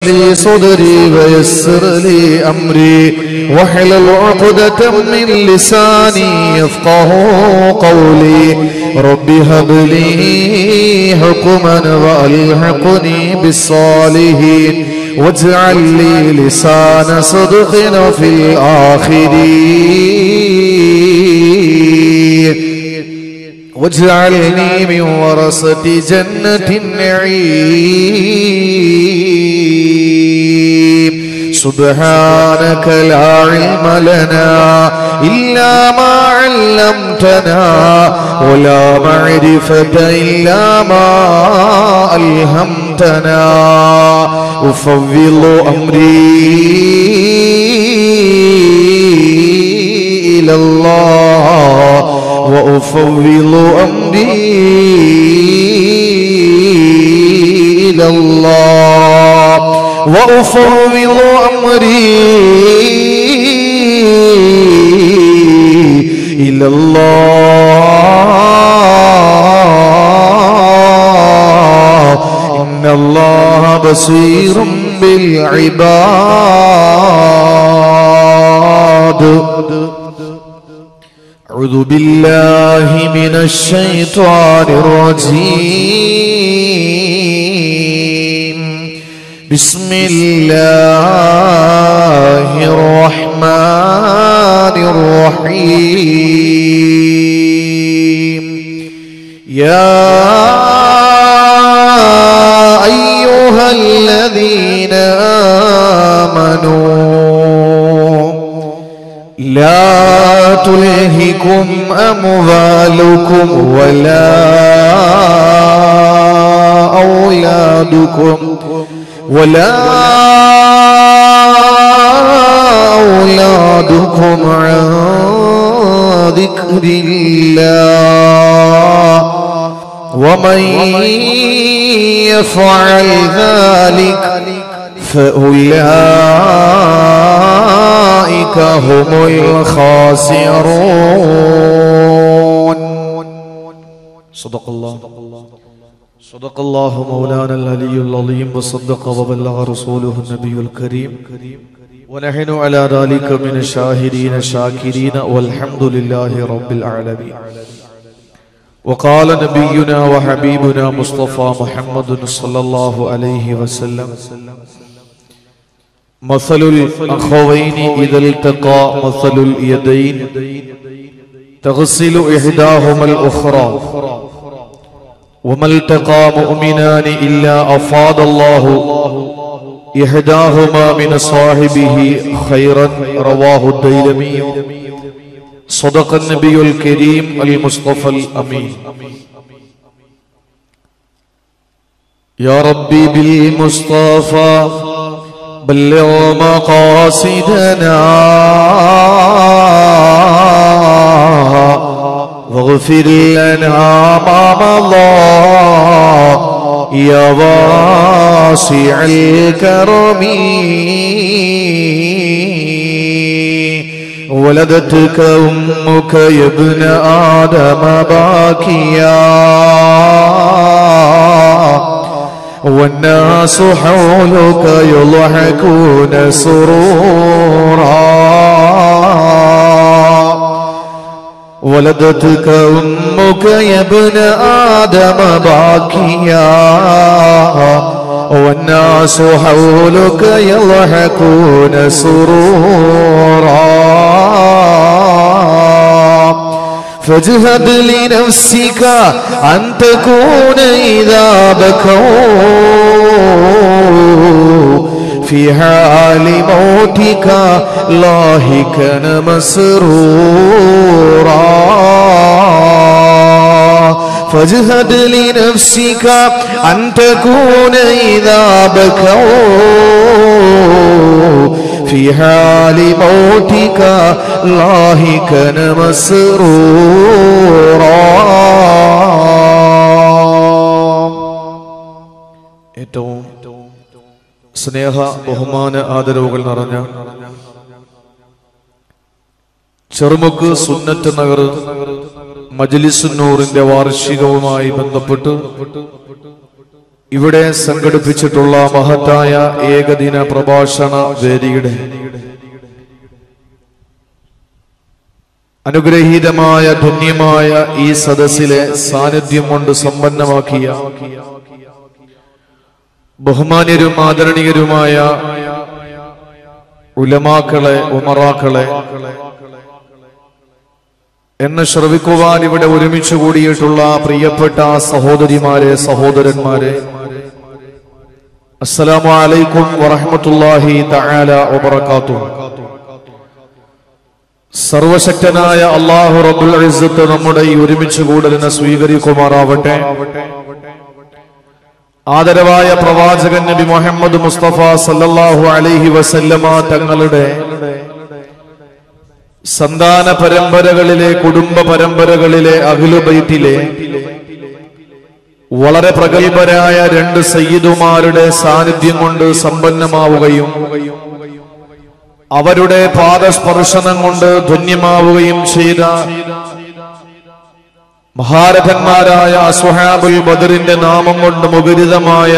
لي صدري ويسر لي أمري واحلل عقدة من لساني يفقه قولي رب هب لي حكما وألحقني بالصالحين واجعل لي لسان صدق في الآخرين واجعلني من ورثة جنة النعيم سبحانك لا علم لنا إلا ما علمتنا ولا معرفة إلا ما ألهمتنا أفضل أمري إلى الله وأفوض أمري إلى الله وأفوض أمري إلى الله إن الله بصير بالعباد أعوذ بالله من الشيطان الرجيم بسم الله الرحمن الرحيم يا أيها الذين آمنوا لا تلهكم أموالكم ولا أولادكم ولا أولادكم عن ذكر الله ومن يفعل ذلك فأولئك هم الخاسرون صدق الله صدق الله مولانا العلي العظيم وصدق وبلغ رسوله النبي الكريم ونحن على ذلك من الشاهدين الشاكرين والحمد لله رب العالمين وقال نبينا وحبيبنا مصطفى محمد صلى الله عليه وسلم مثل الأخوين إذا التقى مثل اليدين تغسل إحداهما الأخرى وما التقى مؤمنان إلا أفاد الله إحداهما من صاحبه خيرا رواه الديلمي صدق النبي الكريم المصطفى الأمين يا ربي بالمصطفى بلغ مقاصدنا واغفر لنا ما مضى يا واسع الكرم ولدتك أمك يا ابن آدم باكيا والناس حولك يضحكون سرورا ولدتك أمك يا ابن آدم باكيا والناس حولك يضحكون سرورا فاجهد لنفسك أن تكون إذا بكوا في حال موتك لاهكا مسرورا فاجهد لنفسك أن تكون إذا بكوا في حال موتك لاهكا مسرورا ഏറ്റവും സ്നേഹ ബഹുമാന ആദരവുകൾ നിറഞ്ഞ ചെറുമുക്ക് സുന്നത്ത് നഗർ മജലിസുന്നൂറിന്റെ വാർഷികവുമായി ബന്ധപ്പെട്ട് ഇവിടെ സംഘടിപ്പിച്ചിട്ടുള്ള മഹത്തായ ഏകദിന പ്രഭാഷണ വേദിയുടെ അനുഗ്രഹീതമായ ധന്യമായ ഈ സദസ്സിലെ സാന്നിധ്യം കൊണ്ട് സമ്പന്നമാക്കിയ ബഹുമാന്യരും ആദരണീയരുമായ ഉലമാക്കളെ ഉമറാക്കളെ എന്നെ ശ്രവിക്കുവാൻ ഇവിടെ ഒരുമിച്ച് കൂടിയിട്ടുള്ള പ്രിയപ്പെട്ട സഹോദരിമാരെ സഹോദരന്മാരെ അസ്സലാമു അലൈക്കും വറഹ്മത്തുള്ളാഹി തആല വബറകാതുഹു സർവശക്തനായ അള്ളാഹു റബ്ബുൽ ഇസ്സത്ത് നമ്മുടെ ഈ ഒരുമിച്ച് കൂടലിനെ സ്വീകരിക്കുമാറാവട്ടെ ആദരവായ പ്രവാചകൻ നബി മുഹമ്മദ് മുസ്തഫ സല്ലല്ലാഹു അലൈഹി വസല്ലമ തങ്ങളുടെ സന്താന പരമ്പരകളിലെ കുടുംബ പരമ്പരകളിലെ അഖിലുബൈത്തിലെ വളരെ പ്രഗത്ഭരായ രണ്ട് സയ്യിദുമാരുടെ സാന്നിധ്യം കൊണ്ട് സമ്പന്നമാവുകയും അവരുടെ പാദസ്പർശനം കൊണ്ട് ധന്യമാവുകയും ചെയ്ത മഹാരഥന്മാരായ അസ്വഹാബുൽ ബദറിന്റെ നാമം കൊണ്ട് മുഖരിതമായ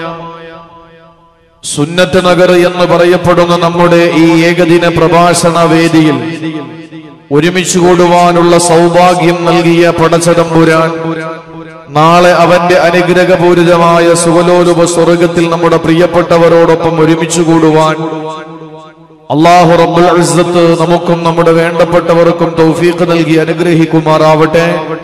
സുന്നത്ത് നഗർ എന്ന് പറയപ്പെടുന്ന നമ്മുടെ ഈ ഏകദിന പ്രഭാഷണ വേദിയിൽ ഒരുമിച്ച് കൂടുവാനുള്ള സൗഭാഗ്യം നൽകിയ പടച്ചതമ്പുരാൻ നാളെ അവന്റെ അനുഗ്രഹപൂരിതമായ സുഖലോലുപ സ്വർഗത്തിൽ നമ്മുടെ പ്രിയപ്പെട്ടവരോടൊപ്പം ഒരുമിച്ച് കൂടുവാൻ അള്ളാഹു റബ്ബുൽ ഇസ്സത്ത് നമുക്കും നമ്മുടെ വേണ്ടപ്പെട്ടവർക്കും തൗഫീഖ് നൽകി അനുഗ്രഹിക്കുമാറാവട്ടെ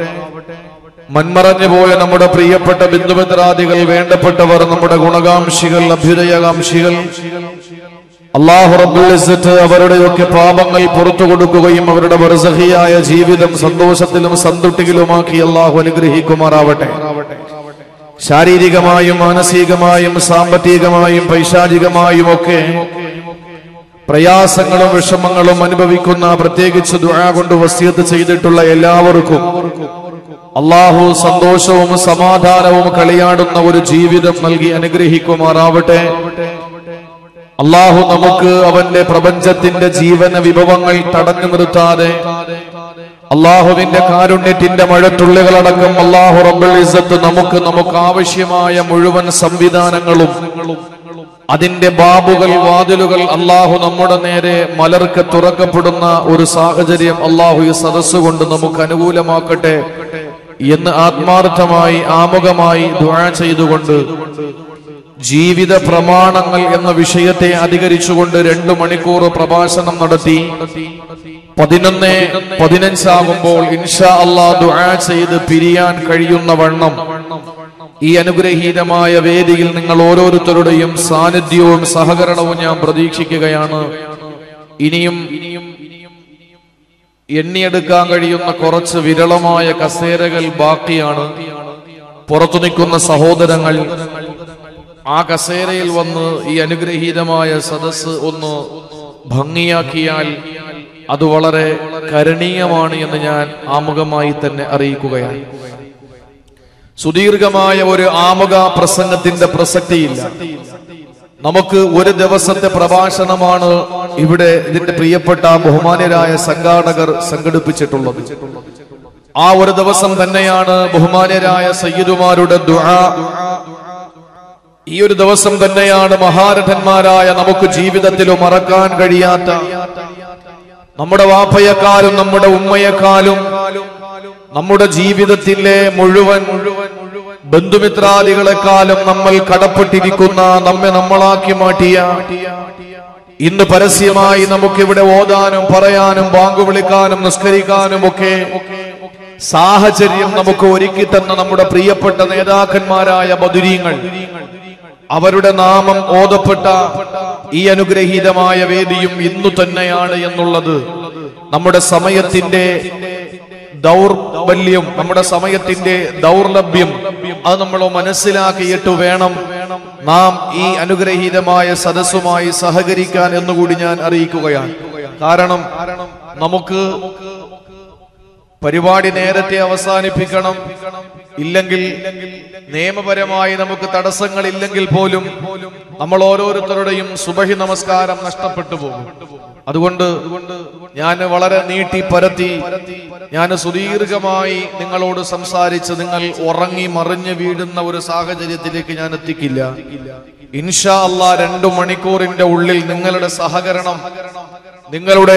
മൺമറഞ്ഞു പോയ നമ്മുടെ പ്രിയപ്പെട്ട ബിന്ദുബദ്രാദികൾ വേണ്ടപ്പെട്ടവർ നമ്മുടെ ഗുണകാംക്ഷികൾ അഭ്യുദയകാംക്ഷികൾ അള്ളാഹു റബ്ബുൽ ഇസ്സത്ത് അവരുടെയൊക്കെ പാപങ്ങൾ പുറത്തു കൊടുക്കുകയും അവരുടെ ബർസഹിയായ ജീവിതം സന്തോഷത്തിലും സന്തുഷ്ടിയിലുമാക്കി അള്ളാഹു അനുഗ്രഹിക്കുമാറാവട്ടെ ശാരീരികമായും മാനസികമായും സാമ്പത്തികമായും പൈശാചികമായും ഒക്കെ പ്രയാസങ്ങളും വിഷമങ്ങളും അനുഭവിക്കുന്ന പ്രത്യേകിച്ച് ദുആ കൊണ്ട് വസിയത്ത് ചെയ്തിട്ടുള്ള എല്ലാവർക്കും അള്ളാഹു സന്തോഷവും സമാധാനവും കളിയാടുന്ന ഒരു ജീവിതം നൽകി അനുഗ്രഹിക്കുമാറാവട്ടെ അള്ളാഹു നമുക്ക് അവന്റെ പ്രപഞ്ചത്തിന്റെ ജീവന വിഭവങ്ങൾ തടഞ്ഞു നിർത്താതെ അള്ളാഹുവിന്റെ കാരുണ്യത്തിന്റെ മഴത്തുള്ളികളടക്കം അള്ളാഹു റബ്ബുൽ ഇസ്സത്ത് നമുക്ക് നമുക്ക് ആവശ്യമായ മുഴുവൻ സംവിധാനങ്ങളും അതിന്റെ ബാബുകൾ വാതിലുകൾ അള്ളാഹു നമ്മുടെ നേരെ മലർക്ക് തുറക്കപ്പെടുന്ന ഒരു സാഹചര്യം അള്ളാഹു ഈ സദസ് കൊണ്ട് നമുക്ക് അനുകൂലമാക്കട്ടെ എന്ന് ആത്മാർത്ഥമായി ആമുഖമായി ദുആ ചെയ്തുകൊണ്ട് ജീവിത പ്രമാണങ്ങൾ എന്ന വിഷയത്തെ അധികരിച്ചുകൊണ്ട് രണ്ടു മണിക്കൂർ പ്രഭാഷണം നടത്തി പതിനൊന്ന് പതിനഞ്ചാകുമ്പോൾ ഇൻഷാ അള്ളാ ദുആ ചെയ്ത് പിരിയാൻ കഴിയുന്ന വണ്ണം ഈ അനുഗ്രഹീതമായ വേദിയിൽ നിങ്ങൾ ഓരോരുത്തരുടെയും സാന്നിധ്യവും സഹകരണവും ഞാൻ പ്രതീക്ഷിക്കുകയാണ് ഇനിയും എണ്ണിയെടുക്കാൻ കഴിയുന്ന കുറച്ച് വിരളമായ കസേരകൾ ബാക്കിയാണ് പുറത്തു നിൽക്കുന്ന സഹോദരങ്ങൾ ആ കസേരയിൽ വന്ന് ഈ അനുഗ്രഹീതമായ സദസ് ഒന്ന് ഭംഗിയാക്കിയാൽ അത് വളരെ കരണീയമാണ് എന്ന് ഞാൻ ആമുഖമായി തന്നെ അറിയിക്കുകയാണ് സുദീർഘമായ ഒരു ആമുഖ പ്രസംഗത്തിന്റെ പ്രസക്തിയില്ല നമുക്ക് ഒരു ദിവസത്തെ പ്രഭാഷണമാണ് ഇവിടെ ഇതിന്റെ പ്രിയപ്പെട്ട ബഹുമാന്യരായ സംഘാടകർ സംഘടിപ്പിച്ചിട്ടുള്ളത് ആ ഒരു ദിവസം തന്നെയാണ് ബഹുമാന്യരായ സയ്യിദുമാരുടെ ദുആ ഈ ഒരു ദിവസം തന്നെയാണ് മഹാരഥന്മാരായ നമുക്ക് ജീവിതത്തിൽ മറക്കാൻ കഴിയാത്ത നമ്മുടെ വാപ്പയെക്കാളും നമ്മുടെ ഉമ്മയെക്കാളും നമ്മുടെ ജീവിതത്തിലെ മുഴുവൻ ബന്ധുമിത്രാദികളെക്കാളും നമ്മൾ കടപ്പെട്ടിരിക്കുന്ന നമ്മെ നമ്മളാക്കി മാറ്റിയ ഇന്ന് പരസ്യമായി നമുക്കിവിടെ ഓതാനും പറയാനും ബാങ്ക് വിളിക്കാനും നിസ്കരിക്കാനും ഒക്കെ സാഹചര്യം നമുക്ക് ഒരുക്കി തന്ന നമ്മുടെ പ്രിയപ്പെട്ട നേതാക്കന്മാരായ ബദുരീങ്ങൾ അവരുടെ നാമം ഓതപ്പെട്ട ഈ അനുഗ്രഹീതമായ വേദിയും ഇന്നു തന്നെയാണ് എന്നുള്ളത് നമ്മുടെ സമയത്തിന്റെ ദൗർബല്യം നമ്മുടെ സമയത്തിന്റെ ദൗർലഭ്യം അത് നമ്മൾ മനസ്സിലാക്കിയിട്ട് വേണം നാം ഈ അനുഗ്രഹീതമായ സദസ്സുമായി സഹകരിക്കാൻ എന്നുകൂടി ഞാൻ അറിയിക്കുകയാണ് കാരണം നമുക്ക് പരിപാടി നേരത്തെ അവസാനിപ്പിക്കണം ഇല്ലെങ്കിൽ നിയമപരമായി നമുക്ക് തടസ്സങ്ങൾ ഇല്ലെങ്കിൽ പോലും നമ്മൾ ഓരോരുത്തരുടെയും സുബഹി നമസ്കാരം നഷ്ടപ്പെട്ടു പോകും അതുകൊണ്ട് ഞാൻ വളരെ നീട്ടി പരത്തി ഞാൻ സുദീർഘമായി നിങ്ങളോട് സംസാരിച്ച് നിങ്ങൾ ഉറങ്ങി മറിഞ്ഞ് വീഴുന്ന ഒരു സാഹചര്യത്തിലേക്ക് ഞാൻ എത്തിക്കില്ല ഇൻഷാ അല്ലാ രണ്ടു മണിക്കൂറിന്റെ ഉള്ളിൽ നിങ്ങളുടെ സഹകരണം നിങ്ങളുടെ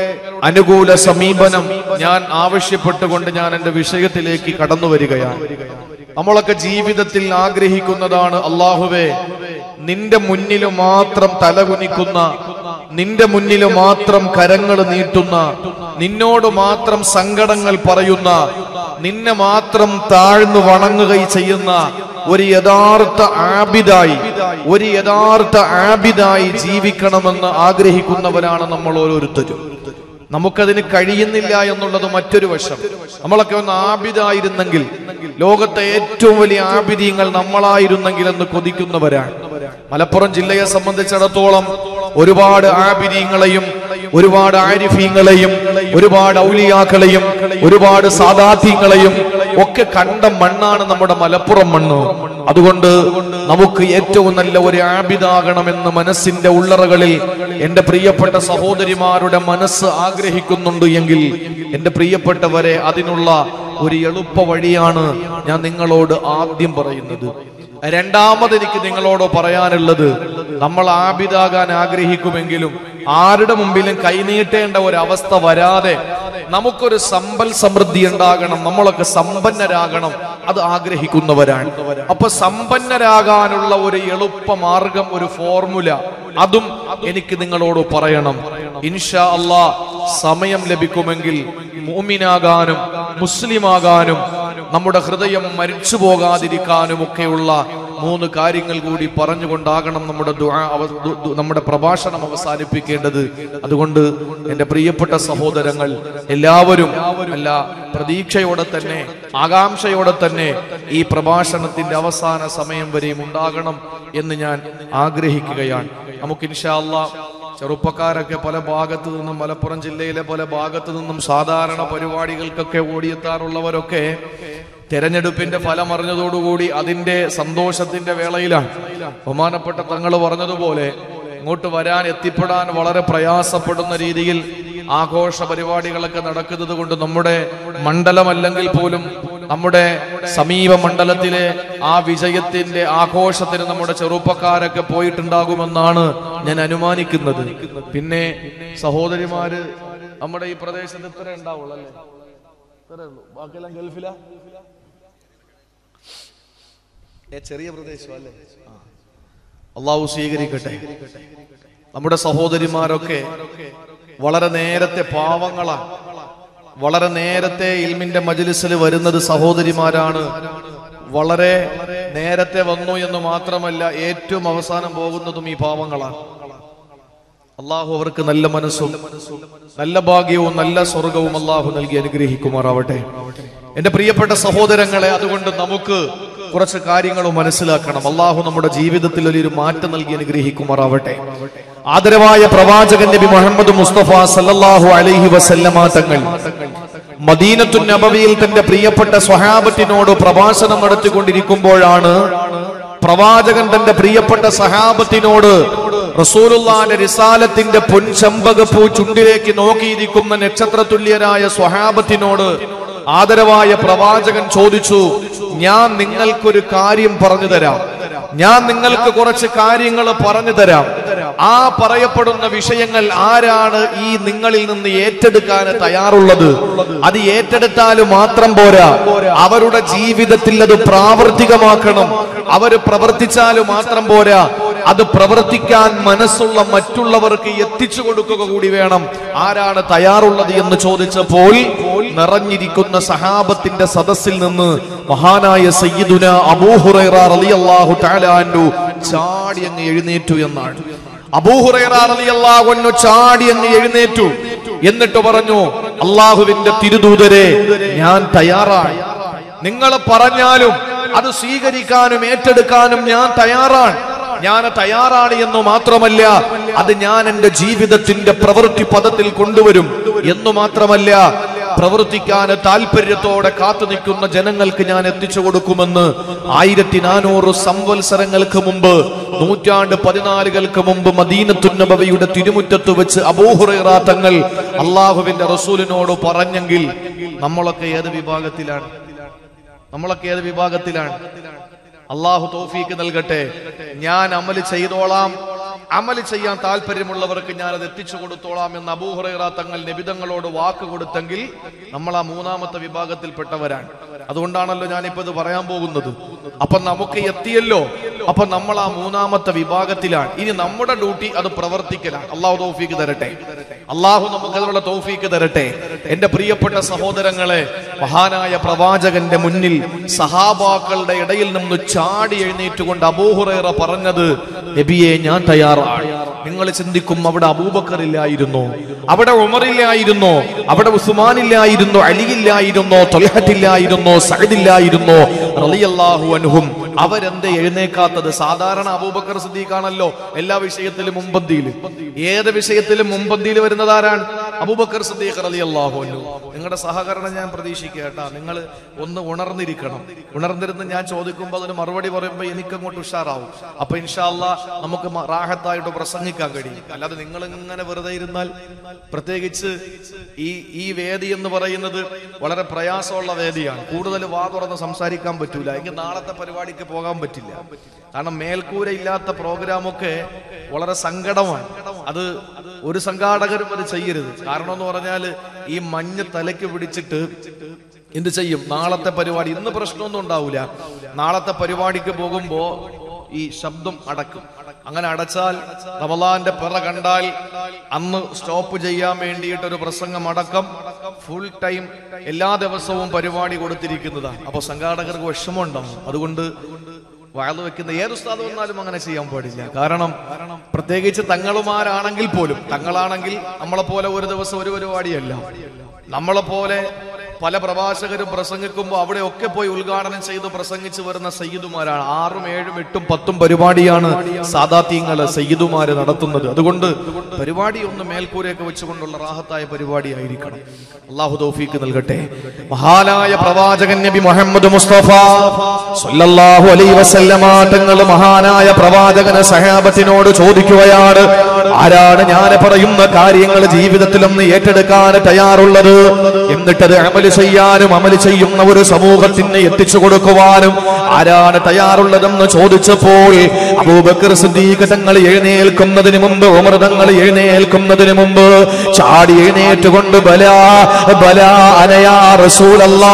അനുകൂല സമീപനം ഞാൻ ആവശ്യപ്പെട്ടുകൊണ്ട് ഞാൻ എന്റെ വിഷയത്തിലേക്ക് കടന്നു വരികയാണ് നമ്മളൊക്കെ ജീവിതത്തിൽ ആഗ്രഹിക്കുന്നതാണ് അള്ളാഹുവേ നിന്റെ മുന്നിൽ മാത്രം തലകുനിക്കുന്ന നിന്റെ മുന്നിൽ മാത്രം കരങ്ങൾ നീട്ടുന്ന നിന്നോട് മാത്രം സങ്കടങ്ങൾ പറയുന്ന നിന്നെ മാത്രം താഴ്ന്നു വണങ്ങുകയും ചെയ്യുന്ന ഒരു യഥാർത്ഥ ആബിദായി ഒരു യഥാർത്ഥ ആബിദായി ജീവിക്കണമെന്ന് ആഗ്രഹിക്കുന്നവരാണ് നമ്മൾ ഓരോരുത്തരും നമുക്കതിന് കഴിയുന്നില്ല എന്നുള്ളത് മറ്റൊരു വശം നമ്മളൊക്കെ ഒന്ന് ആബിദായിരുന്നെങ്കിൽ ലോകത്തെ ഏറ്റവും വലിയ ആബിദീങ്ങൾ നമ്മളായിരുന്നെങ്കിൽ എന്ന് കൊതിക്കുന്നവരാണ് മലപ്പുറം ജില്ലയെ സംബന്ധിച്ചിടത്തോളം ഒരുപാട് ആബിദീങ്ങളെയും ഒരുപാട് ആരിഫീങ്ങളെയും ഒരുപാട് ഔലിയാക്കളെയും ഒരുപാട് സാദാത്യങ്ങളെയും ഒക്കെ കണ്ട മണ്ണാണ് നമ്മുടെ മലപ്പുറം മണ്ണ് അതുകൊണ്ട് നമുക്ക് ഏറ്റവും നല്ല ഒരു ആബിദാകണമെന്ന് മനസ്സിന്റെ ഉള്ളറകളിൽ എന്റെ പ്രിയപ്പെട്ട സഹോദരിമാരുടെ മനസ്സ് ആഗ്രഹിക്കുന്നുണ്ട് എങ്കിൽ എന്റെ പ്രിയപ്പെട്ടവരെ അതിനുള്ള ഒരു എളുപ്പ വഴിയാണ് ഞാൻ നിങ്ങളോട് ആദ്യം പറയുന്നത് രണ്ടാമത് എനിക്ക് നിങ്ങളോട് പറയാനുള്ളത് നമ്മൾ ആബിദാകാൻ ആഗ്രഹിക്കുമെങ്കിലും ആരുടെ മുമ്പിലും കൈനീട്ടേണ്ട ഒരു അവസ്ഥ വരാതെ നമുക്കൊരു സമ്പൽ സമൃദ്ധി ഉണ്ടാകണം നമ്മളൊക്കെ സമ്പന്നരാകണം അത് ആഗ്രഹിക്കുന്നവരാണ് അപ്പൊ സമ്പന്നരാകാനുള്ള ഒരു എളുപ്പ മാർഗം ഒരു ഫോർമുല അതും എനിക്ക് നിങ്ങളോട് പറയണം ഇൻഷാ അള്ളാ സമയം ലഭിക്കുമെങ്കിൽ മൂമിനാകാനും മുസ്ലിമാകാനും നമ്മുടെ ഹൃദയം മരിച്ചു പോകാതിരിക്കാനും ഒക്കെയുള്ള മൂന്ന് കാര്യങ്ങൾ കൂടി പറഞ്ഞുകൊണ്ടാകണം നമ്മുടെ ദുആ അവ- ദു- ദു- നമ്മുടെ പ്രഭാഷണം അവസാനിപ്പിക്കേണ്ടത് അതുകൊണ്ട് എൻ്റെ പ്രിയപ്പെട്ട സഹോദരങ്ങൾ എല്ലാവരും അല്ല പ്രതീക്ഷയോടെ തന്നെ ആകാംക്ഷയോടെ തന്നെ ഈ പ്രഭാഷണത്തിന്റെ അവസാന സമയം വരെയും ഉണ്ടാകണം എന്ന് ഞാൻ ആഗ്രഹിക്കുകയാണ് നമുക്ക് ഇൻഷാ അല്ലാ ചെറുപ്പക്കാരൊക്കെ പല ഭാഗത്തു നിന്നും മലപ്പുറം ജില്ലയിലെ പല ഭാഗത്തു നിന്നും സാധാരണ പരിപാടികൾക്കൊക്കെ ഓടിയെത്താറുള്ളവരൊക്കെ തെരഞ്ഞെടുപ്പിന്റെ ഫലം അറിഞ്ഞതോടുകൂടി അതിന്റെ സന്തോഷത്തിന്റെ വേളയിലാണ് ബഹുമാനപ്പെട്ട തങ്ങൾ പറഞ്ഞതുപോലെ ഇങ്ങോട്ട് വരാൻ എത്തിപ്പെടാൻ വളരെ പ്രയാസപ്പെടുന്ന രീതിയിൽ ആഘോഷ പരിപാടികളൊക്കെ നടക്കുന്നത് കൊണ്ട് നമ്മുടെ മണ്ഡലമല്ലെങ്കിൽ പോലും നമ്മുടെ സമീപ മണ്ഡലത്തിലെ ആ വിജയത്തിന്റെ ആഘോഷത്തിന് നമ്മുടെ ചെറുപ്പക്കാരൊക്കെ പോയിട്ടുണ്ടാകുമെന്നാണ് ഞാൻ അനുമാനിക്കുന്നത് പിന്നെ സഹോദരിമാര് നമ്മുടെ ഈ പ്രദേശത്ത് ഇത്ര ഉണ്ടാവുള്ളൂ അല്ലേ ഇത്രേ ഉള്ളൂ ബാക്കിയെല്ലാം ഗൾഫിലാ ഏ, ചെറിയ പ്രദേശം അല്ലേ ആ. അള്ളാഹു സ്വീകരിക്കട്ടെ നമ്മുടെ സഹോദരിമാരൊക്കെ വളരെ നേരത്തെ പാവങ്ങളാണ് വളരെ നേരത്തെ ഇൽമിന്റെ മജ്ലിസിൽ വരുന്നത് സഹോദരിമാരാണ് വളരെ നേരത്തെ വന്നു എന്ന് മാത്രമല്ല ഏറ്റവും അവസാനം പോകുന്നതും ഈ പാവങ്ങളാണ് അള്ളാഹു അവർക്ക് നല്ല മനസ്സും നല്ല ഭാഗ്യവും നല്ല സ്വർഗവും അള്ളാഹു നൽകി അനുഗ്രഹിക്കുമാറാവട്ടെ എന്റെ പ്രിയപ്പെട്ട സഹോദരങ്ങളെ അതുകൊണ്ട് നമുക്ക് കുറച്ച് കാര്യങ്ങൾ മനസ്സിലാക്കണം അള്ളാഹു നമ്മുടെ ജീവിതത്തിൽ വലിയൊരു മാറ്റം നൽകി അനുഗ്രഹിക്കുമാറാവട്ടെ ആദരവായ പ്രവാചകൻ നബി മുഹമ്മദ് മുസ്തഫ സല്ലല്ലാഹു അലൈഹി വസല്ലമ തങ്ങൾ മദീനത്തു നബവിയിൽ തന്റെ പ്രിയപ്പെട്ട സ്വഹാബത്തിനോട് പ്രഭാഷണം നടത്തിക്കൊണ്ടിരിക്കുമ്പോഴാണ് പ്രവാചകൻ തന്റെ പ്രിയപ്പെട്ട സഹാബത്തിനോട് റസൂലുള്ളാന്റെ റിസാലത്തിന്റെ പൊൻചമ്പകപ്പൂ ചുണ്ടിലേക്ക് നോക്കിയിരിക്കുന്ന നക്ഷത്രതുല്യരായ സ്വഹാബത്തിനോട് ആദരവായ പ്രവാചകൻ ചോദിച്ചു ഞാൻ നിങ്ങൾക്കൊരു കാര്യം പറഞ്ഞു തരാം ഞാൻ നിങ്ങൾക്ക് കുറച്ച് കാര്യങ്ങൾ പറഞ്ഞു തരാം ആ പറയപ്പെടുന്ന വിഷയങ്ങൾ ആരാണ് ഈ നിങ്ങളിൽ നിന്ന് ഏറ്റെടുക്കാൻ തയ്യാറുള്ളത് അത് ഏറ്റെടുത്താൽ മാത്രം പോരാ അവരുടെ ജീവിതത്തിൽ അത് പ്രാവർത്തികമാക്കണം അവർ പ്രവർത്തിച്ചാൽ മാത്രം പോരാ അത് പ്രവർത്തിക്കാൻ മനസ്സുള്ള മറ്റുള്ളവർക്ക് എത്തിച്ചു കൊടുക്കുക കൂടി വേണം ആരാണ് തയ്യാറുള്ളത് എന്ന് ചോദിച്ചപ്പോൾ നിറഞ്ഞിരിക്കുന്ന സഹാബത്തിന്റെ സദസ്സിൽ നിന്ന് മഹാനായ സയ്യിദുന അബൂഹുറൈറ റളിയല്ലാഹു തആല അൻഹു ചാടി അങ്ങ് എഴുന്നേറ്റു എന്നാണ് അബൂഹുറൈറ റളിയല്ലാഹു അൻഹു ചാടി അങ്ങ് എഴുന്നേറ്റു എന്നിട്ട് പറഞ്ഞു അള്ളാഹുവിന്റെ തിരുദൂതരെ ഞാൻ തയ്യാറാണ് നിങ്ങൾ പറഞ്ഞാലും അത് സ്വീകരിക്കാനും ഏറ്റെടുക്കാനും ഞാൻ തയ്യാറാണ് ഞാൻ തയ്യാറാണ് എന്ന് മാത്രമല്ല അത് ഞാൻ എന്റെ ജീവിതത്തിന്റെ പ്രവൃത്തി പദത്തിൽ കൊണ്ടുവരും എന്ന് മാത്രമല്ല പ്രവർത്തിക്കാൻ താല്പര്യത്തോടെ കാത്തു നിൽക്കുന്ന ജനങ്ങൾക്ക് ഞാൻ എത്തിച്ചു കൊടുക്കുമെന്ന് ആയിരത്തി നാനൂറ് സംവത്സരങ്ങൾക്ക് മുമ്പ് നൂറ്റാണ്ട് പതിനാലുകൾക്ക് മുമ്പ് മദീനത്തുന്നബവയുടെ തിരുമുറ്റത്ത് വെച്ച് അബൂഹുറൈറ തങ്ങൾ അള്ളാഹുവിന്റെ റസൂലിനോട് പറഞ്ഞെങ്കിൽ നമ്മളൊക്കെ ഏത് വിഭാഗത്തിലാണ് നമ്മളൊക്കെ ഏത് വിഭാഗത്തിലാണ് അള്ളാഹു തോഫീക്ക് നൽകട്ടെ ഞാൻ അമല് ചെയ്തോളാം അമല് ചെയ്യാൻ താല്പര്യമുള്ളവർക്ക് ഞാൻ അത് എത്തിച്ചു കൊടുത്തോളാം എന്ന് അബൂഹുറൈറ തങ്ങൾ നിബിതങ്ങളോട് വാക്ക് കൊടുത്തെങ്കിൽ നമ്മൾ ആ മൂന്നാമത്തെ വിഭാഗത്തിൽപ്പെട്ടവരാണ് അതുകൊണ്ടാണല്ലോ ഞാനിപ്പോ ഇത് പറയാൻ പോകുന്നത് അപ്പൊ നമുക്ക് എത്തിയല്ലോ അപ്പൊ നമ്മൾ ആ മൂന്നാമത്തെ വിഭാഗത്തിലാണ് ഇനി നമ്മുടെ ഡ്യൂട്ടി അത് പ്രവർത്തിക്കലാണ് അള്ളാഹു തൗഫീക്ക് തരട്ടെ അള്ളാഹു നമുക്ക് അതിനുള്ള തൗഫീക്ക് തരട്ടെ എന്റെ പ്രിയപ്പെട്ട സഹോദരങ്ങളെ മഹാനായ പ്രവാചകന്റെ മുന്നിൽ സഹാബാക്കളുടെ ഇടയിൽ നിന്ന് ചാടി എഴുന്നേറ്റുകൊണ്ട് അബൂഹുറൈറ പറഞ്ഞത് നബിയെ ഞാൻ തയ്യാറാണ് നിങ്ങൾ ചിന്തിക്കും അവിടെ അബൂബക്കർ ഇല്ലായിരുന്നോ അവിടെ ഉമറില്ലായിരുന്നോ അവിടെ ഉസ്മാനില്ലായിരുന്നോ അലിയില്ലായിരുന്നോ തൊലഹത്തില്ലായിരുന്നോ സഹദില്ലായിരുന്നോ റളിയല്ലാഹു അൻഹും അവരെന്ത് എഴുന്നേക്കാത്തത് സാധാരണ അബൂബക്കർ സിദ്ദീഖാണല്ലോ എല്ലാ വിഷയത്തിലും മുമ്പന്തിയിൽ ഏത് വിഷയത്തിലും മുമ്പന്തിയിൽ വരുന്നത് ആരാണ് അബൂബക്കർ സിദ്ദീഖ് റളിയല്ലാഹു അൻഹു നിങ്ങളുടെ സഹകരണം ഞാൻ പ്രതീക്ഷിക്കുക കേട്ടാ നിങ്ങൾ ഒന്ന് ഉണർന്നിരിക്കണം ഉണർന്നിരുന്ന് ഞാൻ ചോദിക്കുമ്പോൾ അതിന് മറുപടി പറയുമ്പോൾ എനിക്ക് അങ്ങോട്ട് ഉഷാറാവും അപ്പൊ ഇൻഷാല്ല നമുക്ക് മ- റാഹത്തായിട്ട് പ്രസംഗിക്കാൻ കഴിയും അല്ലാതെ നിങ്ങൾ ഇങ്ങനെ വെറുതെ ഇരുന്നാൽ പ്രത്യേകിച്ച് ഈ ഈ വേദി എന്ന് പറയുന്നത് വളരെ പ്രയാസമുള്ള വേദിയാണ് കൂടുതൽ വാ തുറന്ന് സംസാരിക്കാൻ പറ്റൂല എങ്കിൽ നാളത്തെ പരിപാടിക്ക് പോകാൻ പറ്റില്ല കാരണം മേൽക്കൂര ഇല്ലാത്ത പ്രോഗ്രാമൊക്കെ വളരെ സങ്കടമാണ് അത് ഒരു സംഘാടകരും അത് ചെയ്യരുത് കാരണം എന്ന് പറഞ്ഞാൽ ഈ മഞ്ഞ് തലയ്ക്ക് പിടിച്ചിട്ട് എന്ത് ചെയ്യും നാളത്തെ പരിപാടി ഇന്ന് പ്രശ്നമൊന്നും ഉണ്ടാവില്ല നാളത്തെ പരിപാടിക്ക് പോകുമ്പോ ഈ ശബ്ദം അടക്കും അങ്ങനെ അടച്ചാൽ റമലാന്റെ പിറ കണ്ടാൽ അന്ന് സ്റ്റോപ്പ് ചെയ്യാൻ വേണ്ടിയിട്ട് ഒരു പ്രസംഗം അടക്കം ഫുൾ ടൈം എല്ലാ ദിവസവും പരിപാടി കൊടുത്തിരിക്കുന്നതാണ് അപ്പൊ സംഘാടകർക്ക് വിഷമം ഉണ്ടാവും അതുകൊണ്ട് വയല് വെക്കുന്ന ഏത് ഉസ്താദ് വന്നാലും അങ്ങനെ ചെയ്യാൻ പാടില്ല കാരണം പ്രത്യേകിച്ച് തങ്ങളുമാരാണെങ്കിൽ പോലും തങ്ങളാണെങ്കിൽ നമ്മളെ പോലെ ഒരു ദിവസം ഒരു പരിപാടിയല്ല നമ്മളെ പോലെ പല പ്രഭാഷകരും പ്രസംഗിക്കുമ്പോൾ അവിടെയൊക്കെ പോയി ഉദ്ഘാടനം ചെയ്ത് പ്രസംഗിച്ച് വരുന്ന സയ്യിദുമാരാണ് ആറും ഏഴും എട്ടും പത്തും പരിപാടിയാണ് സാദാത്യങ്ങള് സയ്യിദുമാര് നടത്തുന്നത് അതുകൊണ്ട് പരിപാടി ഒന്ന് മേൽക്കൂരയൊക്കെ വെച്ചുകൊണ്ടുള്ള റാഹത്തായ പരിപാടിയായിരിക്കണം അള്ളാഹു തൗഫീക്ക് നൽകട്ടെ മഹാനായ പ്രവാചകൻ നബി മുഹമ്മദ് മുസ്തഫ സല്ലല്ലാഹു അലൈഹി വസല്ലമ തങ്ങൾ മഹാനായ പ്രവാചകന് സഹാബത്തിനോട് ചോദിക്കുകയാണ് ആരാണ് ഞാൻ പറയുന്ന കാര്യങ്ങൾ ജീവിതത്തിൽ ഒന്ന് ഏറ്റെടുക്കാൻ തയ്യാറുള്ളത് എന്നിട്ടത് അമല് ചെയ്യാനും അമല് ചെയ്യുന്ന ഒരു സമൂഹത്തിന് എത്തിച്ചു കൊടുക്കുവാനും ആരാണ് തയ്യാറുള്ളതെന്ന് ചോദിച്ചപ്പോൾ അബൂബക്കർ സിദ്ദീഖ് തങ്ങൾ എഴുന്നേൽക്കുന്നതിന് മുമ്പ് ഉമർ തങ്ങൾ എഴുന്നേൽക്കുന്നതിന് മുമ്പ് ചാടി എഴുന്നേറ്റുകൊണ്ട് ബലാ ബലാ അനയാ റസൂലല്ലാ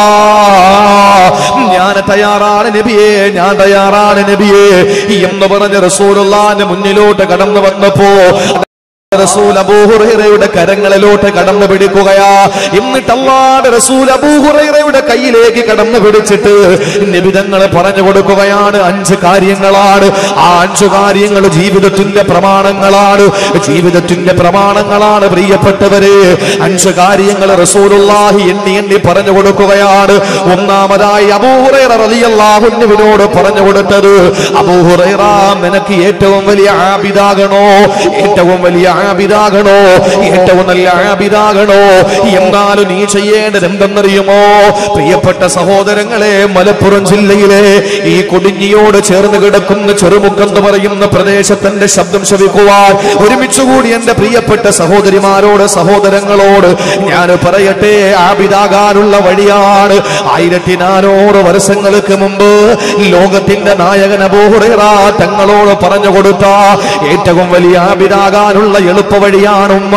ഞാൻ തയ്യാറാണ് നബിയെ ഞാൻ തയ്യാറാണ് നബിയെ എന്ന് പറഞ്ഞ് റസൂലുള്ളാന്റെ മുന്നിലോട്ട് കടന്നു വന്നപ്പോ റസൂൽ അബൂഹുറൈറയുടെ കരങ്ങളിലോട്ട് കടന്നു പിടിക്കുകയാ എന്നിട്ട് അള്ളാന്റെ റസൂൽ അബൂഹുറൈറയുടെ കയ്യിലേക്ക് കടന്നു പിടിച്ചിട്ട് നിബിതങ്ങൾ പറഞ്ഞു കൊടുക്കുകയാണ് അഞ്ച് കാര്യങ്ങളാണ് ആ അഞ്ചു കാര്യങ്ങൾ ജീവിതത്തിന്റെ പ്രമാണങ്ങളാണ് ജീവിതത്തിന്റെ പ്രമാണങ്ങളാണ് പ്രിയപ്പെട്ടവര് അഞ്ച് കാര്യങ്ങൾ റസൂലുള്ളാഹി എണ്ണി എണ്ണി പറഞ്ഞു കൊടുക്കുകയാണ് ഒന്നാമതായി അബൂഹുറൈറ റളിയല്ലാഹുവിനോട് പറഞ്ഞു കൊടുത്തത് അബൂഹുറൈറ നിനക്ക് ഏറ്റവും വലിയ ആബിദാകണോ ഏറ്റവും വലിയ ആബിദാകണോ ഏറ്റവും നല്ല ആബിദാകണോ എന്നാലും നീ ചെയ്യേണ്ടത് എന്തെന്നറിയുമോ പ്രിയപ്പെട്ട സഹോദരങ്ങളെ മലപ്പുറം ജില്ലയിലെ ഈ കൊടിഞ്ഞിയോട് ചേർന്ന് കിടക്കുന്ന ചെറുമുക്ക് എന്ന് പറയുന്ന പ്രദേശത്തിന്റെ ശബ്ദം ശ്രവിക്കുവാൻ ഒരുമിച്ചുകൂടി എന്റെ പ്രിയപ്പെട്ട സഹോദരിമാരോട് സഹോദരങ്ങളോട് ഞാൻ പറയട്ടെ ആബിദാകാനുള്ള വഴിയാണ് ആയിരത്തി നാനൂറ് വർഷങ്ങൾക്ക് മുമ്പ് ലോകത്തിന്റെ നായകൻ അബൂഹുറൈറ തങ്ങളോട് പറഞ്ഞു കൊടുത്ത ഏറ്റവും വലിയ ആബിദാകാനുള്ള എളുപ്പ വഴിയാണ് ഉമ്മ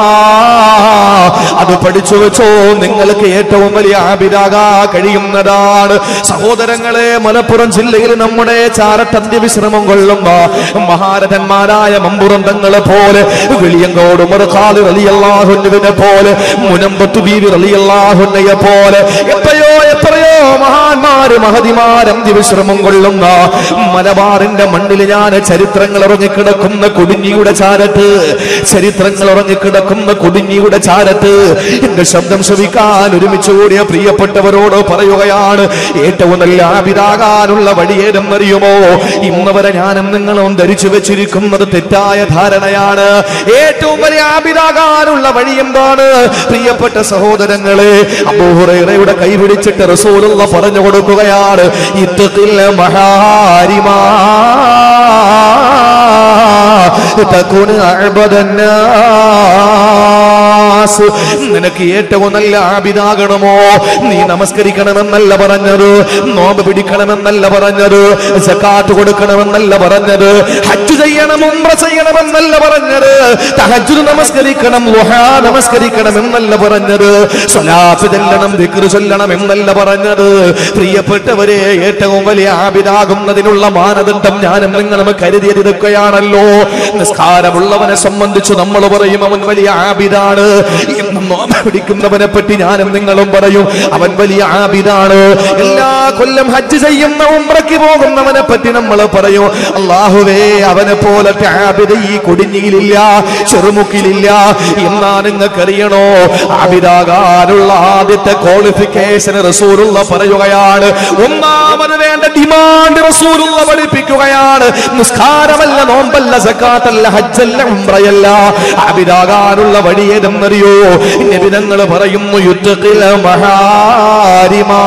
അത് പഠിച്ചു വെച്ചോ നിങ്ങൾക്ക് ഏറ്റവും വലിയ ആബിദാകാ കഴിയുന്നതാണ് സഹോദരങ്ങളെ മലപ്പുറം ജില്ലയിൽ നമ്മുടെ ചാരട്ടന്ത്യ വിശ്രമം കൊള്ളുമ്പോ മഹാരഥന്മാരായ മമ്പുറം തങ്ങളെ പോലെ വെളിയങ്കോട് മുറുഖാലി റളിയല്ലാഹുവിനെ പോലെ മുനമ്പത്തു ബീവി റളിയല്ലാഹുന്നയെ പോലെ എത്രയോ എത്രയോ മഹാന്മാര് മഹതിമാർ അന്ത്യവിശ്രമം കൊള്ളുന്ന മലബാറിന്റെ മണ്ണിൽ ഞാൻ ചരിത്രങ്ങൾ ഉറങ്ങിക്കിടക്കുന്ന കുടുങ്ങിയുടെ ചാരത്ത് ചരിത്രങ്ങൾ ഉറങ്ങിക്കിടക്കുന്ന കുടുങ്ങിയുടെ ചാരത്ത് കാലത്ത് എന്റെ ശബ്ദം ശ്രവിക്കാൻ ഒരുമിച്ച് കൂടിയ പ്രിയപ്പെട്ടവരോട് പറയുകയാണ് ഏറ്റവും നല്ല ആപിതാകാനുള്ള വഴിയേതെന്നറിയുമോ ഇന്ന് വരെ ഞാനും നിങ്ങളും ധരിച്ചു വെച്ചിരിക്കുന്നത് തെറ്റായ ധാരണയാണ് ഏറ്റവും വലിയ ആപിതാകാനുള്ള വഴി എന്താണ് പ്രിയപ്പെട്ട സഹോദരങ്ങളെ അബൂഹുറയുടെ കൈ പിടിച്ചിട്ട് റസൂലുള്ള പറഞ്ഞു കൊടുക്കുകയാണ് ഇത്തത്തിൽ മഹാരിമാ തക്കുന് അഅ്ബദന്നാസ്. നിനക്ക് ഏറ്റവും നല്ല ആബിദാകണമോ നീ നമസ്കരിക്കണമെന്നല്ല പറഞ്ഞത് നോമ്പ് പിടിക്കണമെന്നല്ല പറഞ്ഞത് സക്കാത്ത് കൊടുക്കണമെന്നല്ല പറഞ്ഞത് ഹജ്ജ് ചെയ്യണം ഉംറ ചെയ്യണമെന്നല്ല പറഞ്ഞത് തഹജ്ജുദ് നമസ്കരിക്കണം ലുഹാ നമസ്കരിക്കണം എന്നല്ല പറഞ്ഞത് സ്വലാത്ത് ചെല്ലണം ദിക്റ് ചൊല്ലണം എന്നല്ല പറഞ്ഞത് പ്രിയപ്പെട്ടവരെ ഏറ്റവും വലിയ ആബിദാകുന്നതിനുള്ള മാനദണ്ഡം ഞാനും നിങ്ങളും കരുതിയതൊക്കെയാണല്ലോ നിസ്കാരമുള്ളവനെ സംബന്ധിച്ച് നമ്മൾ പറയും അവൻ വലിയ ആബിദാണ് എന്നും നോമ്പ് പിടിക്കുന്നവനെ പറ്റി ഞാനും നിങ്ങളും പറയും അവൻ വലിയ ആബിദാണ് എല്ലാ കൊല്ലം ഹജ്ജ് ചെയ്യുന്ന ഉംറയ്ക്ക് പോകുന്നവനെ പറ്റി നമ്മൾ പറയും അള്ളാഹുവേ അവനെ പോലത്തെ ആബിദ ഈ കൊടിഞ്ഞിയിലില്ല ചെറുമുക്കിലില്ല എന്നാ നിങ്ങൾക്കറിയണോ ആബിദാകാനുള്ള ആദ്യത്തെ ക്വാളിഫിക്കേഷൻ റസൂലുള്ള പറയുകയാണ് ഒന്നാമത് വേണ്ട ഡിമാൻഡ് റസൂലുള്ള പഠിപ്പിക്കുകയാണ് നിസ്കാരമല്ല നോമ്പല്ല സക്കാത്തല്ല ഹജ്ജല്ല ഉംറയല്ല ആബിദാകാനുള്ള വഴി ഏതെന്നറിയോ നബിതങ്ങൾ പറയുന്നു യുദ്ധത്തില മഹാരിമാ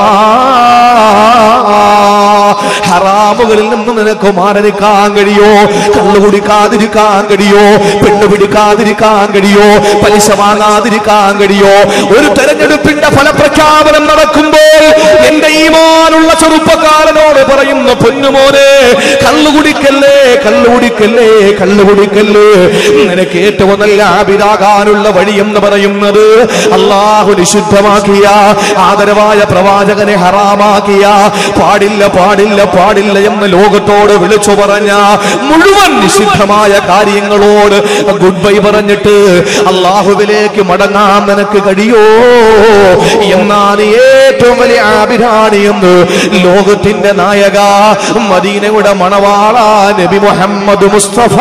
ഹറാമുകളിൽ നിന്ന് നിനക്ക് മാറി നിൽക്കാൻ കഴിയോ കള്ളു കുടിക്കാതിരിക്കാൻ കഴിയോ പെണ്ണു പിടിക്കാതിരിക്കാൻ കഴിയോ പലിശ വാങ്ങാതിരിക്കാൻ കഴിയോ ഒരു തെരഞ്ഞെടുപ്പിന്റെ ഫലപ്രഖ്യാപനം നടക്കുമ്പോൾ എന്റെ ഈമാനുള്ള ചെറുപ്പക്കാരനോട് പറയുന്നു പൊന്നുമോനെ കള്ളു കുടിക്കല്ലേ കള്ളു കുടിക്കല്ലേ കള്ളു കുടിക്കല്ലേ നിനക്ക് ഏറ്റവും നല്ല ആബിതാകാനുള്ള വഴി എന്ന് പറയുന്നത് അള്ളാഹു നിഷിദ്ധമാക്കിയ ആദരവായ പ്രവാചകനെ ഹറാമാക്കിയ പാടില്ല പാടില്ല പാടില്ല എന്ന് ലോകത്തോട് വിളിച്ചു പറഞ്ഞ മുഴുവൻ നിഷിദ്ധമായ കാര്യങ്ങളോട് ഗുഡ് ബൈ പറഞ്ഞിട്ട് അള്ളാഹുവിലേക്ക് മടങ്ങാൻ നിനക്ക് കഴിയോ എന്നാണ് ഏറ്റവും വലിയ ആഭിരാണി എന്ന് ലോകത്തിന്റെ നായക മദീനയുടെ മണവാള നബി മുഹമ്മദ് മുസ്തഫ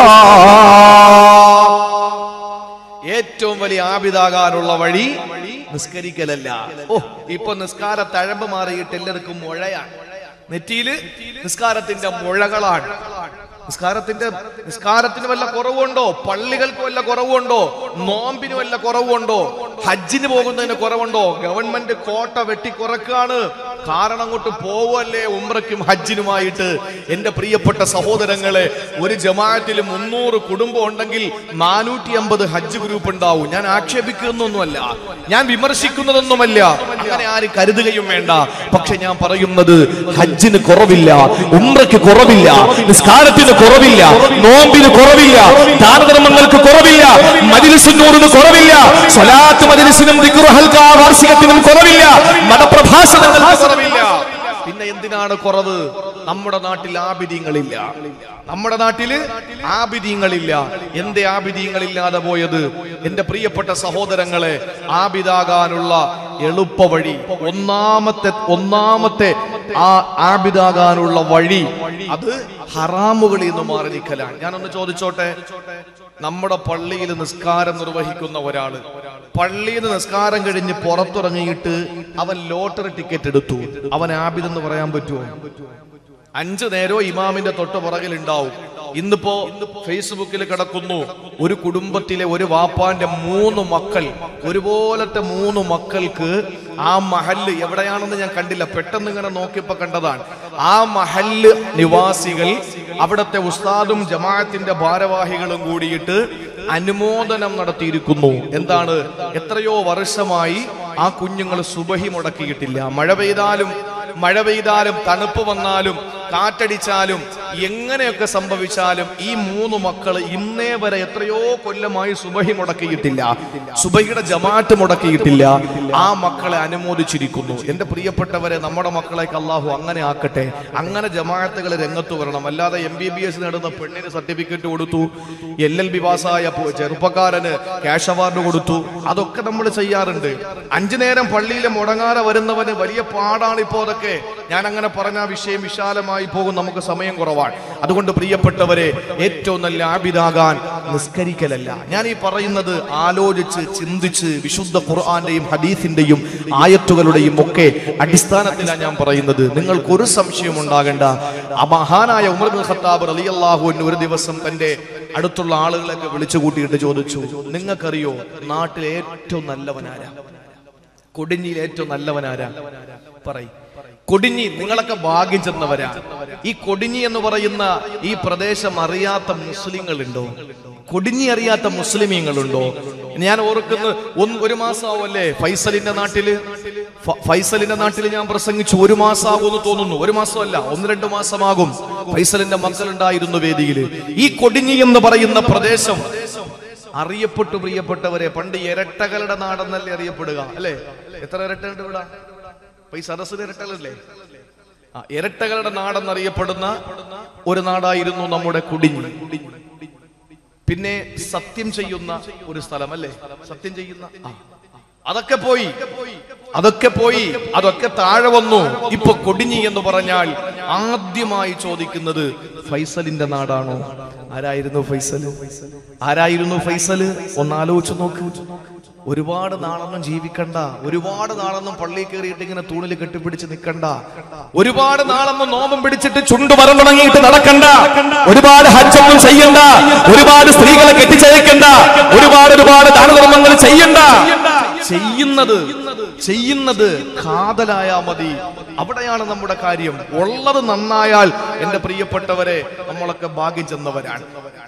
ഏറ്റവും വലിയ ആബിതാകാനുള്ള വഴി നിസ്കരിക്കലല്ല ഓ ഇപ്പൊ നിസ്കാര തഴമ്പ് മാറിയിട്ട് എല്ലാവർക്കും മുഴയാണ് നെറ്റിയില് നിസ്കാരത്തിന്റെ മുഴകളാണ് നിസ്കാരത്തിന്റെ നിസ്കാരത്തിന് വല്ല കുറവുണ്ടോ പള്ളികൾക്ക് വല്ല കുറവുണ്ടോ നോമ്പിന് വല്ല കുറവുണ്ടോ ഹജ്ജിന് പോകുന്നതിന് കുറവുണ്ടോ ഗവൺമെന്റ് കോട്ട വെട്ടിക്കുറക്കാണ് കാരണം അങ്ങോട്ട് പോവല്ലേ ഉംറയ്ക്കും ഹജ്ജിനുമായിട്ട് എന്റെ പ്രിയപ്പെട്ട സഹോദരങ്ങളെ ഒരു ജമാഅത്തിൽ മുന്നൂറ് കുടുംബം ഉണ്ടെങ്കിൽ നാനൂറ്റി അമ്പത് ഹജ്ജ് ഗ്രൂപ്പ് ഉണ്ടാവും ഞാൻ ആക്ഷേപിക്കുന്നൊന്നുമല്ല ഞാൻ വിമർശിക്കുന്നതൊന്നുമല്ല അങ്ങനെ ആരും കരുതുകയും വേണ്ട പക്ഷെ ഞാൻ പറയുന്നത് ഹജ്ജിന് കുറവില്ല ഉംറയ്ക്ക് കുറവില്ല നിസ്കാരത്തിന് കുറവില്ല നോമ്പിന് കുറവില്ല ദാനധർമ്മങ്ങൾക്ക് കുറവില്ല മജിലിസിനൂറിന് കുറവില്ല സ്വലാത്ത് മജിലിസിനും ദിക്റ് ഹൽക്ക വാർഷികത്തിനും കുറവില്ല മതപ്രഭാഷണങ്ങൾക്ക് കുറവില്ല പിന്നെ എന്തിനാണ് കുറവ് നമ്മുടെ നാട്ടിൽ ആബിദ്യങ്ങളില്ല നമ്മുടെ നാട്ടില് ആബിദ്യങ്ങളില്ല എന്തേ ആബിദ്യങ്ങളില്ലാതെ പോയത് എന്റെ പ്രിയപ്പെട്ട സഹോദരങ്ങളെ ആബിദാകാനുള്ള എളുപ്പ വഴി ഒന്നാമത്തെ ഒന്നാമത്തെ ആ ആബിദാകാനുള്ള വഴി അത് ഹറാമുകളിൽ നിന്ന് മാറി നിൽക്കലാണ് ഞാനൊന്ന് ചോദിച്ചോട്ടെ നമ്മുടെ പള്ളിയിൽ നിസ്കാരം നിർവഹിക്കുന്ന ഒരാള് പള്ളിയിൽ നിന്ന് നിസ്കാരം കഴിഞ്ഞ് പുറത്തിറങ്ങിയിട്ട് അവൻ ലോട്ടറി ടിക്കറ്റ് എടുത്തു അവൻ ആബിദെന്ന് പറയാൻ പറ്റുമോ അഞ്ചു നേരവും ഇമാമിന്റെ തൊട്ട് പുറകിൽ ഉണ്ടാവും ഇന്നിപ്പോ ഫേസ്ബുക്കിൽ കിടക്കുന്നു ഒരു കുടുംബത്തിലെ ഒരു വാപ്പാന്റെ മൂന്ന് മക്കൾ ഒരുപോലത്തെ മൂന്ന് മക്കൾക്ക് ആ മഹല്ല് എവിടെയാണെന്ന് ഞാൻ കണ്ടില്ല പെട്ടെന്ന് ഇങ്ങനെ നോക്കിയപ്പോ കണ്ടതാണ് ആ മഹല്ല് നിവാസികൾ അവിടുത്തെ ഉസ്താദും ജമാഅത്തിന്റെ ഭാരവാഹികളും കൂടിയിട്ട് അനുമോദനം നടത്തിയിരിക്കുന്നു എന്താണ് എത്രയോ വർഷമായി ആ കുഞ്ഞുങ്ങൾ സുബഹി മുടക്കിയിട്ടില്ല മഴ പെയ്താലും മഴ പെയ്താലും തണുപ്പ് വന്നാലും കാറ്റടിച്ചാലും എങ്ങനെയൊക്കെ സംഭവിച്ചാലും ഈ മൂന്ന് മക്കൾ ഇന്നേ വരെ എത്രയോ കൊല്ലമായി സുബഹി മുടക്കിയിട്ടില്ല സുബഹിയുടെ ജമാഅത്ത് മുടക്കിയിട്ടില്ല ആ മക്കളെ അനുമോദിച്ചിരിക്കുന്നു എന്റെ പ്രിയപ്പെട്ടവരെ നമ്മുടെ മക്കളേക്ക് അള്ളാഹു അങ്ങനെ ആക്കട്ടെ അങ്ങനെ ജമാഅത്തുകൾ രംഗത്ത് വരണം അല്ലാതെ എം ബി ബി എസ് നേടുന്ന പെണ്ണിന് സർട്ടിഫിക്കറ്റ് കൊടുത്തു എൽ എൽ ബി പാസ്സായ പു- ചെറുപ്പക്കാരന് ക്യാഷ് അവാർഡ് കൊടുത്തു അതൊക്കെ നമ്മൾ ചെയ്യാറുണ്ട് അഞ്ചു നേരം പള്ളിയിൽ മുടങ്ങാതെ വരുന്നവന് വലിയ പാടാണ് ഇപ്പോ അതൊക്കെ ഞാൻ അങ്ങനെ പറഞ്ഞ ആ വിഷയം വിശാലമായി പോകും നമുക്ക് സമയം കുറവാണ് കുറവാണ് അതുകൊണ്ട് പ്രിയപ്പെട്ടവരെ ഏറ്റവും നല്ല ആബിദാകാൻ നിസ്കരിക്കലല്ല ഞാൻ ഈ പറയുന്നത് ആലോചിച്ച് ചിന്തിച്ച് വിശുദ്ധ ഖുർആന്റെയും ഹദീസിന്റെയും ആയത്തുകളുടെയും ഒക്കെ അടിസ്ഥാനത്തിലാണ് ഞാൻ പറയുന്നത് നിങ്ങൾക്ക് ഒരു സംശയം ഉണ്ടാകേണ്ട ആ മഹാനായ ഉമർ ബിൻ ഖത്താബ് റളിയല്ലാഹു അൻഹു ഒരു ദിവസം തന്റെ അടുത്തുള്ള ആളുകളൊക്കെ വിളിച്ചു കൂട്ടിയിട്ട് ചോദിച്ചു നിങ്ങൾക്കറിയോ നാട്ടിലെ ഏറ്റവും നല്ലവനാരാ കൊടിഞ്ഞിയിൽ ഏറ്റവും നല്ലവനാരാ പറയും കൊടിഞ്ഞി നിങ്ങളൊക്കെ ഭാഗ്യം ചെന്നവരാ ഈ കൊടിഞ്ഞി എന്ന് പറയുന്ന ഈ പ്രദേശം അറിയാത്ത മുസ്ലിങ്ങളുണ്ടോ കൊടിഞ്ഞി അറിയാത്ത മുസ്ലിമീങ്ങളുണ്ടോ ഞാൻ ഓർക്കുന്ന ഒന്ന് ഒരു മാസമാവല്ലേ ഫൈസലിന്റെ നാട്ടില് ഫ- ഫൈസലിന്റെ നാട്ടിൽ ഞാൻ പ്രസംഗിച്ചു ഒരു മാസമാകുമെന്ന് തോന്നുന്നു ഒരു മാസമല്ല ഒന്ന് രണ്ട് മാസമാകും ഫൈസലിന്റെ മക്കളുണ്ടായിരുന്നു വേദിയിൽ ഈ കൊടിഞ്ഞി എന്ന് പറയുന്ന പ്രദേശം അറിയപ്പെട്ടു പ്രിയപ്പെട്ടവരെ പണ്ട് ഇരട്ടകളുടെ നാടെന്നല്ലേ അറിയപ്പെടുക അല്ലേ എത്ര ഇരട്ടകളുണ്ട് ഇവിടെ അപ്പൊ ഈ സദസ്സിന് ഇരട്ടകളല്ലേ ആ ഇരട്ടകളുടെ നാടെന്നറിയപ്പെടുന്ന ഒരു നാടായിരുന്നു നമ്മുടെ കുടിഞ്ഞി പിന്നെ സത്യം ചെയ്യുന്ന ഒരു സ്ഥലം അല്ലേ സത്യം ചെയ്യുന്ന ആ. അതൊക്കെ പോയി അതൊക്കെ പോയി അതൊക്കെ താഴെ വന്നു ഇപ്പൊ കൊടിഞ്ഞി എന്ന് പറഞ്ഞാൽ ആദ്യമായി ചോദിക്കുന്നത് ഫൈസലിന്റെ നാടാണോ ആരായിരുന്നു ഫൈസൽ ആരായിരുന്നു ഫൈസൽ ഒന്ന് ആലോചിച്ച് നോക്ക് ഒരുപാട് നാളൊന്നും ജീവിക്കണ്ട ഒരുപാട് നാളൊന്നും പള്ളിയിൽ കയറിയിട്ട് ഇങ്ങനെ തൂണിൽ കെട്ടിപ്പിടിച്ച് നിൽക്കണ്ട ഒരുപാട് നാളൊന്നും നോമ്പം പിടിച്ചിട്ട് ചുണ്ടു മരം തുടങ്ങിയിട്ട് നടക്കണ്ട ഒരുപാട് ഹജ്ജൊന്നും ചെയ്യണ്ട ഒരുപാട് സ്ത്രീകളെ കെട്ടിച്ചയക്കണ്ട ഒരുപാട് ഒരുപാട് ദാനധർമ്മങ്ങൾ ചെയ്യണ്ട ചെയ്യുന്നത് ചെയ്യുന്നത് കാതലായാ മതി അവിടെയാണ് നമ്മുടെ കാര്യം ഉള്ളത് നന്നായാൽ എന്റെ പ്രിയപ്പെട്ടവരെ നമ്മളൊക്കെ ഭാഗ്യം ചെന്നവരാണ്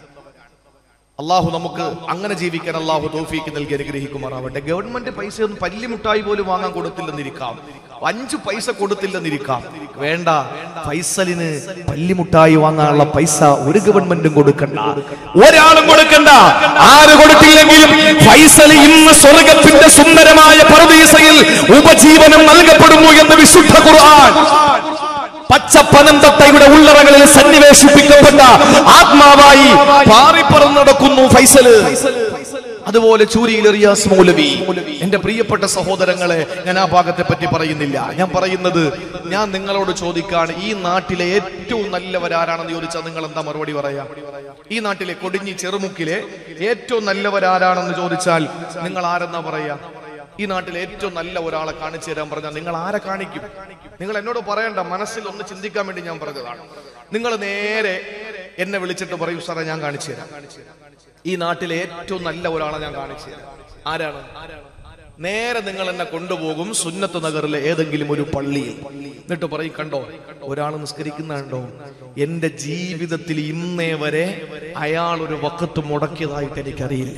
അള്ളാഹു നമുക്ക് അങ്ങനെ ജീവിക്കാൻ അള്ളാഹു തോഫീക്ക് നൽകി അനുഗ്രഹിക്കുമാറാവട്ടെ ഗവൺമെന്റ് പൈസ ഒന്നും പല്ലിമുട്ടായി പോലും വാങ്ങാൻ കൊടുത്തില്ലെന്നിരിക്കാം അഞ്ചു പൈസ കൊടുത്തില്ലെന്നിരിക്കാം വേണ്ട ഫൈസലിന് പല്ലിമുട്ടായി വാങ്ങാനുള്ള പൈസ ഒരു ഗവൺമെന്റും കൊടുക്കണ്ട ഒരാളും കൊടുക്കണ്ട ആര് കൊടുത്തില്ലെങ്കിലും ഫൈസൽ ഇന്ന് സ്വർഗത്തിന്റെ സുന്ദരമായ പർദീസയിൽ ഉപജീവനം നൽകപ്പെടുന്നു എന്ന് വിശുദ്ധ ഖുർആൻ പച്ചപ്പനം തത്തയുടെ ഉള്ളറകളിൽ സന്നിവേശിപ്പിക്കപ്പെട്ട ആത്മാവായി പാറിപ്പറന്ന് നടക്കുന്നു ഫൈസല് അതുപോലെ ചൂരിയിൽ റിയാസ് മൗലവി എന്റെ പ്രിയപ്പെട്ട സഹോദരങ്ങളെ ഞാൻ ആ ഭാഗത്തെ പറ്റി പറയുന്നില്ല ഞാൻ പറയുന്നത് ഞാൻ നിങ്ങളോട് ചോദിക്കാണ് ഈ നാട്ടിലെ ഏറ്റവും നല്ലവരാരാണെന്ന് ചോദിച്ചാൽ നിങ്ങൾ എന്താ മറുപടി പറയാ ഈ നാട്ടിലെ കൊടിഞ്ഞി ചെറുമുക്കിലെ ഏറ്റവും നല്ലവരാരാണെന്ന് ചോദിച്ചാൽ നിങ്ങൾ ആരെന്നാ പറയാ ഈ നാട്ടിലെ ഏറ്റവും നല്ല ഒരാളെ കാണിച്ചു തരാൻ പറഞ്ഞാൽ നിങ്ങൾ ആരെ കാണിക്കും നിങ്ങൾ എന്നോട് പറയണ്ട മനസ്സിൽ ഒന്ന് ചിന്തിക്കാൻ വേണ്ടി ഞാൻ പറഞ്ഞതാണ് നിങ്ങൾ നേരെ എന്നെ വിളിച്ചിട്ട് പറയൂ സാറേ ഞാൻ കാണിച്ചു തരാം ഈ നാട്ടിലെ ഏറ്റവും നല്ല ഒരാളെ ഞാൻ കാണിച്ചു തരാം ആരാണ് നേരെ നിങ്ങൾ എന്നെ കൊണ്ടുപോകും സുന്നത്ത് നഗറിലെ ഏതെങ്കിലും ഒരു പള്ളിയിൽ എന്നിട്ട് പറയും കണ്ടോ ഒരാൾ നിസ്കരിക്കുന്നുണ്ടോ എന്റെ ജീവിതത്തിൽ ഇന്നേ വരെ അയാൾ ഒരു വക്കത്ത് മുടക്കിയതായിട്ട് എനിക്കറിയില്ല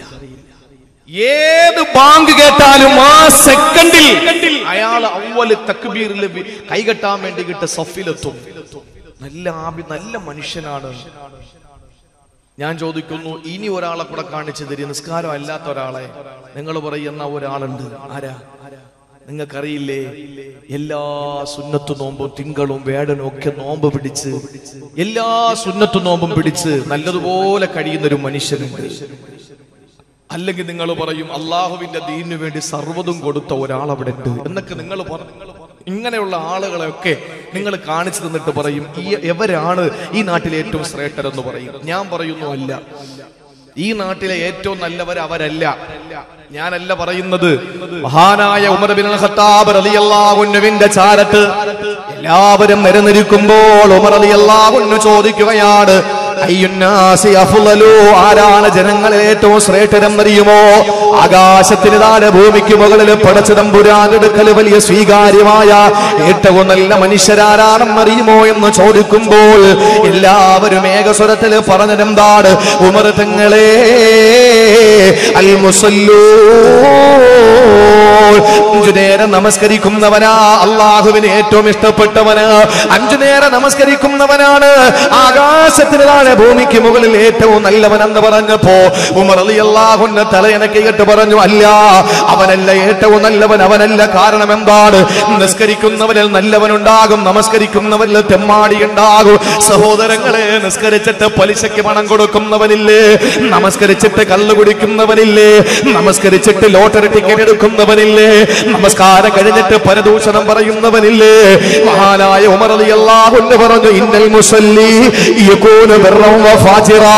ഏത് ബാങ്ക് കേട്ടാലും ആ സെക്കൻഡിൽ അയാൾ അവല് തക്ബീറിൽ വി- കൈകെട്ടാൻ വേണ്ടി കിട്ട സഫിലെത്തും നല്ല ആബി നല്ല മനുഷ്യനാണ് ഞാൻ ചോദിക്കുന്നു ഇനി ഒരാളെ കൂടെ കാണിച്ചു തരും നിസ്കാരം അല്ലാത്ത ഒരാളെ നിങ്ങൾ പറയുന്ന ഒരാളുണ്ട് ആരാ നിങ്ങൾക്കറിയില്ലേ എല്ലാ സുന്നത്തു നോമ്പും തിങ്കളും വേടനും ഒക്കെ നോമ്പ് പിടിച്ച് എല്ലാ സുന്നത്തു നോമ്പും പിടിച്ച് നല്ലതുപോലെ കഴിയുന്ന ഒരു മനുഷ്യനുണ്ട് അല്ലെങ്കിൽ നിങ്ങൾ പറയും അള്ളാഹുവിന്റെ ദീനിനു വേണ്ടി സർവ്വതും കൊടുത്ത ഒരാൾ അവിടെ ഉണ്ട് എന്നൊക്കെ നിങ്ങൾ പറഞ്ഞു ഇങ്ങനെയുള്ള ആളുകളെയൊക്കെ നിങ്ങൾ കാണിച്ചു തന്നിട്ട് പറയും ഈ എവരാണ് ഈ നാട്ടിലെ ഏറ്റവും ശ്രേഷ്ഠരെന്ന് പറയും ഞാൻ പറയുന്നു അല്ല ഈ നാട്ടിലെ ഏറ്റവും നല്ലവർ അവരല്ല ഞാനല്ല പറയുന്നത് മഹാനായ ഉമർ ബിൻ ഖത്താബ് റളിയല്ലാഹു അൻഹുവിന്റെ ചാരത്ത് എല്ലാവരും നിരന്നിരിക്കുമ്പോൾ ഉമർ റളിയല്ലാഹു അൻഹു ചോദിക്കുകയാണ് അയ്യുന്നാസി അഫ്ളലു ആരാണ് ജനങ്ങളെ ഏറ്റവും ശ്രേഷ്ഠരെന്നറിയുമോ ആകാശത്തിന് താഴെ ഭൂമിക്ക് മുകളിൽ പടച്ചതമ്പുരാനെടുക്കൽ വലിയ സ്വീകാര്യമായ ഏറ്റവും നല്ല മനുഷ്യരാരാണെന്നറിയുമോ എന്ന് ചോദിക്കുമ്പോൾ എല്ലാവരും ഏകസ്വരത്തിൽ പറഞ്ഞതെന്താണ് ഉമർ തങ്ങളെ അൽ മുസല്ലൂ അഞ്ചു നേരം നമസ്കരിക്കുന്നവനാ അള്ളാഹുവിന് ഏറ്റവും ഇഷ്ടപ്പെട്ടവന് അഞ്ചു നേരം നമസ്കരിക്കുന്നവനാണ് ആകാശത്തിന് താഴെ ഭൂമിക്ക് മുകളിൽ ഏറ്റവും നല്ലവനെന്ന് പറഞ്ഞപ്പോ ഉമർ അലി അള്ളാഹുന്റെ തലയനക്ക് കേട്ട് പറഞ്ഞു അല്ല അവനല്ല ഏറ്റവും നല്ലവൻ അവനല്ല കാരണം എന്താണ് നിസ്കരിക്കുന്നവരിൽ നല്ലവനുണ്ടാകും നമസ്കരിക്കുന്നവരിൽ തെമ്മാടി ഉണ്ടാകും സഹോദരങ്ങളെ നിസ്കരിച്ചിട്ട് പലിശയ്ക്ക് പണം കൊടുക്കുന്നവനില്ലേ നമസ്കരിച്ചിട്ട് കള്ളു കുടിക്കുന്ന പിടിക്കുന്നവനില്ലേ നമസ്കരിച്ചിട്ട് ലോട്ടറി ടിക്കറ്റ് എടുക്കുന്നവനില്ലേ നമസ്കാരം കഴിഞ്ഞിട്ട് പരദൂഷണം പറയുന്നവനില്ലേ മഹാനായ ഉമർ റളിയല്ലാഹു അൻഹു പറഞ്ഞു ഇന്നൽ മുസല്ലി യകൂനു ബിർറൻ വഫാജിറാ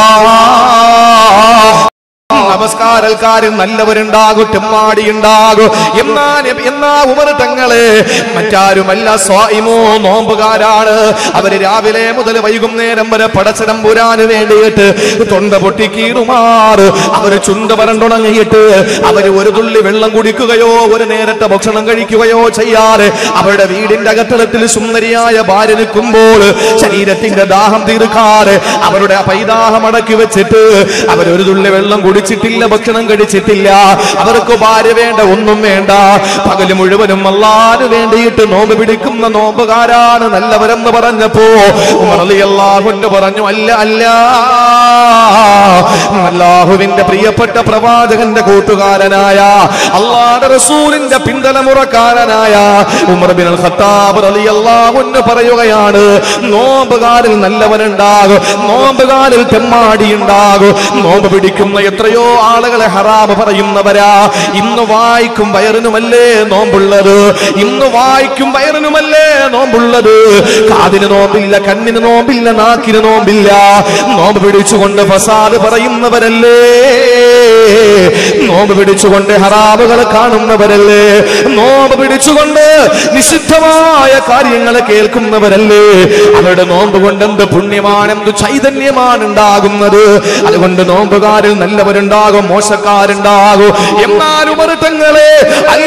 നമസ്കാരക്കാരും നല്ലവരുണ്ടാകും തെമ്മാടി ഉണ്ടാകും എന്നാ നബി- എന്നാ ഉമർ തങ്ങള് മറ്റാരുമല്ല സ്വായിമോ നോമ്പുകാരാണ് അവര് രാവിലെ മുതൽ വൈകുന്നേരം വരെ പടച്ചടം പുരാന് വേണ്ടിയിട്ട് തൊണ്ട പൊട്ടിക്കീറുമാറ് അവര് ചുണ്ട വരണ്ടുണങ്ങിയിട്ട് അവര് ഒരു തുള്ളി വെള്ളം കുടിക്കുകയോ ഒരു നേരത്തെ ഭക്ഷണം കഴിക്കുകയോ ചെയ്യാറ് അവരുടെ വീടിന്റെ അകത്തളത്തിൽ സുന്ദരിയായ ഭാര്യ നിൽക്കുമ്പോൾ ശരീരത്തിന്റെ ദാഹം തീർക്കാറ് അവരുടെ പൈതാഹം അടക്കി വെച്ചിട്ട് അവരൊരു തുള്ളി വെള്ളം കുടിച്ചിട്ടില്ല ഭക്ഷണം കഴിച്ചിട്ടില്ല അവർക്ക് ഭാര്യ വേണ്ട ഒന്നും വേണ്ട പകല് മുഴുവനും അല്ലാന് വേണ്ടിയിട്ട് നോമ്പ് പിടിക്കുന്ന നോമ്പുകാരാണ് നല്ലവരെന്ന് പറഞ്ഞപ്പോ ഉമർ റളിയല്ലാഹു അൻഹു പറഞ്ഞു അല്ല അല്ല അല്ലാഹുവിന്റെ പ്രിയപ്പെട്ട പ്രവാചകന്റെ കൂട്ടുകാരനായ അള്ളാഹുവിന്റെ റസൂലിന്റെ പിന്തലമുറക്കാരനായ ഉമർ ബിൻ അൽ ഖത്താബ് റളിയല്ലാഹു അൻഹു പറയുകയാണ് നോമ്പുകാരിൽ നല്ലവനുണ്ടാകും നോമ്പുകാരിൽ തെമ്മാടി ഉണ്ടാകും നോമ്പ് പിടിക്കുന്ന എത്രയോ ആളുകളെ ഹറാമ് പറയുന്നവരാ ഇന്ന് വായിക്കും വയറിനുമല്ലേ നോമ്പുള്ളത് ഇന്ന് വായിക്കും വയറിനുമല്ലേ നോമ്പുള്ളത് കാതിന് നോമ്പില്ല കണ്ണിന് നോമ്പില്ല നാക്കിന് നോമ്പില്ല നോമ്പ് പിടിച്ചുകൊണ്ട് ഫസാദ് പറയുന്നവരല്ലേ നോമ്പ് പിടിച്ചുകൊണ്ട് ഹറാമുകൾ കാണുന്നവരല്ലേ നോമ്പ് പിടിച്ചുകൊണ്ട് നിഷിദ്ധമായ കാര്യങ്ങൾ കേൾക്കുന്നവരല്ലേ അവരുടെ നോമ്പ് കൊണ്ട് എന്ത് പുണ്യമാണ് എന്ത് ചൈതന്യമാണ് ഉണ്ടാകുന്നത് അതുകൊണ്ട് നോമ്പുകാരിൽ നല്ലവരുണ്ടാകും മോശക്കാരുണ്ടാകും എന്നാലും തങ്ങളെ അൽ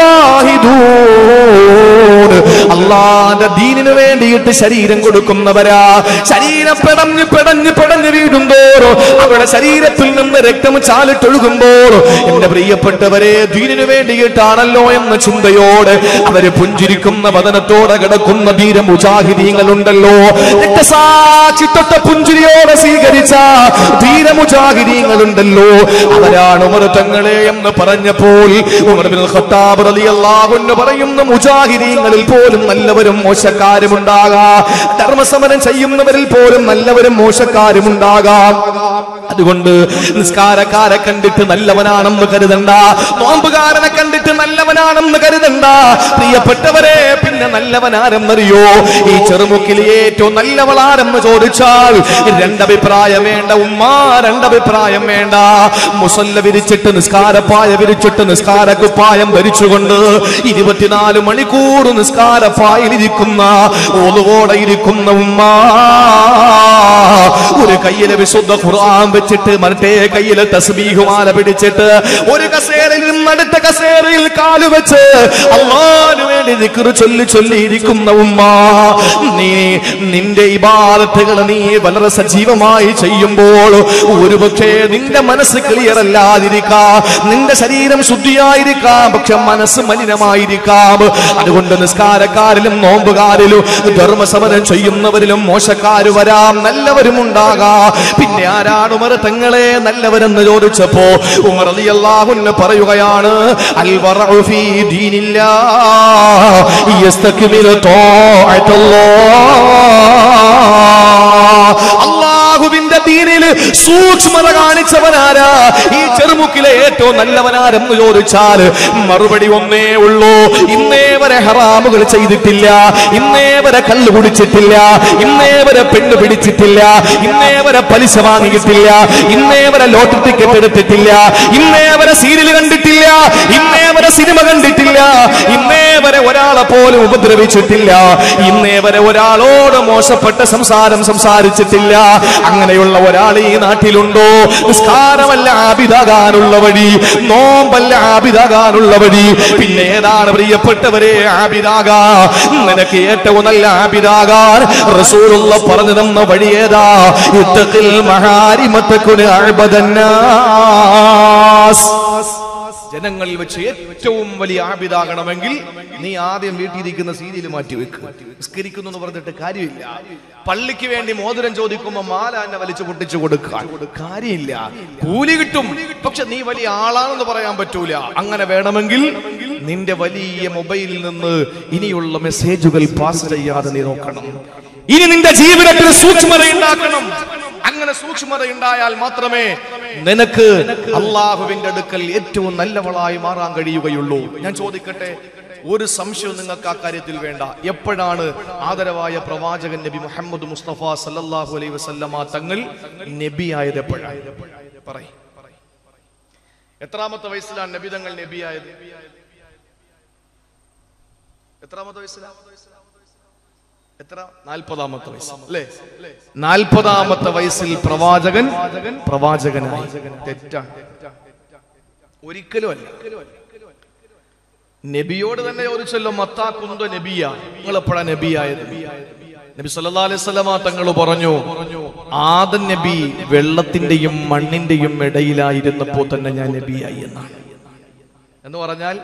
മുജാഹിദൂൻ അള്ളാന്റെ ദീനിനു വേണ്ടിയിട്ട് ശരീരം കൊടുക്കുന്നവരാ ശരീരം പെടഞ്ഞ് പെടഞ്ഞ് പെടഞ്ഞ് വീഴുമ്പോഴോ അവരുടെ ശരീരത്തിൽ നിന്ന് രക്തം ചാലിട്ടൊഴുകുമ്പോൾ എന്റെ പ്രിയപ്പെട്ടവരെ ദീനിനു വേണ്ടിയിട്ടാണല്ലോ എന്ന ചിന്തയോടെ അവര് പുഞ്ചിരിക്കുന്ന വതനത്തോടെ കിടക്കുന്ന ധീര മുജാഹിദീങ്ങളുണ്ടല്ലോ രക്തസാക്ഷി തൊട്ട പുഞ്ചിരിയോടെ സ്വീകരിച്ച ധീര മുജാഹിദീങ്ങളുണ്ടല്ലോ അവരാണ് ഉമർ തങ്ങളെ എന്ന് പറഞ്ഞപ്പോൾ ഉമർ ബിൻ ഖത്താബ് റളിയല്ലാഹു അൻഹു പറയുന്ന മുജാഹിദീങ്ങളിൽ പോലും നല്ലവരും മോശക്കാരും ഉണ്ടാകാം ധർമ്മസമരം ചെയ്യുന്നവരിൽ പോലും നല്ലവരും മോശക്കാരും ഉണ്ടാകാം അതുകൊണ്ട് നിസ്കാരക്കാരെ കണ്ടിട്ട് നല്ലവനാണെന്ന് കരുതണ്ട നോമ്പുകാരനെ കണ്ടിട്ട് നല്ലവനാണെന്ന് കരുതണ്ട പ്രിയപ്പെട്ടവരെ പിന്നെ നല്ലവനാരെന്നറിയോ ഈ ചെറുമുക്കിൽ ഏറ്റവും നല്ലവളാരെന്ന് ചോദിച്ചാൽ രണ്ടഭിപ്രായം വേണ്ട ഉമ്മ രണ്ടഭിപ്രായം വേണ്ട മുസല്ല വിരിച്ചിട്ട് നിസ്കാരപ്പായ വിരിച്ചിട്ട് നിസ്കാരക്കുപ്പായം ധരിച്ചുകൊണ്ട് ഇരുപത്തിനാല് മണിക്കൂർ നിസ്കാരപ്പായിലിരിക്കുന്ന ഒതുവോടെ ഇരിക്കുന്ന ഉമ്മ ഒരു കയ്യില് വിശുദ്ധ ഖുർആൻ വെച്ചിട്ട് മറ്റേ കയ്യില് തസ്ബീഹുമാല പിടിച്ചിട്ട് ഒരു കസേരയിൽ നിന്ന് അടുത്ത കസേരയിൽ കാല് വെച്ച് അള്ളാന് വേണ്ടി നിക്കറ് ചൊല്ലി ചൊല്ലി ഇരിക്കുന്ന ഉമ്മ നീ നിന്റെ ഇബാദത്തുകൾ നീ വളരെ സജീവമായി ചെയ്യുമ്പോൾ ഒരുപക്ഷേ നിന്റെ മനസ്സ് ക്ലിയർ അല്ലാതിരിക്കാം നിന്റെ ശരീരം ശുദ്ധിയായിരിക്കാം പക്ഷെ മനസ്സ് മലിനമായിരിക്കാം അതുകൊണ്ട് നിസ്കാരക്കാരിലും നോമ്പുകാരിലും ധർമ്മസമരം ചെയ്യുന്നവരിലും മോശക്കാര് വരാം നല്ലവരും ഉണ്ടാകാം പിന്നെ ആരാണ് ഉമർ തങ്ങളെ നല്ലവരെന്ന് ചോദിച്ചപ്പോ ഉമർ അള്ളാഹുന്ന് പറയുകയാണ് അൽ വറഉ ഫീ ദീനില്ലാ യസ്തക്മിലു ത്വാഅത്തല്ലാഹ് അള്ളാഹുവിന്റെ ദീനില് സൂക്ഷ്മത കാണിച്ചവനാരാ ഈ ചെറുമുക്കിലെ ഏറ്റവും നല്ലവനാരെന്ന് ചോദിച്ചാൽ മറുപടി ഒന്നേ ഉള്ളൂ ഇന്നേ വരെ ഹറാമുകൾ ചെയ്തിട്ടില്ല ഇന്നേ വരെ കല്ല് കുടിച്ചിട്ടില്ല ഇന്നേ വരെ പെണ്ണ് പിടിച്ചിട്ടില്ല ഇന്നേ വരെ പലിശ വാങ്ങിയിട്ടില്ല ഇന്നേ വരെ ലോട്ടറി ടിക്കറ്റ് എടുത്തിട്ടില്ല ഇന്നേ വരെ സീരിയൽ കണ്ടിട്ടില്ല ഇന്നേ വരെ സിനിമ കണ്ടിട്ടില്ല ഇന്നേ വരെ ഒരാളെ പോലും ഉപദ്രവിച്ചിട്ടില്ല ഇന്നേ വരെ ഒരാളോട് മോശപ്പെട്ട സംസാരം സംസാരിച്ചിട്ടില്ല അങ്ങനെയുള്ള ഒരാൾ ഈ നാട്ടിലുണ്ടോ നിസ്കാരമല്ല ആബിതാകാനുള്ള വഴി നോമ്പല്ല ആബിതാകാനുള്ള വഴി പിന്നെ ഏതാണ് പ്രിയപ്പെട്ടവരെ ആബിതാകാ നിനക്ക് ഏറ്റവും നല്ല ആബിതാകാൻ റസൂലുള്ള പറഞ്ഞു തന്ന വഴി ഏതാ ഇത്തഖിൽ മഹാരിമത്തക്കുന് അഅ്ബദന്നാസ് ജനങ്ങളിൽ വെച്ച് ഏറ്റവും വലിയ ആബിതാകണമെങ്കിൽ നീ ആദ്യം വീട്ടിലിരിക്കുന്ന സീരിയൽ മാറ്റി വെക്ക് നിസ്കരിക്കുന്നു എന്ന് പറഞ്ഞിട്ട് കാര്യമില്ല പള്ളിക്ക് വേണ്ടി മോതിരം ചോദിക്കുമ്പോ മാല എന്നെ വലിച്ചു പൊട്ടിച്ചു കൊടുക്കാൻ കാര്യമില്ല കൂലി കിട്ടും പക്ഷെ നീ വലിയ ആളാണെന്ന് പറയാൻ പറ്റൂല അങ്ങനെ വേണമെങ്കിൽ നിന്റെ വലിയ മൊബൈലിൽ നിന്ന് ഇനിയുള്ള മെസ്സേജുകൾ പാസ് ചെയ്യാതെ നീ നോക്കണം ഇനി നിന്റെ ജീവിതത്തിൽ സൂക്ഷ്മത ഉണ്ടാക്കണം അങ്ങനെ അങ്ങനെ സൂക്ഷ്മത ഉണ്ടായാൽ മാത്രമേ നിനക്ക് അള്ളാഹുവിന്റെ അടുക്കൽ ഏറ്റവും നല്ലവളായി മാറാൻ കഴിയുകയുള്ളൂ ഞാൻ ചോദിക്കട്ടെ ഒരു സംശയവും നിങ്ങൾക്ക് ആ കാര്യത്തിൽ വേണ്ട എപ്പോഴാണ് ആദരവായ പ്രവാചകൻ നബി മുഹമ്മദ് മുസ്തഫ സല്ലല്ലാഹു അലൈഹി വസല്ലമ തങ്ങൾ നബിയായത് എപ്പോഴാണ് പറയും എത്രാമത്തെ വയസ്സിലാണ് നബി തങ്ങൾ നബിയായത് എത്രാമത്തെ വയസ്സിലാണ് എത്ര നാൽപ്പതാമത്തെ വയസ്സ് അല്ലേ നാൽപ്പതാമത്തെ വയസ്സിൽ പ്രവാചകൻ പ്രവാചകനായി തെറ്റാണ് ഒരിക്കലും അല്ല നബിയോട് തന്നെ ചോദിച്ചല്ലോ മത്താ കുന്ത നബിയ നിങ്ങൾ എപ്പോഴാ നബിയായത് നബി സല്ലാ അലൈഹി സ്വലമ തങ്ങൾ പറഞ്ഞു ആദൻ നബി വെള്ളത്തിന്റെയും മണ്ണിന്റെയും ഇടയിലായിരുന്നപ്പോ തന്നെ ഞാൻ നബിയായി എന്നാണ് എന്ന് പറഞ്ഞാൽ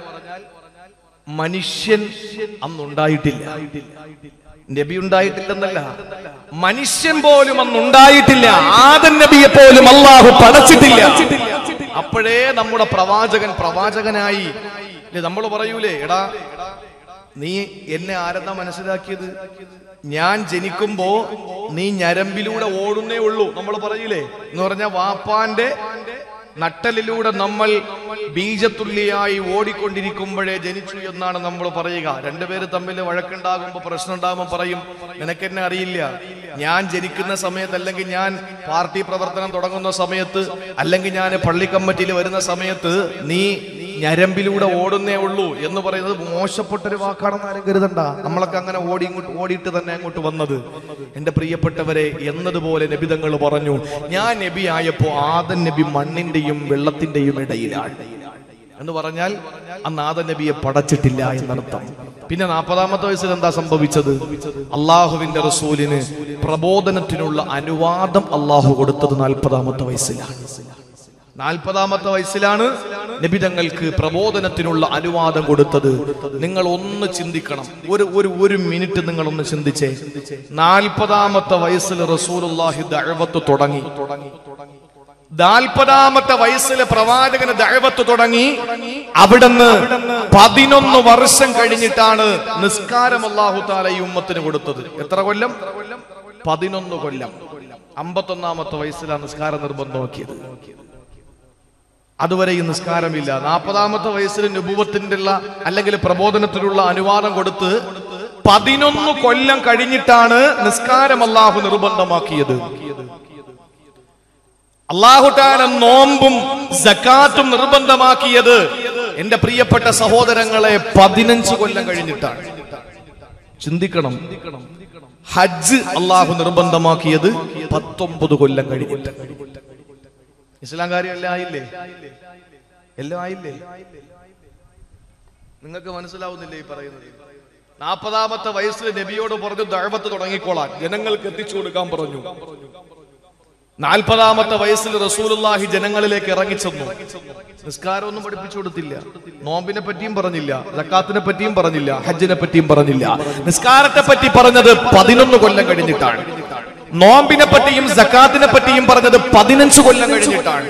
മനുഷ്യൻ അന്നുണ്ടായിട്ടില്ല നബി ഉണ്ടായിട്ടില്ലെന്നല്ല മനുഷ്യൻ പോലും അന്നുണ്ടായിട്ടില്ല ആദൻ നബിയെ പോലും അള്ളാഹു പടച്ചിട്ടില്ല അപ്പോഴേ നമ്മുടെ പ്രവാചകൻ പ്രവാചകനായി നമ്മൾ പറയൂലേ എടാ നീ എന്നെ ആരെന്നാ മനസ്സിലാക്കിയത് ഞാൻ ജനിക്കുമ്പോ നീ ഞരമ്പിലൂടെ ഓടുന്നേ ഉള്ളൂ നമ്മൾ പറയൂലേ എന്ന് പറഞ്ഞ വാപ്പാന്റെ നട്ടലിലൂടെ നമ്മൾ ബീജത്തുള്ളിയായി ഓടിക്കൊണ്ടിരിക്കുമ്പോഴേ ജനിച്ചു എന്നാണ് നമ്മൾ പറയുക രണ്ടുപേര് തമ്മിൽ വഴക്കുണ്ടാകുമ്പോൾ പ്രശ്നം ഉണ്ടാകുമ്പോൾ പറയും നിനക്കെന്നെ അറിയില്ല ഞാൻ ജനിക്കുന്ന സമയത്ത് അല്ലെങ്കിൽ ഞാൻ പാർട്ടി പ്രവർത്തനം തുടങ്ങുന്ന സമയത്ത് അല്ലെങ്കിൽ ഞാൻ പള്ളി കമ്മിറ്റിയിൽ വരുന്ന സമയത്ത് നീ ഞരമ്പിലൂടെ ഓടുന്നേ ഉള്ളൂ എന്ന് പറയുന്നത് മോശപ്പെട്ടൊരു വാക്കാണെന്ന് ആരും കരുതണ്ട നമ്മളൊക്കെ അങ്ങനെ ഓടി ഇങ്ങോട്ട് ഓടിയിട്ട് തന്നെ അങ്ങോട്ട് വന്നത് എന്റെ പ്രിയപ്പെട്ടവരെ എന്നതുപോലെ നബിതങ്ങൾ പറഞ്ഞു ഞാൻ നബി ആയപ്പോ ആദൻ നബി മണ്ണിന്റെയും വെള്ളത്തിന്റെയും ഇടയിലാണ് എന്ന് പറഞ്ഞാൽ അന്ന് ആദൻ നബിയെ പടച്ചിട്ടില്ല എന്നർത്ഥം പിന്നെ നാൽപ്പതാമത്തെ വയസ്സിൽ എന്താ സംഭവിച്ചത് അള്ളാഹുവിന്റെ റസൂലിന് പ്രബോധനത്തിനുള്ള അനുവാദം അള്ളാഹു കൊടുത്തത് നാൽപ്പതാമത്തെ വയസ്സിലാണ് നാൽപ്പതാമത്തെ വയസ്സിലാണ് നബിതങ്ങൾക്ക് പ്രബോധനത്തിനുള്ള അനുവാദം കൊടുത്തത് നിങ്ങൾ ഒന്ന് ചിന്തിക്കണം ഒരു ഒരു ഒരു മിനിറ്റ് നിങ്ങൾ ഒന്ന് ചിന്തിച്ചേ നാൽപ്പതാമത്തെ വയസ്സിൽ റസൂലുള്ളാഹി ദഅവത്ത് തുടങ്ങി നാൽപ്പതാമത്തെ വയസ്സിലെ പ്രവാചകന് ദഅവത്ത് തുടങ്ങി അവിടുന്ന് പതിനൊന്ന് വർഷം കഴിഞ്ഞിട്ടാണ് നിസ്കാരം അള്ളാഹു താല ഈ ഉമ്മത്തിന് കൊടുത്തത് എത്ര കൊല്ലം പതിനൊന്ന് കൊല്ലം അമ്പത്തൊന്നാമത്തെ വയസ്സിലാണ് നിസ്കാരം നിർബന്ധമാക്കിയത് അതുവരെ ഈ നിസ്കാരമില്ല നാൽപ്പതാമത്തെ വയസ്സിൽ നുപൂവത്തിന്റെ ഉള്ള അല്ലെങ്കിൽ പ്രബോധനത്തിലുള്ള അനുവാദം കൊടുത്ത് പതിനൊന്ന് കൊല്ലം കഴിഞ്ഞിട്ടാണ് നിസ്കാരം അള്ളാഹു നിർബന്ധമാക്കിയത് അള്ളാഹുട്ടാല നോമ്പും സക്കാത്തും നിർബന്ധമാക്കിയത് എന്റെ പ്രിയപ്പെട്ട സഹോദരങ്ങളെ പതിനഞ്ച് കൊല്ലം കഴിഞ്ഞിട്ടാണ് ചിന്തിക്കണം ഹജ്ജ് അള്ളാഹു നിർബന്ധമാക്കിയത് പത്തൊമ്പത് കൊല്ലം കഴിഞ്ഞിട്ട് ഇസ്ലാം കാര്യം എല്ലാം ആയില്ലേ എല്ലാം ആയില്ലേ നിങ്ങൾക്ക് മനസ്സിലാവുന്നില്ലേ ഈ പറയുന്നത് നാൽപ്പതാമത്തെ വയസ്സിൽ നബിയോട് പറഞ്ഞു ദഴവത്ത് തുടങ്ങിക്കോളാൻ ജനങ്ങൾക്ക് എത്തിച്ചു കൊടുക്കാൻ പറഞ്ഞു നാൽപ്പതാമത്തെ വയസ്സിൽ റസൂലുള്ളാഹി ജനങ്ങളിലേക്ക് ഇറങ്ങിച്ചെന്നു നിസ്കാരമൊന്നും പഠിപ്പിച്ചു കൊടുത്തില്ല നോമ്പിനെ പറ്റിയും പറഞ്ഞില്ല ജക്കാത്തിനെ പറ്റിയും പറഞ്ഞില്ല ഹജ്ജിനെ പറ്റിയും പറഞ്ഞില്ല നിസ്കാരത്തെ പറ്റി പറഞ്ഞത് പതിനൊന്ന് കൊല്ലം കഴിഞ്ഞിട്ടാണ് നോമ്പിനെ പറ്റിയും ജക്കാത്തിനെ പറ്റിയും പറഞ്ഞത് പതിനഞ്ച് കൊല്ലം കഴിഞ്ഞിട്ടാണ്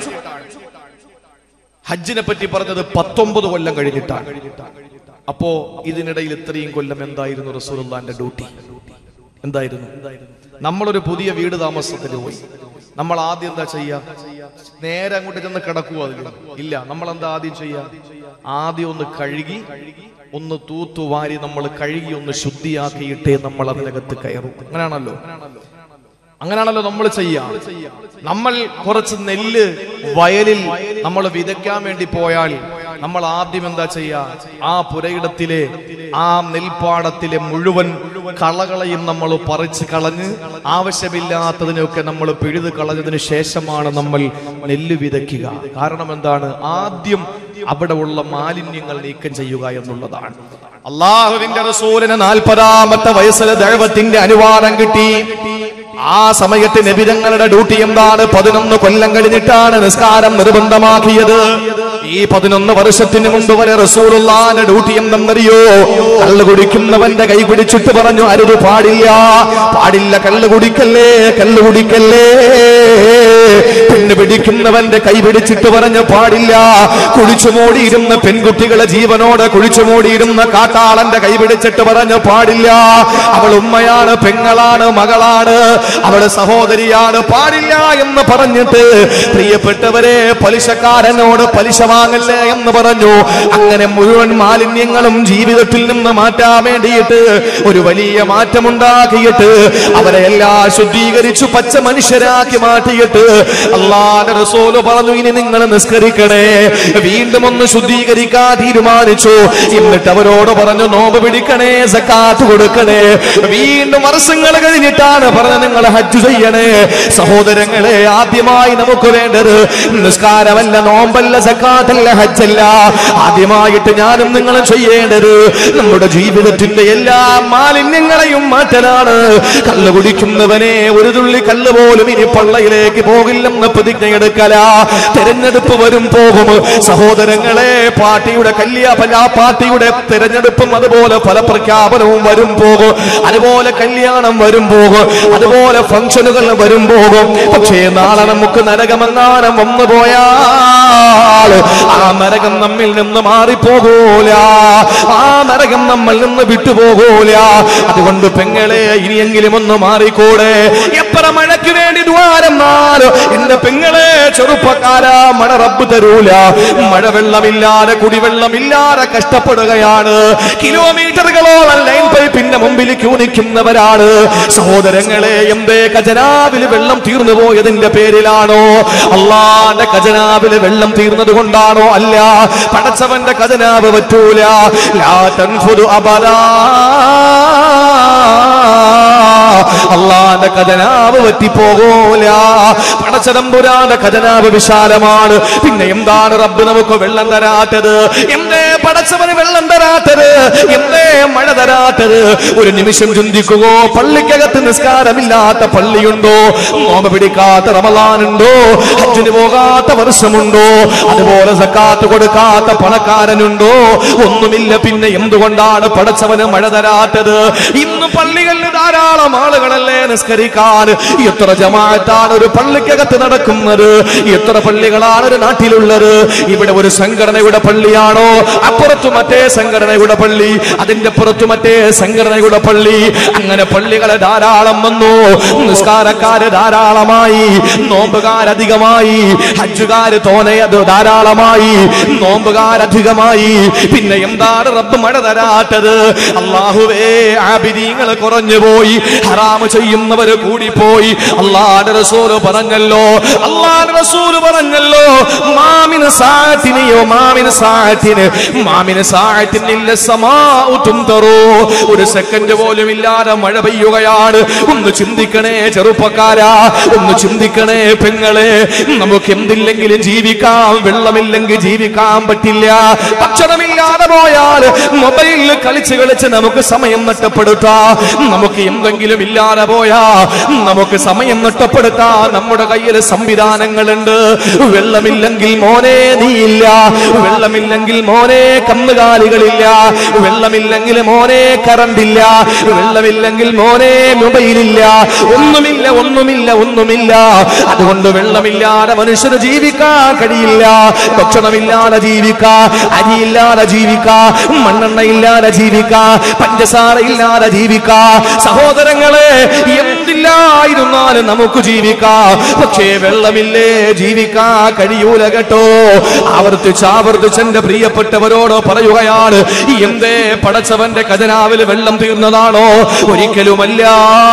ഹജ്ജിനെ പറ്റി പറഞ്ഞത് പത്തൊമ്പത് കൊല്ലം കഴിഞ്ഞിട്ടാണ് അപ്പോ ഇതിനിടയിൽ ഇത്രയും കൊല്ലം എന്തായിരുന്നു റസൂലുള്ളാന്റെ ഡ്യൂട്ടി എന്തായിരുന്നു നമ്മളൊരു പുതിയ വീട് താമസത്തിന് പോയി നമ്മൾ ആദ്യം എന്താ ചെയ്യാ നേരെ അങ്ങോട്ട് ചെന്ന് കിടക്കുക അതിൽ ഇല്ല നമ്മൾ എന്താ ആദ്യം ചെയ്യാ ആദ്യം ഒന്ന് കഴുകി ഒന്ന് തൂത്തുവാരി നമ്മൾ കഴുകി ഒന്ന് ശുദ്ധിയാക്കിയിട്ടേ നമ്മൾ അതിനകത്ത് കയറും അങ്ങനെയാണല്ലോ അങ്ങനെയാണല്ലോ നമ്മൾ ചെയ്യാം നമ്മൾ കുറച്ച് നെല്ല് വയലിൽ നമ്മൾ വിതയ്ക്കാൻ വേണ്ടി പോയാൽ നമ്മൾ ആദ്യം എന്താ ചെയ്യാ ആ പുരയിടത്തിലെ ആ നെൽപ്പാടത്തിലെ മുഴുവൻ കളകളെയും നമ്മൾ പറിച്ച് കളഞ്ഞ് ആവശ്യമില്ലാത്തതിനൊക്കെ നമ്മൾ പിഴുത് കളഞ്ഞതിന് ശേഷമാണ് നമ്മൾ നെല്ല് വിതയ്ക്കുക കാരണം എന്താണ് ആദ്യം അവിടെ ഉള്ള മാലിന്യങ്ങൾ നീക്കം ചെയ്യുക എന്നുള്ളതാണ് അള്ളാഹുവിന്റെ റസൂലിന് നാൽപ്പതാമത്തെ വയസ്സിലെ ദൈവത്തിന്റെ അനുവാദം കിട്ടി ആ സമയത്ത് നബിതങ്ങളുടെ ഡ്യൂട്ടി എന്താണ് പതിനൊന്ന് കൊല്ലം കഴിഞ്ഞിട്ടാണ് നിസ്കാരം നിർബന്ധമാക്കിയത് ഈ പതിനൊന്ന് വർഷത്തിന് മുമ്പ് വരെ റസൂലുള്ളാന്റെ ഡ്യൂട്ടി എന്തെന്നറിയോ കള്ളു കുടിക്കുന്നവന്റെ കൈ പിടിച്ചിട്ട് പറഞ്ഞു അരുത് പാടില്ല പാടില്ല കള്ളു കുടിക്കല്ലേ കള്ളു കുടിക്കല്ലേ പെണ്ണ് പിടിക്കുന്നവന്റെ കൈ പിടിച്ചിട്ട് പറഞ്ഞ പാടില്ല കുഴിച്ചുമൂടിയിരുന്ന പെൺകുട്ടികളെ ജീവനോടെ കുഴിച്ചുമൂടിയിരുന്ന കാട്ടാളന്റെ കൈ പിടിച്ചിട്ട് പറഞ്ഞ പാടില്ല അവൾ ഉമ്മയാണ് പെങ്ങളാണ് മകളാണ് അവള് സഹോദരിയാണ് പാടില്ല എന്ന് പറഞ്ഞിട്ട് പ്രിയപ്പെട്ടവരെ പലിശക്കാരനോട് പലിശ വാങ്ങല്ലേ എന്ന് പറഞ്ഞു അങ്ങനെ മുഴുവൻ മാലിന്യങ്ങളും ജീവിതത്തിൽ നിന്ന് മാറ്റാൻ വേണ്ടിയിട്ട് ഒരു വലിയ മാറ്റമുണ്ടാക്കിയിട്ട് അവരെ എല്ലാം ശുദ്ധീകരിച്ചു പച്ച മനുഷ്യരാക്കി മാറ്റിയിട്ട് അള്ളാന്റെ റസൂല് പറഞ്ഞു ഇനി നിങ്ങൾ നിസ്കരിക്കണേ വീണ്ടും ഒന്ന് ശുദ്ധീകരിക്കാൻ തീരുമാനിച്ചു എന്നിട്ട് അവരോട് പറഞ്ഞു നോമ്പ് പിടിക്കണേ സക്കാത്ത് കൊടുക്കണേ വീണ്ടും വർഷങ്ങൾ കഴിഞ്ഞിട്ടാണ് പറഞ്ഞ നിങ്ങൾ ഹജ്ജ് ചെയ്യണേ സഹോദരങ്ങളെ ആദ്യമായി നമുക്ക് വേണ്ടത് നിസ്കാരമല്ല നോമ്പല്ല സക്കാത്തല്ല ഹജ്ജല്ല ആദ്യമായിട്ട് ഞാനും നിങ്ങളും ചെയ്യേണ്ടത് നമ്മുടെ ജീവിതത്തിന്റെ എല്ലാ മാലിന്യങ്ങളെയും മാറ്റലാണ് കല്ല് കുടിക്കുന്നവനെ ഒരു തുള്ളി കല്ല് പോലും ഇനി പള്ളയിലേക്ക് പോകില്ലെന്ന് പ്രതിജ്ഞയെടുക്കല തെരഞ്ഞെടുപ്പ് വരും പോകും സഹോദരങ്ങളെ പാർട്ടിയുടെ കല്യാണ പാർട്ടിയുടെ തെരഞ്ഞെടുപ്പും അതുപോലെ ഫലപ്രഖ്യാപനവും വരും പോകും അതുപോലെ കല്യാണം വരും പോകും അതുപോലെ ഫംഗ്ഷനുകൾ വരും പോകും പക്ഷേ നാളെ നമുക്ക് നരകമെങ്ങാനം വന്നു പോയാൽ ആ നരകം നമ്മിൽ നിന്ന് മാറിപ്പോകൂല ആ നരകം നമ്മൾ നിന്ന് വിട്ടുപോകൂല അതുകൊണ്ട് പെങ്ങളെ ഇനിയെങ്കിലും ഒന്ന് മാറിക്കൂടെ എത്ര മഴയ്ക്ക് വേണ്ടി ദ്വാരന്നാലോ എന്റെ പെങ്ങളെ ചെറുപ്പക്കാരാ മഴ റബ്ബ് തരൂല മഴവെള്ളമില്ലാതെ കുടിവെള്ളമില്ലാതെ കഷ്ടപ്പെടുകയാണ് കിലോമീറ്ററുകളോളം ലൈൻ പൈപ്പിന്റെ മുമ്പിൽ ക്യൂ നിൽക്കുന്നവരാണ് സഹോദരങ്ങളെ എന്തേ ഖജനാവിൽ വെള്ളം തീർന്നു പോയതിന്റെ പേരിലാണോ അള്ളാന്റെ ഖജനാവിൽ വെള്ളം തീർന്നത് കൊണ്ടാണോ അല്ല പടച്ചവന്റെ ഖജനാവ് പറ്റൂല ലാ തൻഫുദു അബലാ അള്ളാന്റെ ഖജനാവ് പറ്റിപ്പോകൂല പടച്ചതമ്പുരാന്റെ ഖജനാവ് വിശാലമാണ് പിന്നെ എന്താണ് റബ്ബ് നമുക്ക് വെള്ളം തരാത്തത് എന്തേ പടച്ചവന് വെള്ളം തരാത്തത് എന്തേ മഴ തരാത്തത് ഒരു നിമിഷം ചിന്തിക്കുകയോ പള്ളിക്കകത്ത് നിസ്കാരമില്ലാത്ത പള്ളിയുണ്ടോ നോമ്പ് പിടിക്കാത്ത റമലാനുണ്ടോ ഹജ്ജിന് പോകാത്ത വർഷമുണ്ടോ അതുപോലെ സക്കാത്ത് കൊടുക്കാത്ത പണക്കാരനുണ്ടോ ഒന്നുമില്ല പിന്നെ എന്തുകൊണ്ടാണ് പടച്ചവന് മഴ തരാത്തത് ഇന്ന് പള്ളികളിൽ ധാരാളം ആളുകളല്ലേ നിസ്കരിക്കാൻ എത്ര ജമാഅത്താണ് ഒരു പള്ളിക്കകത്ത് നടക്കുന്നത് എത്ര പള്ളികളാണ് ഒരു നാട്ടിലുള്ളത് ഇവിടെ ഒരു സംഘടനയുടെ പള്ളിയാണോ അപ്പുറത്ത് മറ്റേ സംഘടനയുടെ പള്ളി അതിന്റെ പുറത്ത് മറ്റേ സംഘടനയുടെ പള്ളി അങ്ങനെ പള്ളികളെ ധാരാളം വന്നു നിസ്കാരക്കാര് ധാരാളമായി നോമ്പുകാരധികമായി ഹജ്ജുകാര് തോനയത് ധാരാളമായി നോമ്പുകാരധികമായി പിന്നെ എന്താണ് റബ്ബ് മഴ തരാത്തത് അള്ളാഹുവേ ആബിദീങ്ങൾ കുറഞ്ഞു പോയി ഹറാമ് ചെയ്യുന്നവര് കൂടിപ്പോയി അള്ളാന്റെ റസൂല് പറഞ്ഞല്ലോ അള്ളാന്റെ റസൂല് പറഞ്ഞല്ലോ മാമിന് സാറ്റിനെയോ മാമിന് സാറ്റിന് മാമിന് സാറ്റിനില്ല സമാഉ തുന്തറോ ഒരു സെക്കൻഡ് പോലും ഇല്ലാതെ മഴ പെയ്യുകയാണ് ഒന്ന് ചിന്തിക്കണേ ചെറുപ്പക്കാരാ ഒന്ന് ചിന്തിക്കണേ പെങ്ങളെ നമുക്ക് എന്തില്ലെങ്കിലും ജീവിക്കാം വെള്ളമില്ലെങ്കിൽ ജീവിക്കാൻ പറ്റില്ല ഭക്ഷണമില്ലാതെ പോയാൽ മൊബൈലിൽ കളിച്ച് കളിച്ച് നമുക്ക് സമയം നഷ്ടപ്പെടുത്താം നമുക്ക് എന്തെങ്കിലും ഇല്ലാതെ പോയാ നമുക്ക് സമയം നഷ്ടപ്പെടുത്താൻ നമ്മുടെ കയ്യിൽ സംവിധാനങ്ങളുണ്ട് വെള്ളമില്ലെങ്കിൽ മോനെ നീയില്ല വെള്ളമില്ലെങ്കിൽ മോനെ കന്നുകാലികളില്ല വെള്ളമില്ലെങ്കിൽ മോനെ കറണ്ടില്ല വെള്ളമില്ലെങ്കിൽ മോനെ മൊബൈലില്ല ഒന്നുമില്ല ഒന്നുമില്ല ഒന്നുമില്ല അതുകൊണ്ട് വെള്ളമില്ലാതെ മനുഷ്യന് ജീവിക്കാൻ കഴിയില്ല ഭക്ഷണമില്ലാതെ ജീവിക്കാം അരിയില്ലാതെ ജീവിക്കാം മണ്ണെണ്ണ ഇല്ലാതെ ജീവിക്കാം പഞ്ചസാര ഇല്ലാതെ ജീവിക്കാം സഹോദരങ്ങളെ എന്തില്ലായിരുന്നാലും നമുക്ക് ജീവിക്കാം പക്ഷേ വെള്ളമില്ലേ ജീവിക്കാൻ കഴിയൂല കേട്ടോ ആവർത്തിച്ച് ആവർത്തിച്ച് എന്റെ പ്രിയപ്പെട്ടവരോട് പറയുകയാണ് എന്തേ പടച്ചവന്റെ ഖജനാവിൽ വെള്ളം തീർന്നതാണോ ഒരിക്കലുമല്ല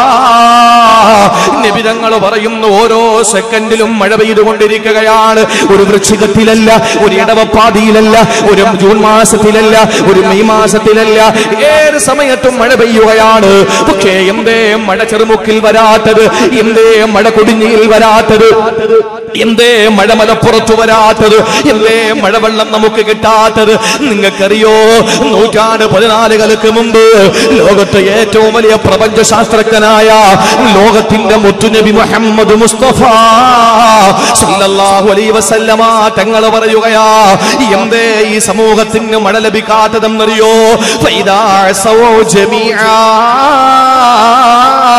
നിബിതങ്ങൾ പറയുന്നു ഓരോ സെക്കൻഡിലും മഴ പെയ്തുകൊണ്ടിരിക്കുകയാണ് ഒരു വൃശ്ചികത്തിലല്ല ഒരു ഇടവപ്പാതിയിലല്ല ഒരു ജൂൺ മാസത്തിലല്ല ഒരു മെയ് മാസത്തിലല്ല ഏത് സമയത്തും മഴ പെയ്യുകയാണ് പക്ഷേ എന്തേ മഴ ചെറുമുക്കിൽ വരാത്തത് എന്തേ മഴ കൊടിഞ്ഞിയിൽ വരാത്തത് എന്തേ മഴ മലപ്പുറത്ത് വരാത്തത് എന്തേ മഴവെള്ളം നമുക്ക് കിട്ടാത്തത് നിങ്ങൾക്കറിയോ നൂറ്റാണ്ട് പതിനാലുകൾക്ക് മുമ്പ് ലോകത്തെ ഏറ്റവും വലിയ പ്രപഞ്ച ശാസ്ത്രജ്ഞനായ ലോകത്തിന്റെ മുത്തുനബി മുഹമ്മദ് മുസ്തഫ സല്ലല്ലാഹു അലൈഹി വസല്ലമ തങ്ങൾ പറയുകയാ എന്തേ ഈ സമൂഹത്തിന് മഴ ലഭിക്കാത്തതെന്നറിയോ ഫൈദാ സൗ ജമീആ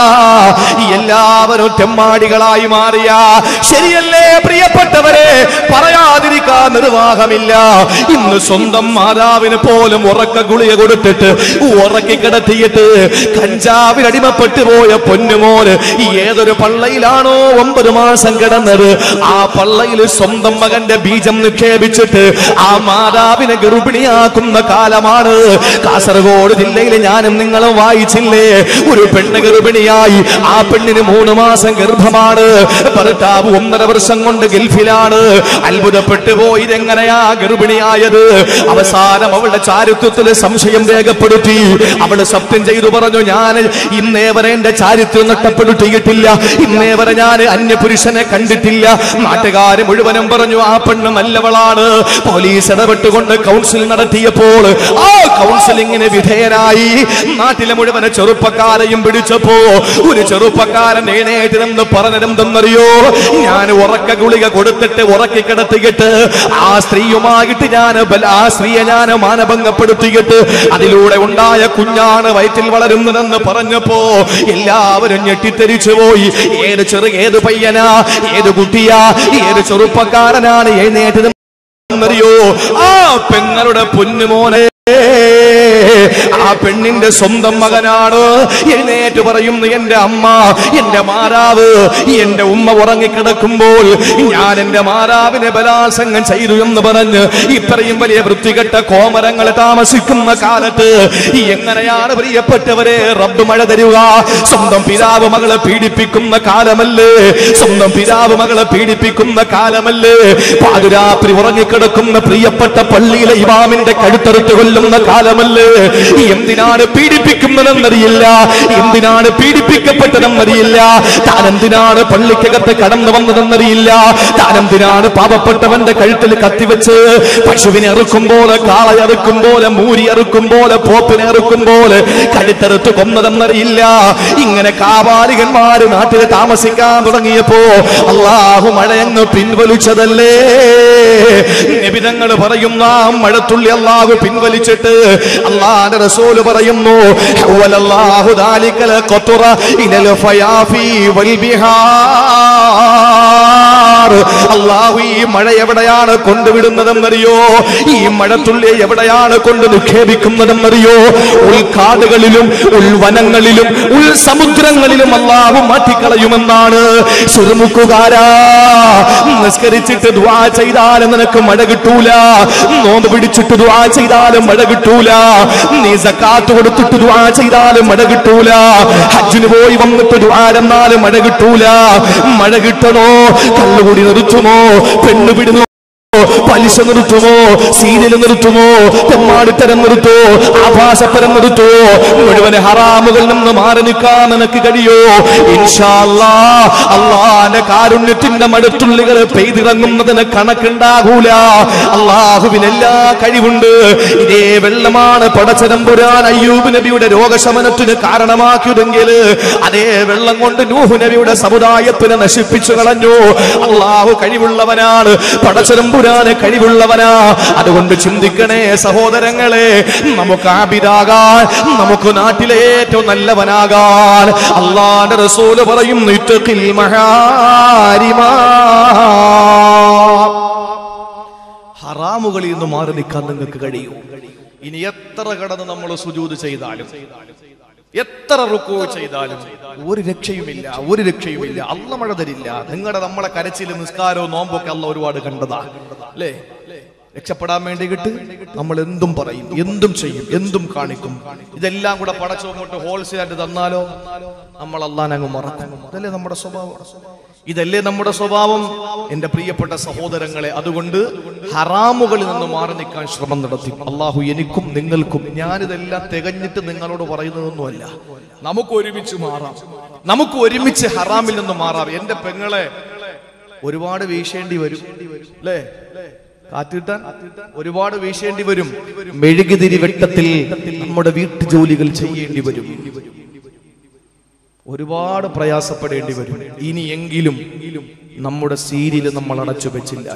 എല്ലാവരും തെമ്മാടികളായി മാറിയ ശരിയല്ലേ പ്രിയപ്പെട്ടവരെ പറയാതിരിക്കാൻ നിർവാഹമില്ല ഇന്ന് സ്വന്തം മാതാവിന് പോലും ഉറക്ക ഗുളിക കൊടുത്തിട്ട് ഉറക്കി കിടത്തിയിട്ട് കഞ്ചാവിന് അടിമപ്പെട്ടു പോയ പൊന്നുമോന് ഏതൊരു പള്ളയിലാണോ ഒമ്പത് മാസം കിടന്നത് ആ പള്ളയിൽ സ്വന്തം മകന്റെ ബീജം നിക്ഷേപിച്ചിട്ട് ആ മാതാവിനെ ഗർഭിണിയാക്കുന്ന കാലമാണ് കാസർഗോഡ് ജില്ലയിൽ ഞാനും നിങ്ങളും വായിച്ചില്ലേ ഒരു പെണ്ണ് ഗർഭിണിയായി ആ പെണ്ണിന് മൂന്ന് മാസം ഗർഭമാണ് ഭർത്താവ് ഒന്നര വർഷം കൊണ്ട് ഗൾഫിലാണ് അത്ഭുതപ്പെട്ടു പോയി ഇതെങ്ങനെയാ ഗർഭിണിയായത് അവസാനം അവളുടെ ചാരിത്വത്തിൽ സംശയം രേഖപ്പെടുത്തി അവള് സത്യം ചെയ്തു പറഞ്ഞു ഞാൻ ഇന്നേ വരെ എന്റെ ചാരിത്രം നഷ്ടപ്പെടുത്തിയിട്ടില്ല ഇന്നേ വരെ ഞാൻ അന്യപുരുഷനെ കണ്ടിട്ടില്ല നാട്ടുകാര് മുഴുവനും പറഞ്ഞു ആ പെണ്ണ് നല്ലവളാണ് പോലീസ് ഇടപെട്ടുകൊണ്ട് കൗൺസിൽ നടത്തിയപ്പോൾ ആ കൗൺസിലിങ്ങിന് വിധേയനായി നാട്ടിലെ മുഴുവൻ ചെറുപ്പക്കാരെയും പിടിച്ചപ്പോ ഒരു ചെറുപ്പക്കാരൻ എഴുന്നേറ്റിരുന്ന് പറഞ്ഞതെന്തെന്നറിയോ ഞാൻ ഉറക്ക ഗുളിക കൊടുത്തിട്ട് ഉറക്കി കിടത്തിയിട്ട് ആ സ്ത്രീയുമായിട്ട് ഞാൻ ബല- ആ സ്ത്രീയെ ഞാൻ മാനഭംഗപ്പെടുത്തിയിട്ട് അതിലൂടെ ഉണ്ടായ കുഞ്ഞാണ് വയറ്റിൽ വളരുന്നതെന്ന് പറഞ്ഞപ്പോ എല്ലാവരും ഞെട്ടിത്തെരിച്ചു പോയി ഏത് ചെറു ഏത് പയ്യനാ ഏത് കുട്ടിയാ ഏത് ചെറുപ്പക്കാരനാണ് എഴുന്നേറ്റത് എന്നറിയോ ആ പെങ്ങളുടെ പൊന്നുമോനെ ആ പെണ്ണിന്റെ സ്വന്തം മകനാണ് എഴുന്നേറ്റ് പറയുന്നു എന്റെ അമ്മ എന്റെ മാതാവ് എന്റെ ഉമ്മ ഉറങ്ങിക്കിടക്കുമ്പോൾ ഞാൻ എന്റെ മാതാവിനെ ബലാത്സംഗം ചെയ്തു എന്ന് പറഞ്ഞ് ഇത്രയും വലിയ വൃത്തികെട്ട കോമരങ്ങൾ താമസിക്കുന്ന കാലത്ത് എങ്ങനെയാണ് പ്രിയപ്പെട്ടവരെ റബ്ബ് മഴ തരുക സ്വന്തം പിതാവ് മകളെ പീഡിപ്പിക്കുന്ന കാലമല്ലേ സ്വന്തം പിതാവ് മകളെ പീഡിപ്പിക്കുന്ന കാലമല്ലേ പാതിരാത്രി ഉറങ്ങിക്കിടക്കുന്ന പ്രിയപ്പെട്ട പള്ളിയിലെ ഇമാമിന്റെ കഴുത്തറുത്ത് കൊല്ലുന്ന കാലമല്ലേ എന്തിനാണ് പീഡിപ്പിക്കുന്നതെന്നറിയില്ല എന്തിനാണ് പീഡിപ്പിക്കപ്പെട്ടതെന്നറിയില്ല താൻ എന്തിനാണ് പള്ളിക്കകത്ത് കടന്നു വന്നതെന്നറിയില്ല താൻ എന്തിനാണ് പാവപ്പെട്ടവന്റെ കഴുത്തിൽ കത്തിവെച്ച് പശുവിനെ അറുക്കും പോലെ കാളയെ അറുക്കും പോലെ മൂരി അറുക്കും പോലെ പോപ്പിനെ അറുക്കും പോലെ കഴുത്തറുത്ത് കൊന്നതെന്നറിയില്ല ഇങ്ങനെ കാപാലികന്മാര് നാട്ടിൽ താമസിക്കാൻ തുടങ്ങിയപ്പോ അള്ളാഹു മഴയങ്ങ് പിൻവലിച്ചതല്ലേ നിബിതങ്ങൾ പറയുന്ന ആ മഴത്തുള്ളി അള്ളാഹു പിൻവലിച്ചിട്ട് അള്ളാന്റെ റസൂല് പറയുന്നു ഹവ്വലല്ലാഹു ദാലിക്കൽ ഖത്റ ഇലൽ ഫയാഫി വൽ ബിഹാർ അള്ളാഹു ഈ മഴ എവിടെയാണ് കൊണ്ടുവിടുന്നതെന്നറിയോ ഈ മഴത്തുള്ളി എവിടെയാണ് കൊണ്ട് നിക്ഷേപിക്കുന്നതെന്നറിയോ ഉൾക്കാടുകളിലും ഉൾവനങ്ങളിലും ഉൾ സമുദ്രങ്ങളിലും അള്ളാഹു മാറ്റിക്കളയുമെന്നാണ് സുറുമുക്കുകാരാ നിസ്കരിച്ചിട്ട് ദ്വാ ചെയ്താലും നിനക്ക് മഴ കിട്ടൂല നോമ്പ് പിടിച്ചിട്ട് ദ്വാ ചെയ്താലും മഴ കിട്ടൂല നീ സക്കാത്ത് കൊടുത്തിട്ട് ദ്വാ ചെയ്താലും മഴ കിട്ടൂല ഹജ്ജിന് പോയി വന്നിട്ട് ദ്വാ എന്നാലും മഴ കിട്ടൂല മഴ കിട്ടണോ കള്ളുകൂടി നിർത്തുമോ പെണ്ണു വിടുന്നു പലിശ നിർത്തുമോ സീരിയൽ നിർത്തുമോ തെമ്മാടിത്തരം നിർത്തുമോ ആഭാസപ്പരം നിർത്തുമോ മുഴുവൻ ഹറാമുകളിൽ നിന്ന് മാറി നിൽക്കാൻ നിനക്ക് കഴിയോ ഇൻഷാല്ലാ അള്ളാന്റെ കാരുണ്യത്തിന്റെ മടുത്തുള്ളികൾ പെയ്തിറങ്ങുന്നതിന് കണക്കുണ്ടാകൂല അള്ളാഹുവിന് എല്ലാ കഴിവുണ്ട് ഇതേ വെള്ളമാണ് പടച്ചതമ്പുരാൻ അയ്യൂബ് നബിയുടെ രോഗശമനത്തിന് കാരണമാക്കിയതെങ്കിൽ അതേ വെള്ളം കൊണ്ട് നൂഹു നബിയുടെ സമുദായത്തിനെ നശിപ്പിച്ചു കളഞ്ഞു അള്ളാഹു കഴിവുള്ളവനാണ് പടച്ചതമ്പുരാന് കഴിവുള്ളവനാ അതുകൊണ്ട് ചിന്തിക്കണേ സഹോദരങ്ങളെ നമുക്ക് ആബിദാകാൻ നമുക്ക് നാട്ടിലെ ഏറ്റവും നല്ലവനാകാൻ അള്ളാന്റെ റസൂല് പറയും ഇത്തഖിൽ മഹാരിമാ ഹറാമുകളിൽ നിന്ന് മാറി നിൽക്കാൻ നിങ്ങൾക്ക് കഴിയൂ ഇനി എത്ര കടന്ന് നമ്മൾ സുജൂത് ചെയ്താലും എത്ര റുക്കോ ചെയ്താലും ഒരു രക്ഷയുമില്ല ഒരു രക്ഷയുമില്ല അല്ല മഴ തരില്ല നിങ്ങളുടെ നമ്മളെ കരച്ചിലും നിസ്കാരവും നോമ്പൊക്കെ അല്ല ഒരുപാട് കണ്ടതാ അല്ലേ രക്ഷപ്പെടാൻ വേണ്ടിയിട്ട് നമ്മൾ എന്തും പറയും എന്തും ചെയ്യും എന്തും കാണിക്കും ഇതെല്ലാം കൂടെ പടച്ചു അങ്ങോട്ട് ഹോൾസെയിൽ ആയിട്ട് തന്നാലോ നമ്മൾ അള്ളാൻ അങ്ങ് മറക്കും ഇതല്ലേ നമ്മുടെ സ്വഭാവം ഇതല്ലേ നമ്മുടെ സ്വഭാവം എന്റെ പ്രിയപ്പെട്ട സഹോദരങ്ങളെ അതുകൊണ്ട് ഹറാമുകളിൽ നിന്ന് മാറി നിൽക്കാൻ ശ്രമം നടത്തി അള്ളാഹു എനിക്കും നിങ്ങൾക്കും ഞാനിതെല്ലാം തികഞ്ഞിട്ട് നിങ്ങളോട് പറയുന്നതൊന്നുമല്ല നമുക്ക് ഒരുമിച്ച് മാറാം നമുക്ക് ഒരുമിച്ച് ഹറാമിൽ നിന്ന് മാറാം എന്റെ പെങ്ങളെ ഒരുപാട് വീശേണ്ടി വരും അല്ലേ കാറ്റിട്ടാൻ ഒരുപാട് വീശേണ്ടി വരും മെഴുകുതിരി വെട്ടത്തിൽ നമ്മുടെ വീട്ടു ജോലികൾ ചെയ്യേണ്ടി വരും ഒരുപാട് പ്രയാസപ്പെടേണ്ടി വരും ഇനിയെങ്കിലും നമ്മുടെ സീരിയൽ നമ്മൾ അടച്ചു വെച്ചില്ല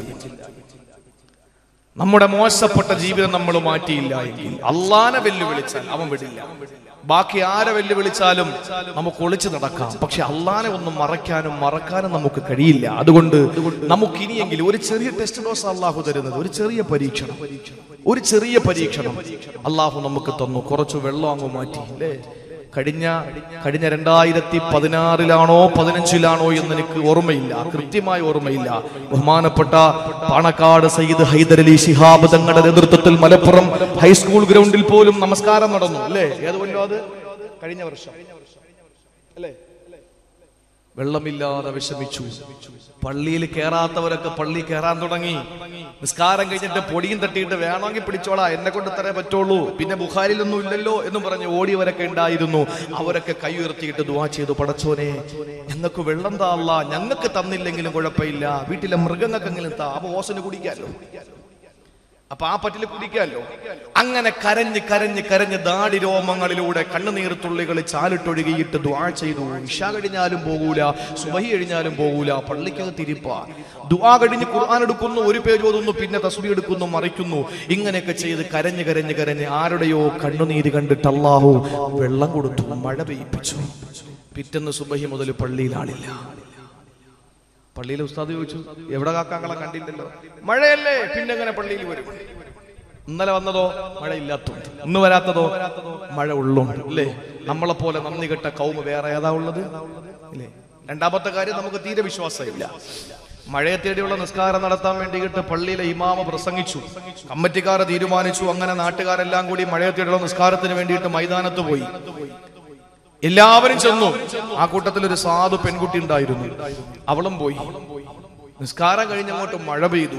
നമ്മുടെ മോശപ്പെട്ട ജീവിതം നമ്മൾ മാറ്റിയില്ല എങ്കിൽ അള്ളാനെ വെല്ലുവിളിച്ചാൽ അവൻ വിടില്ല ബാക്കി ആരെ വെല്ലുവിളിച്ചാലും നമുക്ക് ഒളിച്ചു നടക്കാം പക്ഷെ അള്ളാനെ ഒന്നും മറയ്ക്കാനും മറക്കാനും നമുക്ക് കഴിയില്ല അതുകൊണ്ട് നമുക്ക് ഇനിയെങ്കിലും ഒരു ചെറിയ ടെസ്റ്റ് ഡോസ് അള്ളാഹു തരുന്നത് ഒരു ചെറിയ പരീക്ഷണം ഒരു ചെറിയ പരീക്ഷണം അള്ളാഹു നമുക്ക് തന്നു കുറച്ച് വെള്ളം അങ്ങ് മാറ്റി അല്ലേ കഴിഞ്ഞ കഴിഞ്ഞ രണ്ടായിരത്തി പതിനാറിലാണോ പതിനഞ്ചിലാണോ എന്ന് എനിക്ക് ഓർമ്മയില്ല കൃത്യമായ ഓർമ്മയില്ല ബഹുമാനപ്പെട്ട പാണക്കാട് സയ്യിദ് ഹൈദരലി ശിഹാബ് തങ്ങളുടെ നേതൃത്വത്തിൽ മലപ്പുറം ഹൈസ്കൂൾ ഗ്രൗണ്ടിൽ പോലും നമസ്കാരം നടന്നു അല്ലേ ഏത് കൊല്ലോ അത് കഴിഞ്ഞ വർഷം അല്ലേ വെള്ളമില്ലാതെ വിഷമിച്ചു പള്ളിയിൽ കയറാത്തവരൊക്കെ പള്ളി കയറാൻ തുടങ്ങി നിസ്കാരം കഴിഞ്ഞിട്ട് പൊടിയും തട്ടിയിട്ട് വേണമെങ്കിൽ പിടിച്ചോളാ എന്നെ കൊണ്ട് തരേ പറ്റുള്ളൂ പിന്നെ ബുഖാരിലൊന്നും ഇല്ലല്ലോ എന്ന് പറഞ്ഞ് ഓടിയവരൊക്കെ ഉണ്ടായിരുന്നു അവരൊക്കെ കൈ ഉയർത്തിയിട്ട് ദുവാ ചെയ്തു പടച്ചോനെ ഞങ്ങൾക്ക് വെള്ളം താള്ള ഞങ്ങൾക്ക് തന്നില്ലെങ്കിലും കുഴപ്പമില്ല വീട്ടിലെ മൃഗങ്ങൾക്കെങ്കിലും താ അപ്പൊ ഓസന് കുടിക്കാലോ അപ്പൊ ആ പറ്റിൽ കുടിക്കാമല്ലോ അങ്ങനെ കരഞ്ഞ് കരഞ്ഞ് കരഞ്ഞ് ദാടി രോമങ്ങളിലൂടെ കണ്ണുനീർത്തുള്ളികൾ ചാലിട്ടൊഴുകിയിട്ട് ദ്വാ ചെയ്തു ഇഷ കഴിഞ്ഞാലും പോകൂല സുബഹി കഴിഞ്ഞാലും പോകൂല പള്ളിക്കകത്ത് ഇരിപ്പ ദുആ കഴിഞ്ഞ് ഖുർആൻ എടുക്കുന്നു ഒരു പേജ് ഓതുന്നു പിന്നെ തസ്ബി എടുക്കുന്നു മറിക്കുന്നു ഇങ്ങനെയൊക്കെ ചെയ്ത് കരഞ്ഞ് കരഞ്ഞ് കരഞ്ഞ് ആരുടെയോ കണ്ണുനീര് കണ്ടിട്ട് അള്ളാഹു വെള്ളം കൊടുത്തു മഴ പെയ്യിപ്പിച്ചു പിറ്റന്ന് സുബഹി മുതൽ പള്ളിയിൽ ആളില്ല പള്ളിയിലെ ഉസ്താദ് ചോദിച്ചു എവിടെ കാക്കാങ്ങളെ കണ്ടില്ലല്ലോ മഴയല്ലേ പിന്നെ എങ്ങനെ പള്ളിയിൽ വരും ഇന്നലെ വന്നതോ മഴയില്ലാത്തതുണ്ട് ഇന്ന് വരാത്തതോ മഴ ഉള്ളുണ്ട് അല്ലേ നമ്മളെ പോലെ നന്ദി കെട്ട കൗമ വേറെ ഏതാ ഉള്ളത് ഇല്ലേ രണ്ടാമത്തെ കാര്യം നമുക്ക് തീരെ വിശ്വാസമില്ല മഴയെ തേടിയുള്ള നിസ്കാരം നടത്താൻ വേണ്ടിയിട്ട് പള്ളിയിലെ ഇമാമ പ്രസംഗിച്ചു കമ്മിറ്റിക്കാരെ തീരുമാനിച്ചു അങ്ങനെ നാട്ടുകാരെല്ലാം കൂടി മഴയെ തേടിയുള്ള നിസ്കാരത്തിന് വേണ്ടിയിട്ട് മൈതാനത്ത് പോയി എല്ലാവരും ചെന്നു ആ കൂട്ടത്തിൽ ഒരു സാധു പെൺകുട്ടി ഉണ്ടായിരുന്നു അവളും പോയി നിസ്കാരം കഴിഞ്ഞങ്ങോട്ട് മഴ പെയ്തു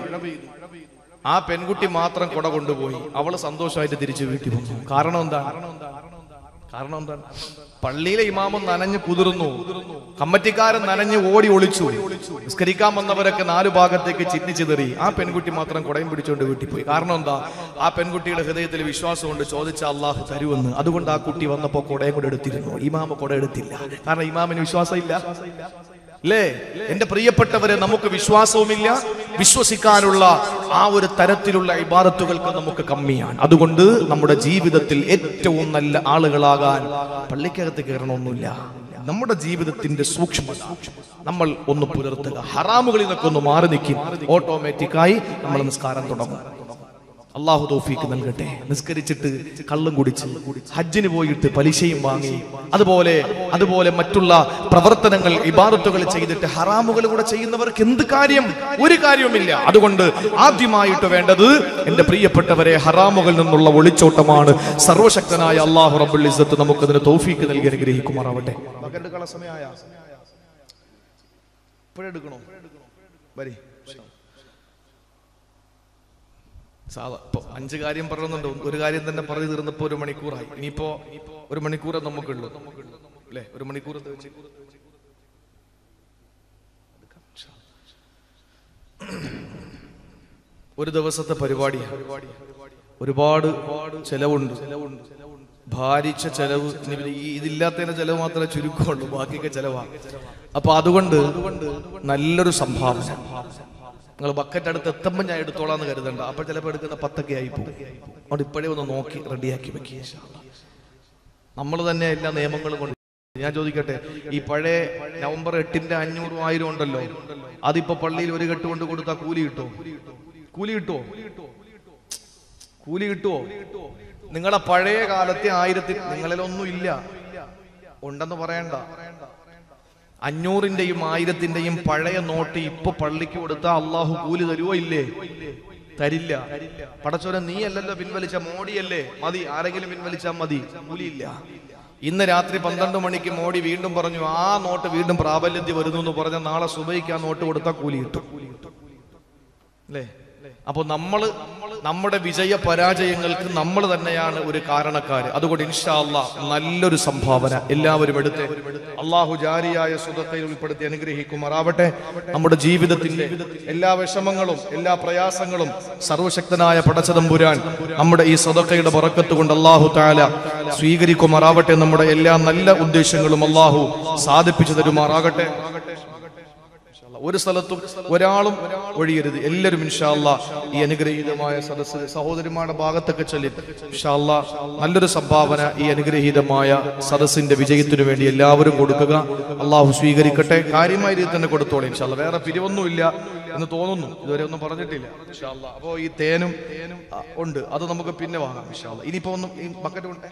ആ പെൺകുട്ടി മാത്രം കുട കൊണ്ടുപോയി അവള് സന്തോഷമായിട്ട് തിരിച്ചു വീട്ടിൽ വന്നു കാരണം എന്താണ് കാരണം എന്താണ് പള്ളിയിലെ ഇമാമും നനഞ്ഞു കുതിർന്നു കമ്മറ്റിക്കാരൻ നനഞ്ഞ് ഓടി ഒളിച്ചു നിസ്കരിക്കാൻ വന്നവരൊക്കെ നാലു ഭാഗത്തേക്ക് ചിന്നിച്ചിതറി ആ പെൺകുട്ടി മാത്രം കുടയും പിടിച്ചുകൊണ്ട് വീട്ടിൽ പോയി കാരണം എന്താ ആ പെൺകുട്ടിയുടെ ഹൃദയത്തിൽ വിശ്വാസം കൊണ്ട് ചോദിച്ച അള്ളാഹു തരുമെന്ന് അതുകൊണ്ട് ആ കുട്ടി വന്നപ്പോ കുടയും കൂടെ എടുത്തിരുന്നു ഇമാമ കുട എടുത്തില്ല കാരണം ഇമാമിന് വിശ്വാസമില്ല അല്ലേ എന്റെ പ്രിയപ്പെട്ടവരെ നമുക്ക് വിശ്വാസവുമില്ല വിശ്വസിക്കാനുള്ള ആ ഒരു തരത്തിലുള്ള ഇബാദത്തുകൾക്ക് നമുക്ക് കമ്മിയാണ് അതുകൊണ്ട് നമ്മുടെ ജീവിതത്തിൽ ഏറ്റവും നല്ല ആളുകളാകാൻ പള്ളിക്കകത്ത് കയറണമൊന്നുമില്ല നമ്മുടെ ജീവിതത്തിന്റെ സൂക്ഷ്മത നമ്മൾ ഒന്ന് പുലർത്തുക ഹറാമുകളിൽ നിന്നൊക്കെ ഒന്ന് മാറി നിൽക്കും ഓട്ടോമാറ്റിക്കായി നമ്മൾ നിസ്കാരം തുടങ്ങും അള്ളാഹു തോഫീക്ക് നൽകട്ടെ നിസ്കരിച്ചിട്ട് കള്ളും കുടിച്ച് ഹജ്ജിന് പോയിട്ട് പലിശയും വാങ്ങി അതുപോലെ അതുപോലെ മറ്റുള്ള പ്രവർത്തനങ്ങൾ ഇബാദത്തുകൾ ചെയ്തിട്ട് ഹറാമുകൾ കൂടെ ചെയ്യുന്നവർക്ക് എന്ത് കാര്യം ഒരു കാര്യവുമില്ല അതുകൊണ്ട് ആദ്യമായിട്ട് വേണ്ടത് എന്റെ പ്രിയപ്പെട്ടവരെ ഹറാമുകളിൽ നിന്നുള്ള ഒളിച്ചോട്ടമാണ് സർവശക്തനായ അള്ളാഹു റബ്ബുൽ ഇസ്സത്ത് നമുക്കതിന് തോഫീക്ക് നൽകി അനുഗ്രഹിക്കുമാറാവട്ടെ സമയമായ ഇപ്പോഴെടുക്കണോ വരി സാധാ ഇപ്പൊ അഞ്ച് കാര്യം പറയുന്നുണ്ട് ഒരു കാര്യം തന്നെ പറഞ്ഞു തീർന്നപ്പോ ഒരു മണിക്കൂറായി ഇനിയിപ്പോ ഒരു മണിക്കൂറേ നമുക്കുള്ളൂ അല്ലേ ഒരു മണിക്കൂർ എന്താ വെച്ച്? ഒരു ദിവസത്തെ പരിപാടിയാണ് ഒരുപാട് ചെലവുണ്ട് ഭാരിച്ച ചെലവ് ഇനി പിന്നെ ഈ ഇതില്ലാത്തതിന്റെ ചെലവ് മാത്രമേ ചുരുക്കമുള്ളൂ ബാക്കിയൊക്കെ ചെലവാണ് അപ്പൊ അതുകൊണ്ട് നല്ലൊരു സംഭാവന നിങ്ങൾ ബക്കറ്റ് അടുത്ത് എത്തുമ്പോൾ ഞാൻ എടുത്തോളാന്ന് കരുതണ്ട അപ്പൊ ചിലപ്പോൾ എടുക്കുന്ന പത്തൊക്കെ ആയി പോകും അതുകൊണ്ട് ഇപ്പോഴേ ഒന്ന് നോക്കി റെഡിയാക്കി വെക്കുക നമ്മൾ തന്നെ എല്ലാ നിയമങ്ങളും കൊണ്ട് ഞാൻ ചോദിക്കട്ടെ ഈ പഴയ നവംബർ എട്ടിന്റെ അഞ്ഞൂറും ആയിരം ഉണ്ടല്ലോ അതിപ്പോ പള്ളിയിൽ ഒരു കെട്ട് കൊണ്ട് കൊടുത്താൽ കൂലി കിട്ടോ കൂലി കിട്ടുമോ കൂലി കിട്ടുമോ നിങ്ങളുടെ പഴയ കാലത്തെ ആയിരത്തി നിങ്ങളിലൊന്നും ഇല്ല ഉണ്ടെന്ന് പറയണ്ട അഞ്ഞൂറിന്റെയും ആയിരത്തിന്റെയും പഴയ നോട്ട് ഇപ്പൊ പള്ളിക്ക് കൊടുത്താൽ അള്ളാഹു കൂലി തരുവോ ഇല്ലേ തരില്ല പടച്ചോനെ നീ അല്ലല്ലോ പിൻവലിച്ച മോഡിയല്ലേ മതി ആരെങ്കിലും പിൻവലിച്ചാൽ മതി കൂലിയില്ല ഇന്ന് രാത്രി പന്ത്രണ്ട് മണിക്ക് മോഡി വീണ്ടും പറഞ്ഞു ആ നോട്ട് വീണ്ടും പ്രാബല്യത്തിൽ വരുന്നു എന്ന് പറഞ്ഞ നാളെ സുബൈക്ക് ആ നോട്ട് കൊടുത്താൽ കൂലി കിട്ടും അല്ലേ അപ്പൊ നമ്മള് നമ്മുടെ വിജയ പരാജയങ്ങൾക്ക് നമ്മൾ തന്നെയാണ് ഒരു കാരണക്കാര് അതുകൊണ്ട് ഇൻഷാല്ല നല്ലൊരു സംഭാവന എല്ലാവരും എടുത്ത് അള്ളാഹു ജാരിയായ സുഖത്തിൽ ഉൾപ്പെടുത്തി അനുഗ്രഹിക്കുമാറാവട്ടെ നമ്മുടെ ജീവിതത്തിന്റെ എല്ലാ വിഷമങ്ങളും എല്ലാ പ്രയാസങ്ങളും സർവശക്തനായ പടച്ചതമ്പുരാൻ നമ്മുടെ ഈ സദക്കയുടെ പറക്കത്ത് കൊണ്ട് അള്ളാഹു താല സ്വീകരിക്കുമാറാവട്ടെ നമ്മുടെ എല്ലാ നല്ല ഉദ്ദേശങ്ങളും അള്ളാഹു സാധിപ്പിച്ചു തരുമാറാകട്ടെ ഒരു സ്ഥലത്തും ഒരാളും ഒഴിയരുത് എല്ലാവരും ഇൻഷാല്ല ഈ അനുഗ്രഹീതമായ സദസ്സ് സഹോദരിമാരുടെ ഭാഗത്തൊക്കെ ചൊല്ലി ഇൻഷാല്ല നല്ലൊരു സംഭാവന ഈ അനുഗ്രഹീതമായ സദസ്സിന്റെ വിജയത്തിനു വേണ്ടി എല്ലാവരും കൊടുക്കുക അള്ളാഹു സ്വീകരിക്കട്ടെ കാര്യമായ രീതിയിൽ തന്നെ കൊടുത്തോളൂ ഇൻഷാല്ല വേറെ പിരിവൊന്നുമില്ല എന്ന് തോന്നുന്നു ഇതുവരെ ഒന്നും പറഞ്ഞിട്ടില്ല ഇൻഷാല്ല അപ്പോ ഈ തേനും ആ, ഉണ്ട് അത് നമുക്ക് പിന്നെ വാങ്ങാം ഇൻഷാല്ല ഇനിയിപ്പോ ഒന്നും ഈ ബക്കറ്റ് കൊണ്ട്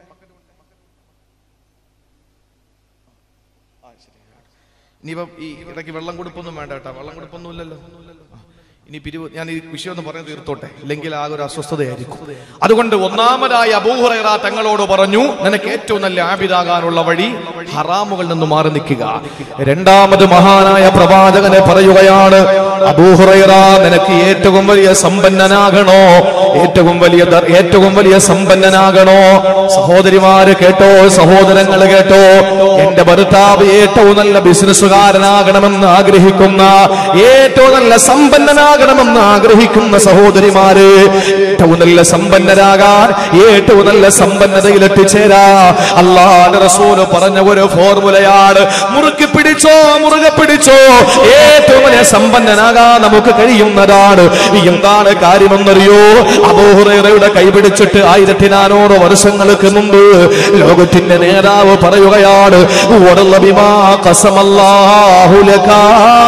ഇനിയിപ്പം ഈ ഇടയ്ക്ക് വെള്ളം കൊടുപ്പൊന്നും വേണ്ട കേട്ടോ വെള്ളം കൊടുപ്പൊന്നും ഇല്ലല്ലോ ആ. ഇനി പിരിവ് ഞാൻ ഈ വിഷയം ഒന്ന് പറയാൻ തീർത്തോട്ടെ ഇല്ലെങ്കിൽ ആകെ ഒരു അസ്വസ്ഥതയായിരിക്കും അതുകൊണ്ട് ഒന്നാമതായി അബൂഹുറൈറ തങ്ങളോട് പറഞ്ഞു നിനക്ക് ഏറ്റവും നല്ല ആബിദാകാനുള്ള വഴി ഹറാമുകളിൽ നിന്ന് മാറി നിൽക്കുക രണ്ടാമത് മഹാനായ പ്രവാചകനെ പറയുകയാണ് അബൂഹുറൈറ നിനക്ക് ഏറ്റവും വലിയ സമ്പന്നനാകണോ ഏറ്റവും വലിയ ദർ- ഏറ്റവും വലിയ സമ്പന്നനാകണോ സഹോദരിമാര് കേട്ടോ സഹോദരങ്ങൾ കേട്ടോ എന്റെ ഭർത്താവ് ഏറ്റവും നല്ല ബിസിനസ്സുകാരനാകണമെന്ന് ആഗ്രഹിക്കുന്ന ഏറ്റവും നല്ല സമ്പന്നനാകണമെന്ന് ആഗ്രഹിക്കുന്ന സഹോദരിമാര് ഏറ്റവും നല്ല സമ്പന്നരാകാൻ ഏറ്റവും നല്ല സമ്പന്നതയിൽ എത്തിച്ചേരാ അള്ളാഹ് റസൂല് പറഞ്ഞ ഒരു ഫോർമുലയാണ് മുറുക്കി പിടിച്ചോ മുറുകെ പിടിച്ചോ ഏറ്റവും വലിയ സമ്പന്നനാകാൻ നമുക്ക് കഴിയുന്നതാണ് എന്താണ് കാര്യമെന്നറിയോ അബൂഹുറയുടെ കൈപിടിച്ചിട്ട് ആയിരത്തി നാനൂറ് വർഷങ്ങൾക്ക് മുമ്പ് ലോകത്തിന്റെ നേതാവ് പറയുകയാണ് "വറല്ല ബിമാ ഖസമല്ലാഹു ലകാ."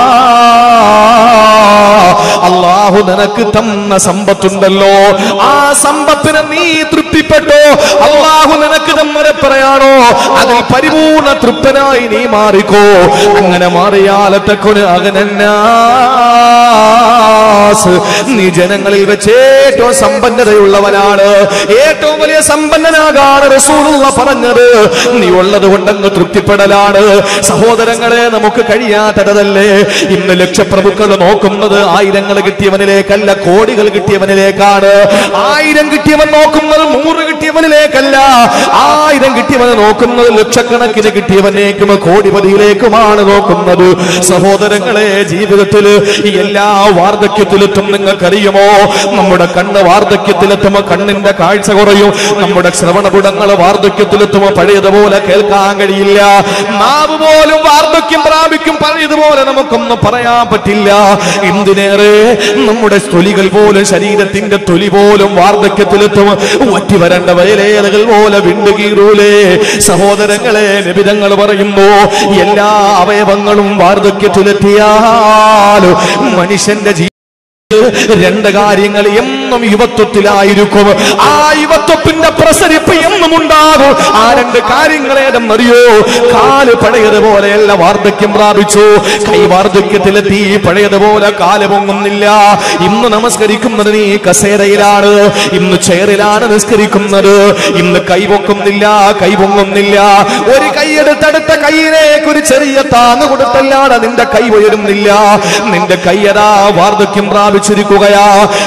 അള്ളാഹു നിനക്ക് തന്ന സമ്പത്തുണ്ടല്ലോ ആ സമ്പത്തിനെ നീ തൃപ്തിപ്പെട്ടോ അള്ളാഹു നിനക്ക് തമ്മരെ പറയാണോ അതിൽ പരിപൂർണ തൃപ്തനായി നീ മാറിക്കോ അങ്ങനെ മാറിയാലത്തെക്കൊരു അകനന്നാസ് നീ ജനങ്ങളിൽ വെച്ച് ഏറ്റവും സമ്പന്നതയുള്ളവനാണ് ഏറ്റവും വലിയ സമ്പന്നനാകാണ് റസൂലുള്ള പറഞ്ഞത് നീ ഉള്ളത് കൊണ്ടങ്ങ് തൃപ്തിപ്പെടലാണ് സഹോദരങ്ങളെ നമുക്ക് കഴിയാത്തതല്ലേ ഇന്ന് ലക്ഷപ്രഭുക്കൾ നോക്കുന്നത് ആയിരങ്ങൾ കിട്ടിയവനിലേക്കല്ല കോടികൾ കിട്ടിയവനിലേക്കാണ് ആയിരം കിട്ടിയവൻ നോക്കുന്നത് നൂറ് കിട്ടിയവനിലേക്കല്ല ആയിരം കിട്ടിയവനെ നോക്കുന്നത് ലക്ഷക്കണക്കിന് കിട്ടിയവനേക്കും കോടിപതിയിലേക്കുമാണ് നോക്കുന്നത് സഹോദരങ്ങളെ ജീവിതത്തിൽ എല്ലാ വാർദ്ധക്യത്തിലെത്തും നിങ്ങൾക്കറിയുമോ നമ്മുടെ കണ്ണ് വാർദ്ധക്യത്തിലെത്തുമ്പോ കണ്ണിന്റെ കാഴ്ച കുറയും നമ്മുടെ ശ്രവണപുടങ്ങൾ വാർദ്ധക്യത്തിലെത്തുമ്പോ പഴയതുപോലെ കേൾക്കാൻ കഴിയില്ല നാവ് പോലും വാർദ്ധക്യം പ്രാപിക്കും പഴയതുപോലെ നമുക്കൊന്നും പറയാൻ പറ്റില്ല എന്തിനേറെ നമ്മുടെ തൊലികൾ പോലും ശരീരത്തിന്റെ തൊലി പോലും വാർദ്ധക്യത്തിലെത്തും ഒറ്റി വരേണ്ട വയലേലകൾ പോലെ വിണ്ടുകീറൂലേ സഹോദരങ്ങളെ നിബിധങ്ങൾ പറയുന്നു എല്ലാ അവയവങ്ങളും വാർദ്ധക്യത്തിലെത്തിയാൽ മനുഷ്യന്റെ ജീ രണ്ട് കാര്യങ്ങൾ എന്നും യുവത്വത്തിലായിരിക്കും ആ യുവത്വത്തിന്റെ പ്രസരിപ്പ് എന്നും ഉണ്ടാകും ആ രണ്ട് കാര്യങ്ങൾ ഏതെന്നറിയോ കാല് പഴയതുപോലെയല്ല വാർദ്ധക്യം പ്രാപിച്ചു കൈ വാർദ്ധക്യത്തിലെത്തി പഴയതുപോലെ കാല് പൊങ്ങുന്നില്ല ഇന്ന് നമസ്കരിക്കുന്നത് നീ കസേരയിലാണ് ഇന്ന് ചെയറിലാണ് നിസ്കരിക്കുന്നത് ഇന്ന് കൈ പൊക്കുന്നില്ല കൈ പൊങ്ങുന്നില്ല ഒരു കൈയെടുത്തടുത്ത കൈയിലേക്ക് ഒരു ചെറിയ താങ്ങ് കൊടുത്തല്ലാതെ നിന്റെ കൈ ഉയരുന്നില്ല നിന്റെ കൈയതാ വാർദ്ധക്യം പ്രാപിച്ചിരിക്കുകയാ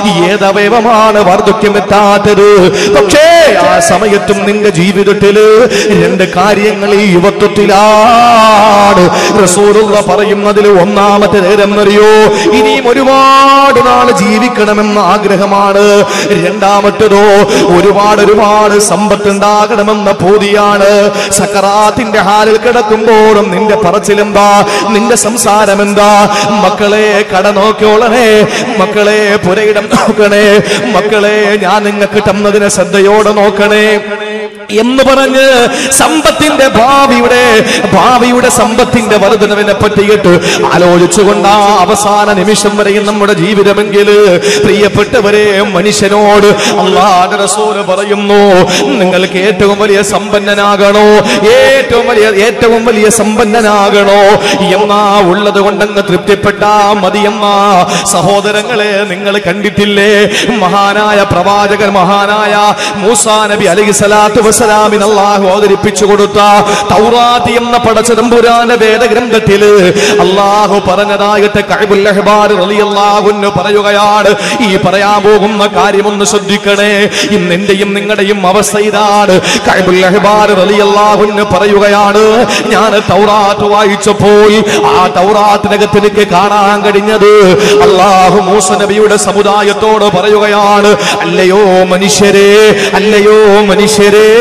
ഏതവയവമാണ് വാർദ്ധക്യം എത്താത്തത് പക്ഷേ ആ സമയത്തും നിന്റെ ജീവിതത്തില് രണ്ട് കാര്യങ്ങൾ ഈ യുവത്വത്തിലാണ് റസൂലുള്ള പറയുന്നതിൽ ഒന്നാമത്തെ നേരമെന്നറിയോ ഇനിയും ഒരുപാട് നാൾ ജീവിക്കണമെന്ന ആഗ്രഹമാണ് രണ്ടാമത്തേതോ ഒരുപാട് ഒരുപാട് സമ്പത്ത് ഉണ്ടാകണമെന്ന പൂതിയാണ് സക്കറാത്തിന്റെ ഹാലിൽ കിടക്കുമ്പോഴും നിന്റെ പറച്ചിലെന്താ നിന്റെ സംസാരം എന്താ മക്കളെ കട നോക്കിയോളണേ മക്കളെ പുരയിടം നോക്കണേ മക്കളെ ഞാൻ നിങ്ങൾക്ക് തന്നതിനെ ശ്രദ്ധയോടെ നോക്കണേ എന്ന് പറഞ്ഞ് സമ്പത്തിന്റെ ഭാവിയുടെ ഭാവിയുടെ സമ്പത്തിന്റെ വർധനവിനെ പറ്റിയിട്ട് ആലോചിച്ചുകൊണ്ട് ആ അവസാന നിമിഷം വരെയും നമ്മുടെ ജീവിതമെങ്കിൽ പ്രിയപ്പെട്ടവരെ മനുഷ്യനോട് അള്ളാഹ് റസൂല് പറയുന്നു നിങ്ങൾക്ക് ഏറ്റവും വലിയ സമ്പന്നനാകണോ ഏറ്റവും വലിയ ഏറ്റവും വലിയ സമ്പന്നനാകണോ എന്നാ ഉള്ളത് കൊണ്ടങ്ങ് തൃപ്തിപ്പെട്ടാ മതിയെന്ന സഹോദരങ്ങളെ നിങ്ങൾ കണ്ടിട്ടില്ലേ മഹാനായ പ്രവാചകൻ മഹാനായ മൂസാ നബി അലൈഹി സ്വലാത്തു വസ്സലാമിന് അള്ളാഹു അവതരിപ്പിച്ചു കൊടുത്ത തൗറാത്തി എന്ന പടച്ചതമ്പുരാന്റെ വേദഗ്രന്ഥത്തില് അള്ളാഹു പറഞ്ഞതായിട്ട് കഅബുൽ അഹ്ബാർ റളിയല്ലാഹു അൻഹു പറയുകയാണ് ഈ പറയാൻ പോകുന്ന കാര്യമൊന്ന് ശ്രദ്ധിക്കണേ ഇന്ന് എന്റെയും നിങ്ങളുടെയും അവസ്ഥ ഇതാണ് കഅബുൽ അഹ്ബാർ റളിയല്ലാഹു അൻഹു പറയുകയാണ് ഞാൻ തൗറാത്ത് വായിച്ചപ്പോൾ ആ തൗറാത്തിനകത്ത് എനിക്ക് കാണാൻ കഴിഞ്ഞത് അള്ളാഹു മൂസ നബിയുടെ സമുദായത്തോട് പറയുകയാണ് അല്ലയോ മനുഷ്യരെ അല്ലയോ മനുഷ്യരെ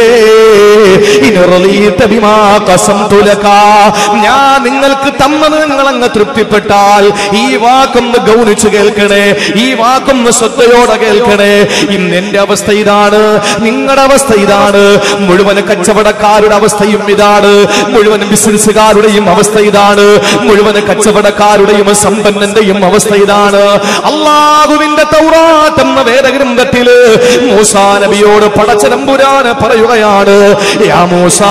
ഇനി റളീത ബിമാ ഖസംതു ലക. ഞാൻ നിങ്ങൾക്ക് തന്നത് നിങ്ങൾ അങ്ങ് തൃപ്തിപ്പെട്ടാൽ ഈ വാക്കൊന്ന് ഗൗനിച്ചു കേൾക്കണേ ഈ വാക്കൊന്ന് ശ്രദ്ധയോടെ കേൾക്കണേ ഇന്ന് എന്റെ അവസ്ഥ ഇതാണ് നിങ്ങളുടെ അവസ്ഥ ഇതാണ് മുഴുവൻ കച്ചവടക്കാരുടെ അവസ്ഥയും ഇതാണ് മുഴുവൻ ബിസിനസ്സുകാരുടെയും അവസ്ഥ ഇതാണ് മുഴുവൻ കച്ചവടക്കാരുടെയും സമ്പന്നന്റെയും അവസ്ഥ ഇതാണ് അള്ളാഹുവിന്റെ തൗറാത്ത് എന്ന വേദഗ്രന്ഥത്തില് മൂസാ നബിയോട് പടച്ചതമ്പുരാന് പറയുകയാണ് യാ മൂസാ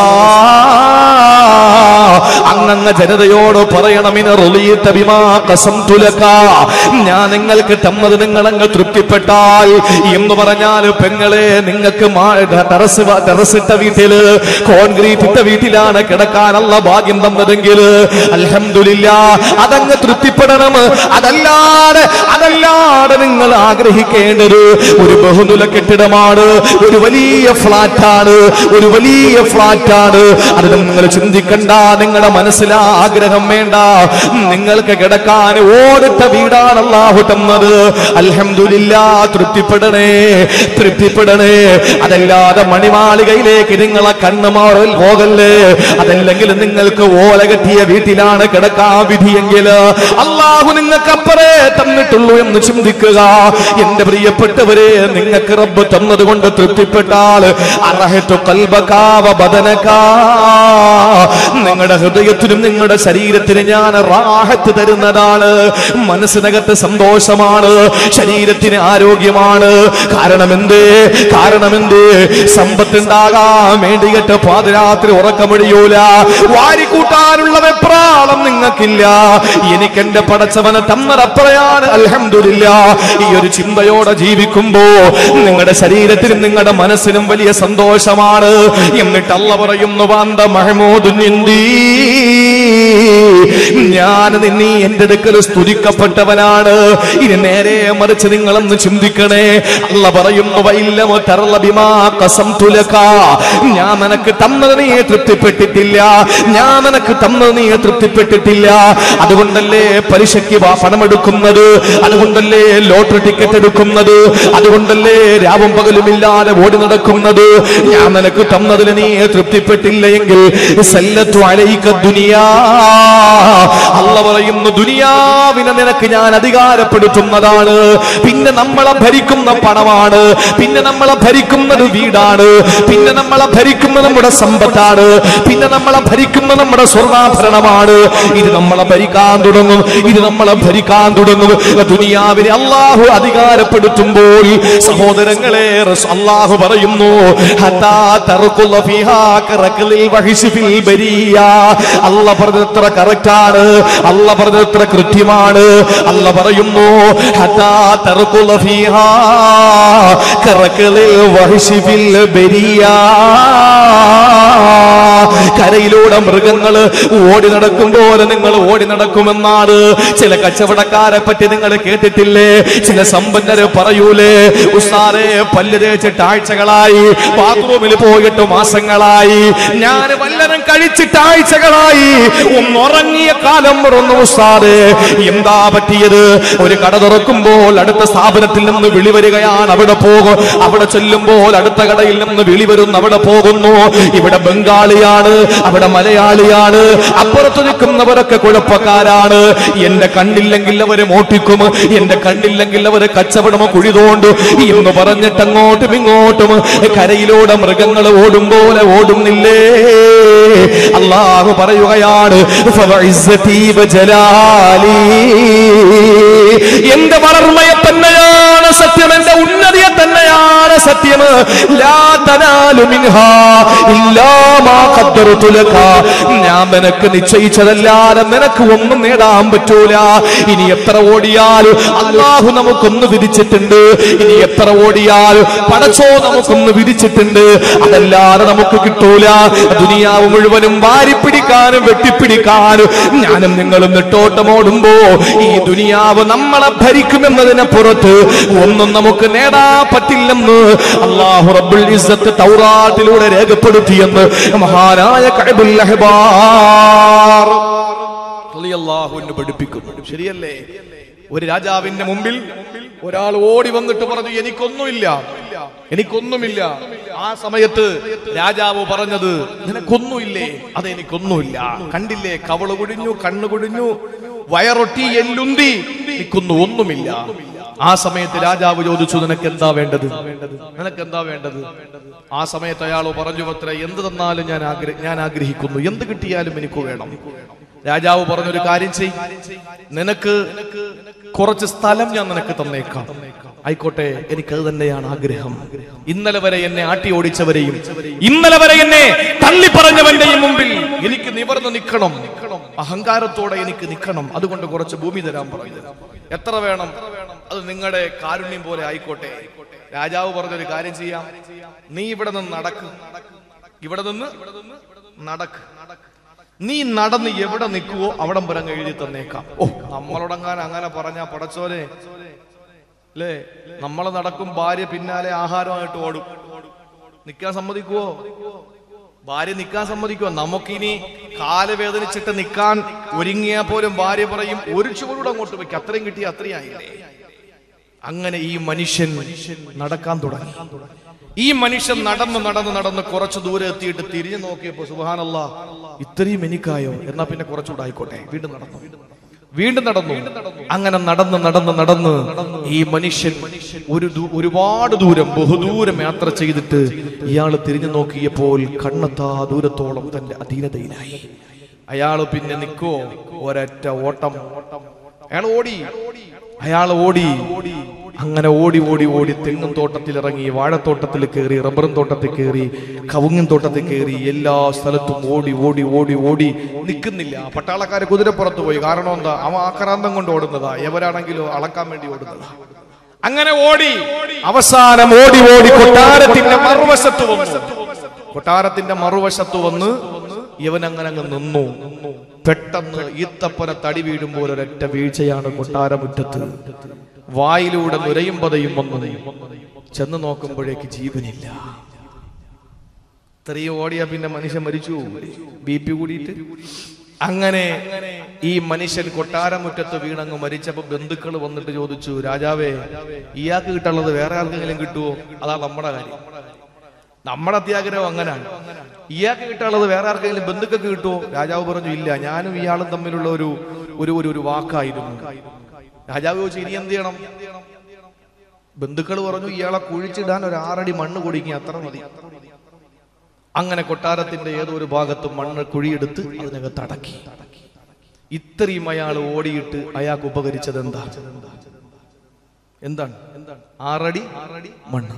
അങ്ങങ്ങ ജനതയോട് പറയണമിന് റളീത ബിമാ ഖസംതു ലക. ഞാൻ നിങ്ങൾക്ക് തന്നത് നിങ്ങൾ അങ്ങ് തൃപ്തിപ്പെട്ടാൽ എന്ന് പറഞ്ഞാൽ പെങ്ങളെ നിങ്ങൾക്ക് ടെറസ് ടെറസ് ഇട്ട വീട്ടില് കോൺക്രീറ്റ് ഇട്ട വീട്ടിലാണ് കിടക്കാനുള്ള ഭാഗ്യം തന്നതെങ്കിൽ അൽഹംദുലില്ല അതങ്ങ് തൃപ്തിപ്പെടണം അതല്ലാതെ അതല്ലാതെ നിങ്ങൾ ആഗ്രഹിക്കേണ്ടത് ഒരു ബഹുനില കെട്ടിടമാണ് ഒരു വലിയ ഫ്ലാറ്റാണ് ഒരു വലിയ ഫ്ലാറ്റാണ് അത് നിങ്ങൾ ചിന്തിക്കണ്ട നിങ്ങളുടെ മനസ്സിൽ ആ ആഗ്രഹം വേണ്ട നിങ്ങൾക്ക് കിടക്കാൻ ഓടിട്ട വീടാണ് അള്ളാഹു തന്നത് അൽഹംദുലില്ല തൃപ്തിപ്പെടണേ തൃപ്തിപ്പെടണേ അതല്ലാതെ മണിമാളികയിലേക്ക് നിങ്ങളെ കണ്ണുമാറൽ പോകല്ലേ അതല്ലെങ്കിൽ നിങ്ങൾക്ക് ഓല കെട്ടിയ വീട്ടിലാണ് കിടക്കാൻ വിധിയെങ്കിൽ അള്ളാഹു നിങ്ങൾക്ക് അപ്പറേ തന്നിട്ടുള്ളൂ എന്ന് ചിന്തിക്കുക എന്റെ പ്രിയപ്പെട്ടവരെ നിങ്ങൾക്ക് റബ്ബ് തന്നത് കൊണ്ട് തൃപ്തിപ്പെട്ടാൽ അർഹത്തു കൽബകാവ ബദനകാ നിങ്ങളുടെ ഹൃദയത്തിനും നിങ്ങളുടെ ശരീരത്തിനും ഞാൻ റാഹത്ത് തരുന്നതാണ് മനസ്സിനകത്ത് സന്തോഷമാണ് ശരീരത്തിന് ആരോഗ്യമാണ് കാരണം എന്തേ കാരണം എന്തേ സമ്പത്തുണ്ടാകാൻ വേണ്ടിയിട്ട് പാതിരാത്രി ഉറക്കമൊഴിയൂല വാരിക്കൂട്ടാനുള്ള വെപ്രാളം നിങ്ങൾക്കില്ല എനിക്ക് എന്റെ പടച്ചവനെ തന്നതപ്പറയാണ് അൽഹംദുലില്ല ഈ ഒരു ചിന്തയോടെ ജീവിക്കുമ്പോ നിങ്ങളുടെ ശരീരത്തിനും നിങ്ങളുടെ മനസ്സിനും വലിയ സന്തോഷമാണ് എന്നിട്ട് അല്ല പറയുന്നു വാന്ത മഹമൂദ് നിന്ദീ ഞാൻ നിന്നീ എന്റെ അടുക്കൽ സ്തുതിക്കപ്പെട്ടവനാണ് ഇനി നേരെ മറിച്ച് നിങ്ങളൊന്ന് ചിന്തിക്കണേ അല്ല പറയുന്നു വൈല്ലമോ തറലഭിമാ കസം തുലക ഞാൻ നിനക്ക് തന്നത് നീ തൃപ്തിപ്പെട്ടിട്ടില്ല ഞാൻ നിനക്ക് തന്നത് നീ തൃപ്തിപ്പെട്ടിട്ടില്ല അതുകൊണ്ടല്ലേ പലിശയ്ക്ക് വാ- പണമെടുക്കുന്നത് അതുകൊണ്ടല്ലേ ലോട്ടറി ടിക്കറ്റ് എടുക്കുന്നത് അതുകൊണ്ടല്ലേ രാവും പകലുമില്ലാതെ ഓടി നടക്കുന്നത് ഞാൻ നിനക്ക് തന്നതിന് നീ തൃപ്തിപ്പെട്ടില്ല എങ്കിൽ സല്ലത്തു അലൈക ദുനിയാ അല്ല പറയുന്നു ദുനിയാവിനെ നിനക്ക് ഞാൻ അധികാരപ്പെടുത്തുന്നതാണ് പിന്നെ നമ്മളെ ഭരിക്കുന്ന പണമാണ് പിന്നെ നമ്മളെ ഭരിക്കുന്നത് വീടാണ് പിന്നെ നമ്മളെ ഭരിക്കുന്ന നമ്മുടെ സമ്പത്താണ് പിന്നെ നമ്മളെ ഭരിക്കുന്ന നമ്മുടെ സ്വർണ്ണാഭരണമാണ് ഇത് നമ്മളെ ഭരിക്കാൻ തുടങ്ങും ഇത് നമ്മളെ ഭരിക്കാൻ തുടങ്ങും ദുനിയാവിനെ അള്ളാഹു അധികാരപ്പെടുത്തുമ്പോൾ സഹോദരങ്ങളെ റസ് അള്ളാഹു പറയുന്നു ഹത്താ തറുക്കുള്ള ഫീഹാ കറക്കലിൽ വഹിശി ഫിൽ ബരിയ. അല്ല പറഞ്ഞത്ര കറക്റ്റാണ് അല്ല പറഞ്ഞത്ര കൃത്യമാണ് അല്ല പറയുന്നു ഹത്താ തറുക്കുള്ള ഫീഹാ കറക്കലിൽ വഹിശി ഫിൽ ബരിയ. കരയിലൂടെ മൃഗങ്ങൾ ഓടി നടക്കും പോലെ നിങ്ങൾ ഓടി നടക്കുമെന്നാണ് ചില കച്ചവടക്കാരെ പറ്റി നിങ്ങൾ കേട്ടിട്ടില്ലേ ചില സമ്പന്നര് പറയൂലേ ഉസാറെ പല്ല് തേച്ചിട്ട് ആഴ്ചകളായി ബാത്റൂമിൽ പോയിട്ട് മാസങ്ങളായി ഞാൻ വല്ലതും കഴിച്ചിട്ട് ആഴ്ചകളായി ഒന്നുറങ്ങിയ കാലം മറന്നു ഉസ്താദേ എന്താ പറ്റിയത് ഒരു കട തുറക്കുമ്പോൾ അടുത്ത സ്ഥാപനത്തിൽ നിന്ന് വിളി വരികയാണ് അവിടെ പോകും അവിടെ ചെല്ലുമ്പോൾ അടുത്ത കടയിൽ നിന്ന് വിളി വരുന്നു അവിടെ പോകുന്നു ഇവിടെ ബംഗാളിയാണ് അവിടെ മലയാളിയാണ് അപ്പുറത്ത് നിൽക്കുന്നവരൊക്കെ കുഴപ്പക്കാരാണ് എന്റെ കണ്ണില്ലെങ്കിൽ അവര് മോട്ടിക്കും എന്റെ കണ്ണില്ലെങ്കിൽ അവര് കച്ചവടമോ കുഴിതോണ്ട് എന്ന് പറഞ്ഞിട്ട് അങ്ങോട്ടും ഇങ്ങോട്ടും കരയിലൂടെ മൃഗങ്ങൾ ഓടും പോലെ ഓടുന്നില്ലേ അള്ളാഹു പറയുകയാണ് ഫവഇസ്സതി വജലാലി. എന്റെ വളർമയെ തന്നെയാണ് സത്യം എന്റെ ഉന്നതിയെ തന്നെയാണ് സത്യം ലാ തനാലു മിൻഹാ ഇല്ലാ മാ ഖദ്ദർതു ലക. ഞാൻ നിനക്ക് നിശ്ചയിച്ചതല്ലാതെ നിനക്ക് ഒന്നും നേടാൻ പറ്റൂല ഇനി എത്ര ഓടിയാലും അള്ളാഹു നമുക്കൊന്ന് വിധിച്ചിട്ടുണ്ട് ഇനി എത്ര ഓടിയാലും പടച്ചോ നമുക്കൊന്ന് വിധിച്ചിട്ടുണ്ട് അതല്ലാതെ നമുക്ക് കിട്ടൂല ദുനിയാവ് മുഴുവനും വാരിപ്പിടിക്കാനും വെട്ടിപ്പിടിക്കാനും ഞാനും നിങ്ങളും നെട്ടോട്ടമോടുമ്പോ ഈ ദുനിയാവ് നമ്മളെ ഭരിക്കുമെന്നതിനെ പുറത്ത് ഒന്നും നമുക്ക് നേടാൻ പറ്റില്ലെന്ന് അള്ളാഹു റബ്ബുൽ ഇസ്സത്ത് തൗറാത്തിലൂടെ രേഖപ്പെടുത്തിയെന്ന് മഹാനായ കഅബുൽ അഹ്ബാർ റളിയല്ലാഹു അൻഹു പഠിപ്പിക്കുന്നു ശരിയല്ലേ ഒരു രാജാവിന്റെ മുമ്പിൽ ഒരാൾ ഓടി വന്നിട്ട് പറഞ്ഞു എനിക്കൊന്നുമില്ല എനിക്കൊന്നുമില്ല ആ സമയത്ത് രാജാവ് പറഞ്ഞത് നിനക്കൊന്നുമില്ലേ അതെനിക്കൊന്നുമില്ല കണ്ടില്ലേ കവള് കുടിഞ്ഞു കണ്ണു കുടിഞ്ഞു വയറൊട്ടി എല്ലുന്തി നിൽക്കുന്നു ഒന്നുമില്ല ആ സമയത്ത് രാജാവ് ചോദിച്ചു നിനക്ക് എന്താ വേണ്ടത് നിനക്ക് എന്താ വേണ്ടത് ആ സമയത്ത് അയാൾ പറഞ്ഞു പത്ര എന്ത് തന്നാലും ഞാൻ ആഗ്രഹ ഞാൻ ആഗ്രഹിക്കുന്നു എന്ത് കിട്ടിയാലും എനിക്ക് വേണം രാജാവ് പറഞ്ഞൊരു കാര്യം ചെയ് നിനക്ക് കുറച്ച് സ്ഥലം ഞാൻ നിനക്ക് തന്നേക്കാം ആയിക്കോട്ടെ എനിക്കത് തന്നെയാണ് ആഗ്രഹം ഇന്നലെ വരെ എന്നെ ആട്ടി ഓടിച്ചവരെയും ഇന്നലെ വരെ എന്നെ തള്ളി പറഞ്ഞവന്റെയും മുമ്പിൽ എനിക്ക് നിവർന്ന് നിൽക്കണം അഹങ്കാരത്തോടെ എനിക്ക് നിൽക്കണം അതുകൊണ്ട് കുറച്ച് ഭൂമി തരാൻ പറഞ്ഞു എത്ര വേണം അത് നിങ്ങളുടെ കാരുണ്യം പോലെ ആയിക്കോട്ടെ രാജാവ് പറഞ്ഞൊരു കാര്യം ചെയ്യാം നീ ഇവിടെ നിന്ന് നടക്ക് ഇവിടെ നിന്ന് നടക്ക് നീ നടന്ന് എവിടെ നിൽക്കുവോ അവിടം വരെ അങ്ങ് എഴുതി തന്നേക്കാം ഓ നമ്മളോടങ്ങാൻ അങ്ങനെ പറഞ്ഞ പടച്ചോനെ അല്ലേ നമ്മൾ നടക്കും ഭാര്യ പിന്നാലെ ആഹാരമായിട്ട് ഓടും നിൽക്കാൻ സമ്മതിക്കുവോ ഭാര്യ നിൽക്കാൻ സമ്മതിക്കുവോ നമുക്കിനി കാല് വേദനിച്ചിട്ട് നിൽക്കാൻ ഒരുങ്ങിയാൽ പോലും ഭാര്യ പറയും ഒരു ചുവടൂടെ അങ്ങോട്ട് വെക്കും അത്രയും കിട്ടി അത്രയും ആയില്ലേ അങ്ങനെ ഈ മനുഷ്യൻ നടക്കാൻ തുടങ്ങി ഈ മനുഷ്യൻ നടന്ന് നടന്ന് നടന്ന് കുറച്ച് ദൂരെ എത്തിയിട്ട് തിരിഞ്ഞു നോക്കിയപ്പോ സുബാനല്ല ഇത്രയും എനിക്കായോ എന്നാ പിന്നെ കുറച്ചുകൂടെ ആയിക്കോട്ടെ വീണ്ടും നടന്നു വീണ്ടും നടന്നു അങ്ങനെ നടന്ന് നടന്ന് നടന്ന് ഈ മനുഷ്യൻ ഒരു ദൂ- ഒരുപാട് ദൂരം ബഹുദൂരം യാത്ര ചെയ്തിട്ട് ഇയാൾ തിരിഞ്ഞു നോക്കിയപ്പോൾ കണ്ണെത്താ ദൂരത്തോളം തന്റെ അധീനതയിലായി അയാള് പിന്നെ നിൽക്കോ ഒരൊറ്റ ഓട്ടം അയാൾ ഓടി അയാൾ ഓടി അങ്ങനെ ഓടി ഓടി ഓടി തെങ്ങും തോട്ടത്തിൽ ഇറങ്ങി വാഴത്തോട്ടത്തിൽ കയറി റബ്ബറും തോട്ടത്തിൽ കയറി കവുങ്ങും തോട്ടത്തിൽ കയറി എല്ലാ സ്ഥലത്തും ഓടി ഓടി ഓടി ഓടി നിൽക്കുന്നില്ല പട്ടാളക്കാര് കുതിരപ്പുറത്ത് പോയി കാരണം എന്താ അവൻ ആക്രാന്തം കൊണ്ട് ഓടുന്നതാ എവരാണെങ്കിലോ അളക്കാൻ വേണ്ടി ഓടുന്നതാ അങ്ങനെ ഓടി അവസാനം ഓടി ഓടി കൊട്ടാരത്തിന്റെ മറുവശത്ത് വന്നു കൊട്ടാരത്തിന്റെ മറുവശത്ത് വന്ന് ഇവൻ അങ്ങനെ അങ്ങ് നിന്നു പെട്ടെന്ന് ഈത്തപ്പന തടി വീഴുമ്പോൾ ഒരൊറ്റ വീഴ്ചയാണ് കൊട്ടാരമുറ്റത്ത് വായിലൂടെ നുരയും പതയും വന്നു ചെന്ന് നോക്കുമ്പോഴേക്ക് ജീവനില്ല ഇത്രയും ഓടിയാ പിന്നെ മനുഷ്യൻ മരിച്ചു ബി പി കൂടിയിട്ട് അങ്ങനെ ഈ മനുഷ്യൻ കൊട്ടാരമുറ്റത്ത് വീണങ്ങ് മരിച്ചപ്പോ ബന്ധുക്കൾ വന്നിട്ട് ചോദിച്ചു രാജാവേ ഇയാൾക്ക് കിട്ടുള്ളത് വേറെ ആർക്കെങ്കിലും കിട്ടുമോ അതാ നമ്മുടെ കാര്യം നമ്മുടെ അത്യാഗ്രഹം അങ്ങനെയാണ് ഇയാൾക്ക് കിട്ടാനുള്ളത് വേറെ ആർക്കെങ്കിലും ബന്ധുക്കൾക്ക് കിട്ടുമോ രാജാവ് പറഞ്ഞു ഇല്ല ഞാനും ഇയാളും തമ്മിലുള്ള ഒരു ഒരു ഒരു ഒരു വാക്കായിരുന്നു രാജാവ് ചോദിച്ചു ഇനി എന്ത് ചെയ്യണം ബന്ധുക്കൾ പറഞ്ഞു ഇയാളെ കുഴിച്ചിടാൻ ഒരു ആറടി മണ്ണ് കൊടുങ്ങി അത്ര മതി അങ്ങനെ കൊട്ടാരത്തിന്റെ ഏതോ ഒരു ഭാഗത്ത് മണ്ണ് കുഴിയെടുത്ത് അതിനകത്ത് അടക്കി ഇത്രയും അയാൾ ഓടിയിട്ട് അയാൾക്ക് ഉപകരിച്ചത് എന്താ എന്താണ് ആറടി മണ്ണ്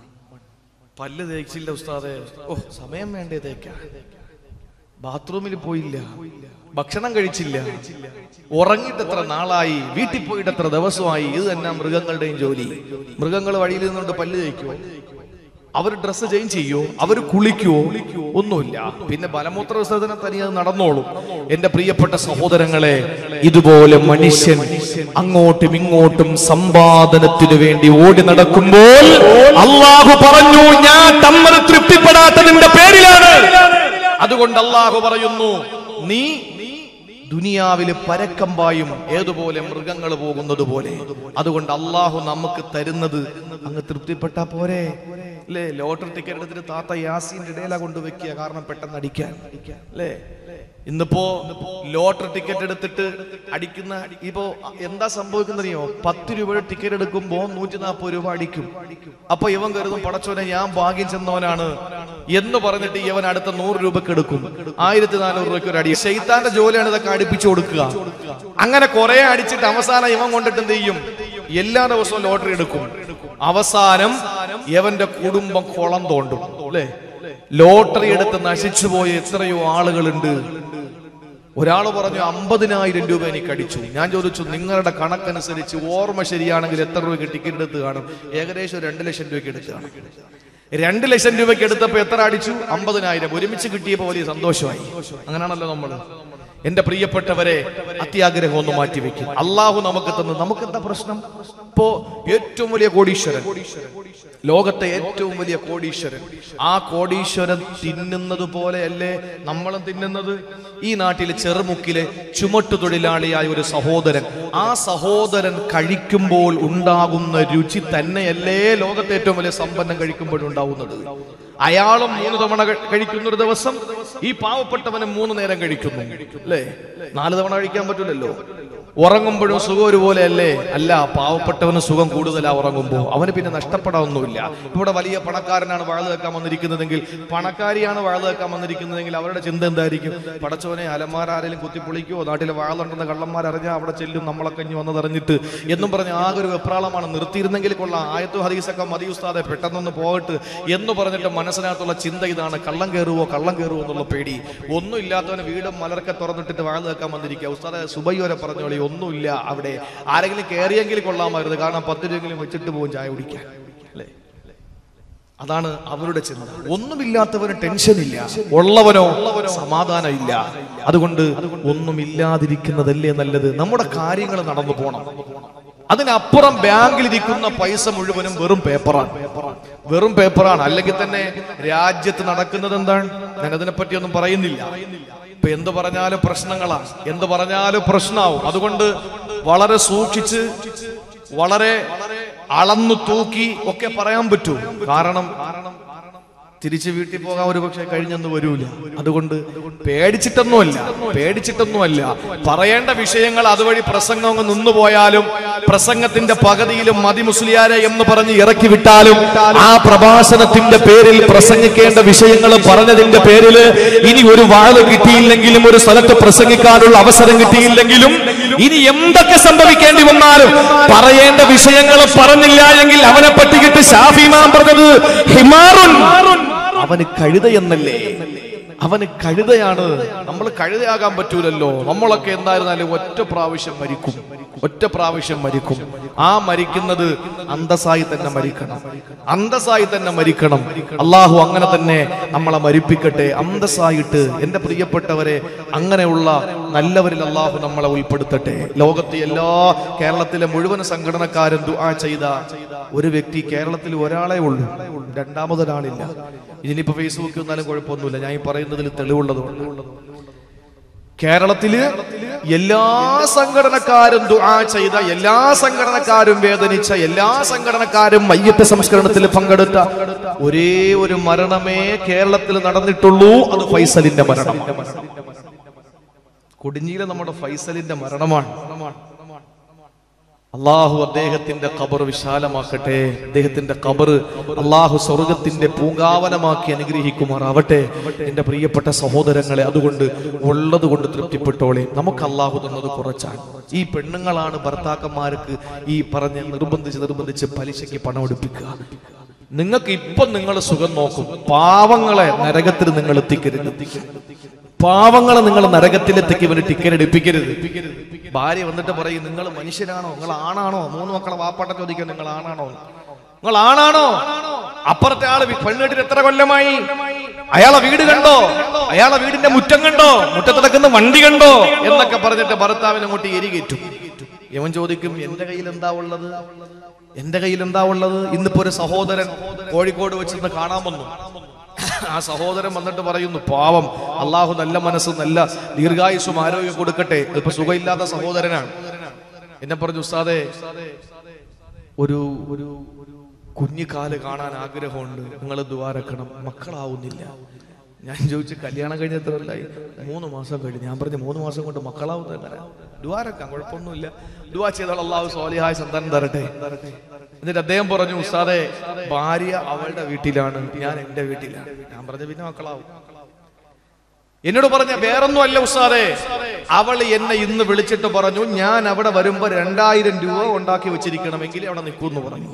പല്ല് തേച്ചില്ല ഉസ്താദെ ഓ സമയം വേണ്ടേ തേക്കാൻ ബാത്റൂമിൽ പോയില്ല ഭക്ഷണം കഴിച്ചില്ല ഉറങ്ങിയിട്ട് എത്ര നാളായി വീട്ടിൽ പോയിട്ട് എത്ര ദിവസമായി ഇത് തന്നെ മൃഗങ്ങളുടെയും ജോലി മൃഗങ്ങൾ വഴിയിൽ നിന്നുകൊണ്ട് പല്ല് തേക്കുവോ അവർ ഡ്രസ്സ് ചേഞ്ച് ചെയ്യോ അവർ കുളിക്കുവോ ഒന്നുമില്ല പിന്നെ ബലമൂത്ര വിസർജനം തനിയത് നടന്നോളും എന്റെ പ്രിയപ്പെട്ട സഹോദരങ്ങളെ ഇതുപോലെ മനുഷ്യൻ അങ്ങോട്ടും ഇങ്ങോട്ടും സമ്പാദനത്തിനു വേണ്ടി ഓടി നടക്കുമ്പോൾ അള്ളാഹു പറഞ്ഞു ഞാൻ തമ്മൽ തൃപ്തിപ്പെടാത്തതിന്റെ പേരിലാണ് അതുകൊണ്ട് അള്ളാഹു പറയുന്നു നീ ദുനിയാവില് പരക്കമ്പായും ഏതുപോലെ മൃഗങ്ങൾ പോകുന്നത് പോലെ അതുകൊണ്ട് അള്ളാഹു നമുക്ക് തരുന്നത് അങ്ങ് തൃപ്തിപ്പെട്ടാ പോരെ അല്ലേ ലോട്ടറി ടിക്കറ്റ് എടുത്തിട്ട് താത്ത യാസീന്റെ ഇടയിലാ കൊണ്ടുവെക്കുക കാരണം പെട്ടെന്ന് അടിക്കാൻ അല്ലേ ഇന്നിപ്പോ ലോട്ടറി ടിക്കറ്റ് എടുത്തിട്ട് അടിക്കുന്ന ഇപ്പോ എന്താ സംഭവിക്കുന്നറിയോ പത്ത് രൂപയുടെ ടിക്കറ്റ് എടുക്കുമ്പോ നൂറ്റി നാൽപ്പത് രൂപ അടിക്കും അപ്പൊ ഇവൻ കരുതും പടച്ചോനെ ഞാൻ ഭാഗ്യം ചെന്നവനാണ് എന്ന് പറഞ്ഞിട്ട് ഇവൻ അടുത്ത നൂറ് രൂപക്ക് എടുക്കും ആയിരത്തി നാനൂറ് രൂപയ്ക്ക് ഒരു അടി ശൈത്താന്റെ ജോലിയാണ് ഇതൊക്കെ അടുപ്പിച്ചു കൊടുക്കുക അങ്ങനെ കുറെ അടിച്ചിട്ട് അവസാനം ഇവൻ കൊണ്ടിട്ട് എന്ത് ചെയ്യും എല്ലാ ദിവസവും ലോട്ടറി എടുക്കും അവസാനം ഇവന്റെ കുടുംബം കുളം തോണ്ടും അല്ലേ ലോട്ടറി എടുത്ത് നശിച്ചു പോയ എത്രയോ ആളുകളുണ്ട് ഒരാൾ പറഞ്ഞു അമ്പതിനായിരം രൂപ എനിക്ക് അടിച്ചു ഞാൻ ചോദിച്ചു നിങ്ങളുടെ കണക്കനുസരിച്ച് ഓർമ്മ ശരിയാണെങ്കിൽ എത്ര രൂപയ്ക്ക് ടിക്കറ്റ് എടുത്ത് കാണും ഏകദേശം ഒരു രണ്ട് ലക്ഷം രൂപയ്ക്ക് എടുത്ത് കാണും രണ്ട് ലക്ഷം രൂപയ്ക്ക് എടുത്തപ്പോ എത്ര അടിച്ചു അമ്പതിനായിരം ഒരുമിച്ച് കിട്ടിയപ്പോ വലിയ സന്തോഷമായി അങ്ങനെയാണല്ലോ നമ്മൾ എന്റെ പ്രിയപ്പെട്ടവരെ അത്യാഗ്രഹം ഒന്ന് മാറ്റിവെക്കും അള്ളാഹു നമുക്ക് തന്നു നമുക്ക് എന്താ പ്രശ്നം ഇപ്പോ ഏറ്റവും വലിയ കോടീശ്വരൻ ലോകത്തെ ഏറ്റവും വലിയ കോടീശ്വരൻ ആ കോടീശ്വരൻ തിന്നുന്നത് പോലെയല്ലേ നമ്മളും തിന്നുന്നത് ഈ നാട്ടിലെ ചെറുമുക്കിലെ ചുമട്ടു തൊഴിലാളിയായ ഒരു സഹോദരൻ ആ സഹോദരൻ കഴിക്കുമ്പോൾ ഉണ്ടാകുന്ന രുചി തന്നെയല്ലേ ലോകത്തെ ഏറ്റവും വലിയ സമ്പന്നം കഴിക്കുമ്പോഴുണ്ടാവുന്നത് അയാളും മൂന്ന് തവണ കഴി- കഴിക്കുന്ന ഒരു ദിവസം ഈ പാവപ്പെട്ടവനും മൂന്ന് നേരം കഴിക്കുന്നു അല്ലേ നാല് തവണ കഴിക്കാൻ പറ്റില്ലല്ലോ ഉറങ്ങുമ്പോഴും സുഖം ഒരുപോലെ അല്ലേ അല്ല പാവപ്പെട്ടവന് സുഖം കൂടുതലാ ഉറങ്ങുമ്പോൾ അവന് പിന്നെ നഷ്ടപ്പെടാനൊന്നുമില്ല ഇവിടെ വലിയ പണക്കാരനാണ് വാഴ വെക്കാൻ വന്നിരിക്കുന്നതെങ്കിൽ പണക്കാരിയാണ് വാഴ വെക്കാൻ വന്നിരിക്കുന്നതെങ്കിൽ അവരുടെ ചിന്ത എന്തായിരിക്കും പടച്ചോനെ അലമാരാരെങ്കിലും കുത്തിപ്പൊളിക്കോ നാട്ടിലെ വാളുണ്ടെന്ന് കള്ളന്മാരറിഞ്ഞാൽ അവിടെ ചെല്ലും നമ്മളൊക്കെ ഇനി വന്നതറിഞ്ഞിട്ട് എന്നും പറഞ്ഞ് ആകെ ഒരു വെപ്രാളമാണ് നിർത്തിയിരുന്നെങ്കിൽ കൊള്ളാം ആയത്തു ഹദീസൊക്കെ മതി ഉസ്താദെ പെട്ടെന്നൊന്ന് പോകട്ട് എന്ന് പറഞ്ഞിട്ട് മനസ്സിനകത്തുള്ള ചിന്ത ഇതാണ് കള്ളം കയറുവോ കള്ളം കയറുവോ എന്നുള്ള പേടി ഒന്നും ഇല്ലാത്തവന് വീടും മലർക്കെ തുറന്നിട്ടിട്ട് വാഴ വെക്കാൻ വന്നിരിക്കുക ഉസ്താദെ സുബൈ വരെ പറഞ്ഞോളി ഒന്നുമില്ല അവിടെ ആരെങ്കിലും കയറിയെങ്കിൽ കൊള്ളാമായിരുന്നു കാരണം പത്ത് രൂപയെങ്കിലും വെച്ചിട്ട് പോകും ചായ കുടിക്കാൻ അല്ലേ അതാണ് അവരുടെ ചിന്ത ഒന്നുമില്ലാത്തവന് ടെൻഷൻ ഇല്ല ഉള്ളവനോ സമാധാനം ഇല്ല അതുകൊണ്ട് ഒന്നുമില്ലാതിരിക്കുന്നതല്ലേ നല്ലത് നമ്മുടെ കാര്യങ്ങൾ നടന്നു പോണം അതിനപ്പുറം ബാങ്കിലിരിക്കുന്ന പൈസ മുഴുവനും വെറും പേപ്പറാണ് വെറും പേപ്പറാണ് അല്ലെങ്കിൽ തന്നെ രാജ്യത്ത് നടക്കുന്നത് എന്താണ് ഞാൻ അതിനെപ്പറ്റി ഒന്നും പറയുന്നില്ല ഇപ്പൊ എന്ത് പറഞ്ഞാലും പ്രശ്നങ്ങളാണ് എന്ത് പറഞ്ഞാലും പ്രശ്നമാവും അതുകൊണ്ട് വളരെ സൂക്ഷിച്ച് വളരെ അളന്നു തൂക്കി ഒക്കെ പറയാൻ പറ്റൂ കാരണം തിരിച്ച് വീട്ടിൽ പോകാൻ ഒരു പക്ഷെ കഴിഞ്ഞെന്ന് വരൂല അതുകൊണ്ട് പേടിച്ചിട്ടൊന്നുമല്ല പേടിച്ചിട്ടൊന്നുമല്ല പറയേണ്ട വിഷയങ്ങൾ അതുവഴി പ്രസംഗം അങ്ങ് നിന്നുപോയാലും പ്രസംഗത്തിന്റെ പകുതിയിലും മതി മുസ്ലിയാരെ എന്ന് പറഞ്ഞ് ഇറക്കി വിട്ടാലും ആ പ്രഭാഷണത്തിന്റെ പേരിൽ പ്രസംഗിക്കേണ്ട വിഷയങ്ങൾ പറഞ്ഞതിന്റെ പേരിൽ ഇനി ഒരു വാഴ കിട്ടിയില്ലെങ്കിലും ഒരു സ്ഥലത്ത് പ്രസംഗിക്കാനുള്ള അവസരം കിട്ടിയില്ലെങ്കിലും ഇനി എന്തൊക്കെ സംഭവിക്കേണ്ടി വന്നാലും പറയേണ്ട വിഷയങ്ങൾ പറഞ്ഞില്ല എങ്കിൽ അവനെ പറ്റിയിട്ട് ഷാഫിമാൻ പറഞ്ഞത് ഹിമാറുൻ അവന് കഴുതയെന്നല്ലേ അവന് കഴുതയാണ് നമ്മൾ കഴുതയാകാൻ പറ്റൂലല്ലോ നമ്മളൊക്കെ എന്തായിരുന്നാലും ഒറ്റ പ്രാവശ്യം മരിക്കും ഒറ്റ പ്രാവശ്യം മരിക്കും ആ മരിക്കുന്നത് അന്തസ്സായി തന്നെ മരിക്കണം അന്തസ്സായി തന്നെ മരിക്കണം അള്ളാഹു അങ്ങനെ തന്നെ നമ്മളെ മരിപ്പിക്കട്ടെ അന്തസ്സായിട്ട് എന്റെ പ്രിയപ്പെട്ടവരെ അങ്ങനെയുള്ള നല്ലവരിൽ അള്ളാഹു നമ്മളെ ഉൾപ്പെടുത്തട്ടെ ലോകത്തെ എല്ലാ കേരളത്തിലെ മുഴുവൻ സംഘടനക്കാരും ദുആ ചെയ്ത ഒരു വ്യക്തി കേരളത്തിൽ ഒരാളെ ഉള്ളൂ രണ്ടാമതൊരാളില്ല ഇതിനിപ്പോ ഫേസ്ബുക്കിൽ വന്നാലും കുഴപ്പമൊന്നുമില്ല ഞാൻ ഈ പറയുന്നതിൽ തെളിവുള്ളതുകൊണ്ട് കേരളത്തില് എല്ലാ സംഘടനക്കാരും ദുആ ചെയ്ത എല്ലാ സംഘടനക്കാരും വേദനിച്ച എല്ലാ സംഘടനക്കാരും മയ്യത്ത് സംസ്കരണത്തിൽ പങ്കെടുത്ത ഒരേ ഒരു മരണമേ കേരളത്തിൽ നടന്നിട്ടുള്ളൂ അത് ഫൈസലിന്റെ മരണം കൊടിഞ്ഞിയിലെ നമ്മുടെ ഫൈസലിന്റെ മരണമാണ് അള്ളാഹു അദ്ദേഹത്തിന്റെ ഖബർ വിശാലമാക്കട്ടെ അദ്ദേഹത്തിന്റെ ഖബർ അള്ളാഹു സ്വർഗത്തിന്റെ പൂങ്കാവനമാക്കി അനുഗ്രഹിക്കുമാറാവട്ടെ എന്റെ പ്രിയപ്പെട്ട സഹോദരങ്ങളെ അതുകൊണ്ട് ഉള്ളത് കൊണ്ട് തൃപ്തിപ്പെട്ടോളെ നമുക്ക് അള്ളാഹു തന്നത് കുറച്ചാണ് ഈ പെണ്ണുങ്ങളാണ് ഭർത്താക്കന്മാർക്ക് ഈ പറഞ്ഞ് നിർബന്ധിച്ച് നിർബന്ധിച്ച് പലിശയ്ക്ക് പണം എടുപ്പിക്കുക നിങ്ങൾക്ക് ഇപ്പം നിങ്ങൾ സുഖം നോക്കും പാവങ്ങളെ നരകത്തിൽ നിങ്ങൾ എത്തിക്കരുത് പാവങ്ങളെ നിങ്ങൾ നരകത്തിലെത്തിക്ക് ഇവര് ടിക്കറ്റ് എടുപ്പിക്കരുത് ഭാര്യ വന്നിട്ട് പറയും നിങ്ങൾ മനുഷ്യരാണോ നിങ്ങൾ ആണാണോ മൂന്ന് മക്കളെ വാപ്പാട്ട ചോദിക്കാൻ നിങ്ങൾ ആണാണോ നിങ്ങൾ ആണാണോ അപ്പുറത്തെ ആള് വി- പെണ്ണിട്ടിട്ട് എത്ര കൊല്ലമായി അയാളെ വീട് കണ്ടോ അയാളെ വീടിന്റെ മുറ്റം കണ്ടോ മുറ്റത്ത് കിടക്കുന്ന വണ്ടി കണ്ടോ എന്നൊക്കെ പറഞ്ഞിട്ട് ഭർത്താവിനെ അങ്ങോട്ട് എരികേറ്റും ഇവൻ ചോദിക്കും എന്റെ കയ്യിൽ എന്താ ഉള്ളത് എന്റെ കയ്യിൽ എന്താ ഉള്ളത് ഇന്നിപ്പോ ഒരു സഹോദരൻ കോഴിക്കോട് വെച്ചിരുന്ന് കാണാൻ വന്നു ആ സഹോദരൻ വന്നിട്ട് പറയുന്നു പാവം അള്ളാഹു നല്ല മനസ്സ് നല്ല ദീർഘായുസ്സും ആരോഗ്യം കൊടുക്കട്ടെ ഇപ്പൊ സുഖമില്ലാത്ത സഹോദരനാണ് എന്നെ പറഞ്ഞു ഉസ്താദെ ഒരു ഒരു കുഞ്ഞിക്കാല് കാണാൻ ആഗ്രഹമുണ്ട് നിങ്ങൾ ദ്വാരക്കണം മക്കളാവുന്നില്ല ഞാൻ ചോദിച്ചു കല്യാണം കഴിഞ്ഞ എത്ര കൊല്ലായി മൂന്ന് മാസം കഴിഞ്ഞു ഞാൻ പറഞ്ഞു മൂന്ന് മാസം കൊണ്ട് മക്കളാവുന്ന എങ്ങനെ ദ്വാരക്കാം കുഴപ്പമൊന്നുമില്ല ദ്വാ ചെയ്താൽ അള്ളാഹു സ്വാലിഹായ സന്താനം തരട്ടെ എന്നിട്ട് അദ്ദേഹം പറഞ്ഞു ഉസ്താദെ ഭാര്യ അവളുടെ വീട്ടിലാണ് ഞാൻ എന്റെ വീട്ടിലാണ് ഞാൻ പറഞ്ഞു പിന്നെ മക്കളാവും എന്നോട് പറഞ്ഞ വേറൊന്നും അല്ല ഉസ്താദെ അവൾ എന്നെ ഇന്ന് വിളിച്ചിട്ട് പറഞ്ഞു ഞാൻ അവിടെ വരുമ്പോ രണ്ടായിരം രൂപ ഉണ്ടാക്കി വെച്ചിരിക്കണമെങ്കിൽ അവിടെ നിൽക്കൂന്ന് പറഞ്ഞു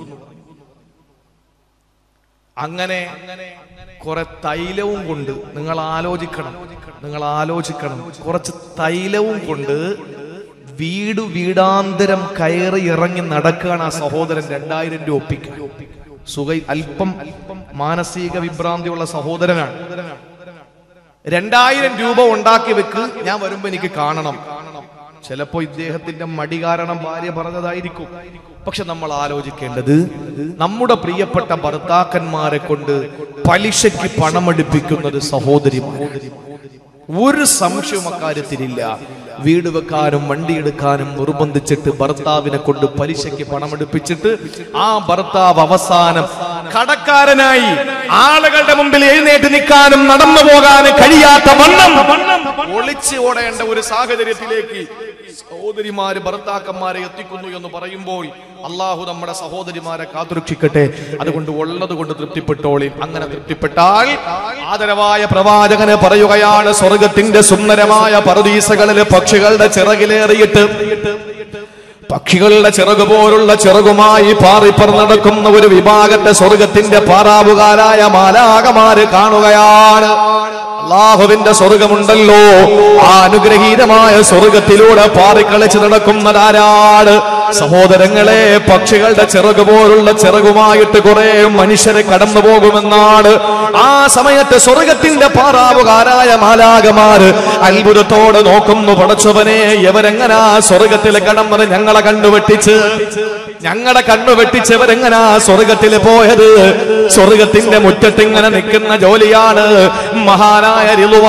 അങ്ങനെ കുറെ തൈലവും കൊണ്ട് നിങ്ങൾ ആലോചിക്കണം നിങ്ങൾ ആലോചിക്കണം കുറച്ച് തൈലവും കൊണ്ട് വീട് വീടാന്തരം കയറി ഇറങ്ങി നടക്കുകയാണ് ആ സഹോദരൻ രണ്ടായിരം രൂപ ഒപ്പിക്കാൻ സുഖ അല്പം മാനസിക വിഭ്രാന്തിയുള്ള സഹോദരനാണ് രണ്ടായിരം രൂപ ഉണ്ടാക്കി വെക്ക് ഞാൻ വരുമ്പോ എനിക്ക് കാണണം ചിലപ്പോ ഇദ്ദേഹത്തിന്റെ മടി കാരണം ഭാര്യ പറഞ്ഞതായിരിക്കും പക്ഷെ നമ്മൾ ആലോചിക്കേണ്ടത് നമ്മുടെ പ്രിയപ്പെട്ട ഭർത്താക്കന്മാരെ കൊണ്ട് പലിശയ്ക്ക് പണമെടുപ്പിക്കുന്നത് സഹോദരിമാർ ഒരു സംശയവും അക്കാര്യത്തിലില്ല വീട് വെക്കാനും വണ്ടി എടുക്കാനും നിർബന്ധിച്ചിട്ട് ഭർത്താവിനെ കൊണ്ട് പലിശയ്ക്ക് പണമെടുപ്പിച്ചിട്ട് ആ ഭർത്താവ് അവസാനം കടക്കാരനായി ആളുകളുടെ മുമ്പിൽ എഴുന്നേറ്റ് നിൽക്കാനും നടന്നു പോകാനും കഴിയാത്ത വണ്ണം ഒളിച്ച് ഓടേണ്ട ഒരു സാഹചര്യത്തിലേക്ക് സഹോദരിമാര് ഭർത്താക്കന്മാരെ എത്തിക്കുന്നു എന്ന് പറയുമ്പോൾ അള്ളാഹു നമ്മുടെ സഹോദരിമാരെ കാത്തുരക്ഷിക്കട്ടെ അതുകൊണ്ട് ഉള്ളത് കൊണ്ട് തൃപ്തിപ്പെട്ടോളി അങ്ങനെ തൃപ്തിപ്പെട്ടാൽ ആദരവായ പ്രവാചകന് പറയുകയാണ് സ്വർഗത്തിന്റെ സുന്ദരമായ പറുദീസകളിൽ പക്ഷികളുടെ ചിറകിലേറിയിട്ട് പക്ഷികളുടെ ചിറക് പോലുള്ള ചിറകുമായി പാറിപ്പർ നടക്കുന്ന ഒരു വിഭാഗത്തെ സ്വർഗത്തിന്റെ പാറാവുകാരായ മാലാകമാര് കാണുകയാണ് അള്ളാഹുവിന്റെ സ്വർഗമുണ്ടല്ലോ ആ അനുഗ്രഹീതമായ സ്വർഗത്തിലൂടെ പാറിക്കളിച്ച് നടക്കുന്നതാരാണ് സഹോദരങ്ങളെ പക്ഷികളുടെ ചിറക് പോലുള്ള ചിറകുമായിട്ട് കുറെ മനുഷ്യരെ കടന്നു പോകുമെന്നാണ് ആ സമയത്ത് സ്വർഗത്തിന്റെ പാറാവുകാരായ മാലാകമാര് അത്ഭുതത്തോടെ നോക്കുന്നു പടച്ചവനെ എവരെങ്ങനാ സ്വർഗത്തിൽ കടന്നത് ഞങ്ങളെ കണ്ണുവെട്ടിച്ച് ഞങ്ങളെ കണ്ണു വെട്ടിച്ചവരെങ്ങനാ സ്വർഗത്തിൽ പോയത് സ്വർഗത്തിന്റെ മുറ്റത്ത് ഇങ്ങനെ നിൽക്കുന്ന ജോലിയാണ് മഹാനായ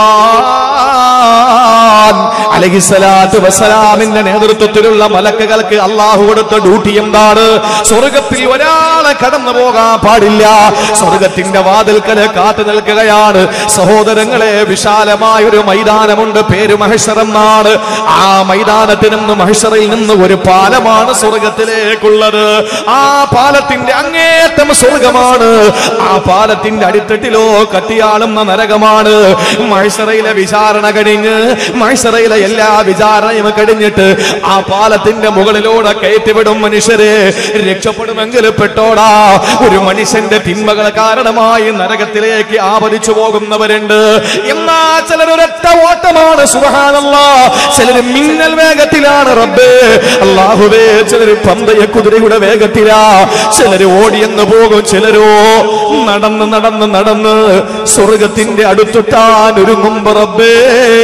റിളുവാൻ അലഹിസലാത്ത് വസലാമിന്റെ നേതൃത്വത്തിലുള്ള മലക്കുകൾക്ക് അള്ളാഹു കൊടുത്ത ഡ്യൂട്ടി എന്താണ് സ്വർഗത്തിൽ ഒരാളെ കടന്നു പോകാൻ പാടില്ല സ്വർഗത്തിന്റെ വാതിൽക്കല് കാത്തു നിൽക്കുകയാണ് സഹോദരങ്ങളെ വിശാലമായ ഒരു മൈതാനമുണ്ട് പേര് മഹേശ്വർ എന്നാണ് ആ മൈതാനത്തിൽ നിന്ന് മഹേശ്വറിൽ നിന്ന് ഒരു പാലമാണ് സ്വർഗത്തിലേക്കുള്ളത് ആ പാലത്തിന്റെ അങ്ങേറ്റം സ്വർഗമാണ് ആ പാലത്തിന്റെ അടിത്തട്ടിലോ കത്തിയാളുന്ന നരകമാണ് മഹേശ്വറയിലെ വിചാരണ കഴിഞ്ഞ് മഹേശ്വറയിലെ എല്ലാ വിചാരണയും കഴിഞ്ഞിട്ട് ആ പാലത്തിന്റെ മുകളിലൂടെ കയറ്റിവിടും മനുഷ്യരെ രക്ഷപ്പെടുമെങ്കിൽ പെട്ടോടാ ഒരു മനുഷ്യന്റെ തിന്മകൾ കാരണമായി നരകത്തിലേക്ക് ആപതിച്ചു പോകുന്നവരുണ്ട് എന്നാ ചിലർ ഒരൊറ്റ ഓട്ടമാണ് സുഹാനല്ല ചിലർ മിന്നൽ വേഗത്തിലാണ് റബ്ബേ അള്ളാഹുവേ ചിലർ പന്തയ കുതിരയുടെ വേഗത്തിലാ ചിലര് ഓടിയെന്ന് പോകും ചിലരോ നടന്ന് നടന്ന് നടന്ന് സ്വർഗത്തിന്റെ അടുത്തൊട്ടാൻ ഒരുങ്ങും റബ്ബേ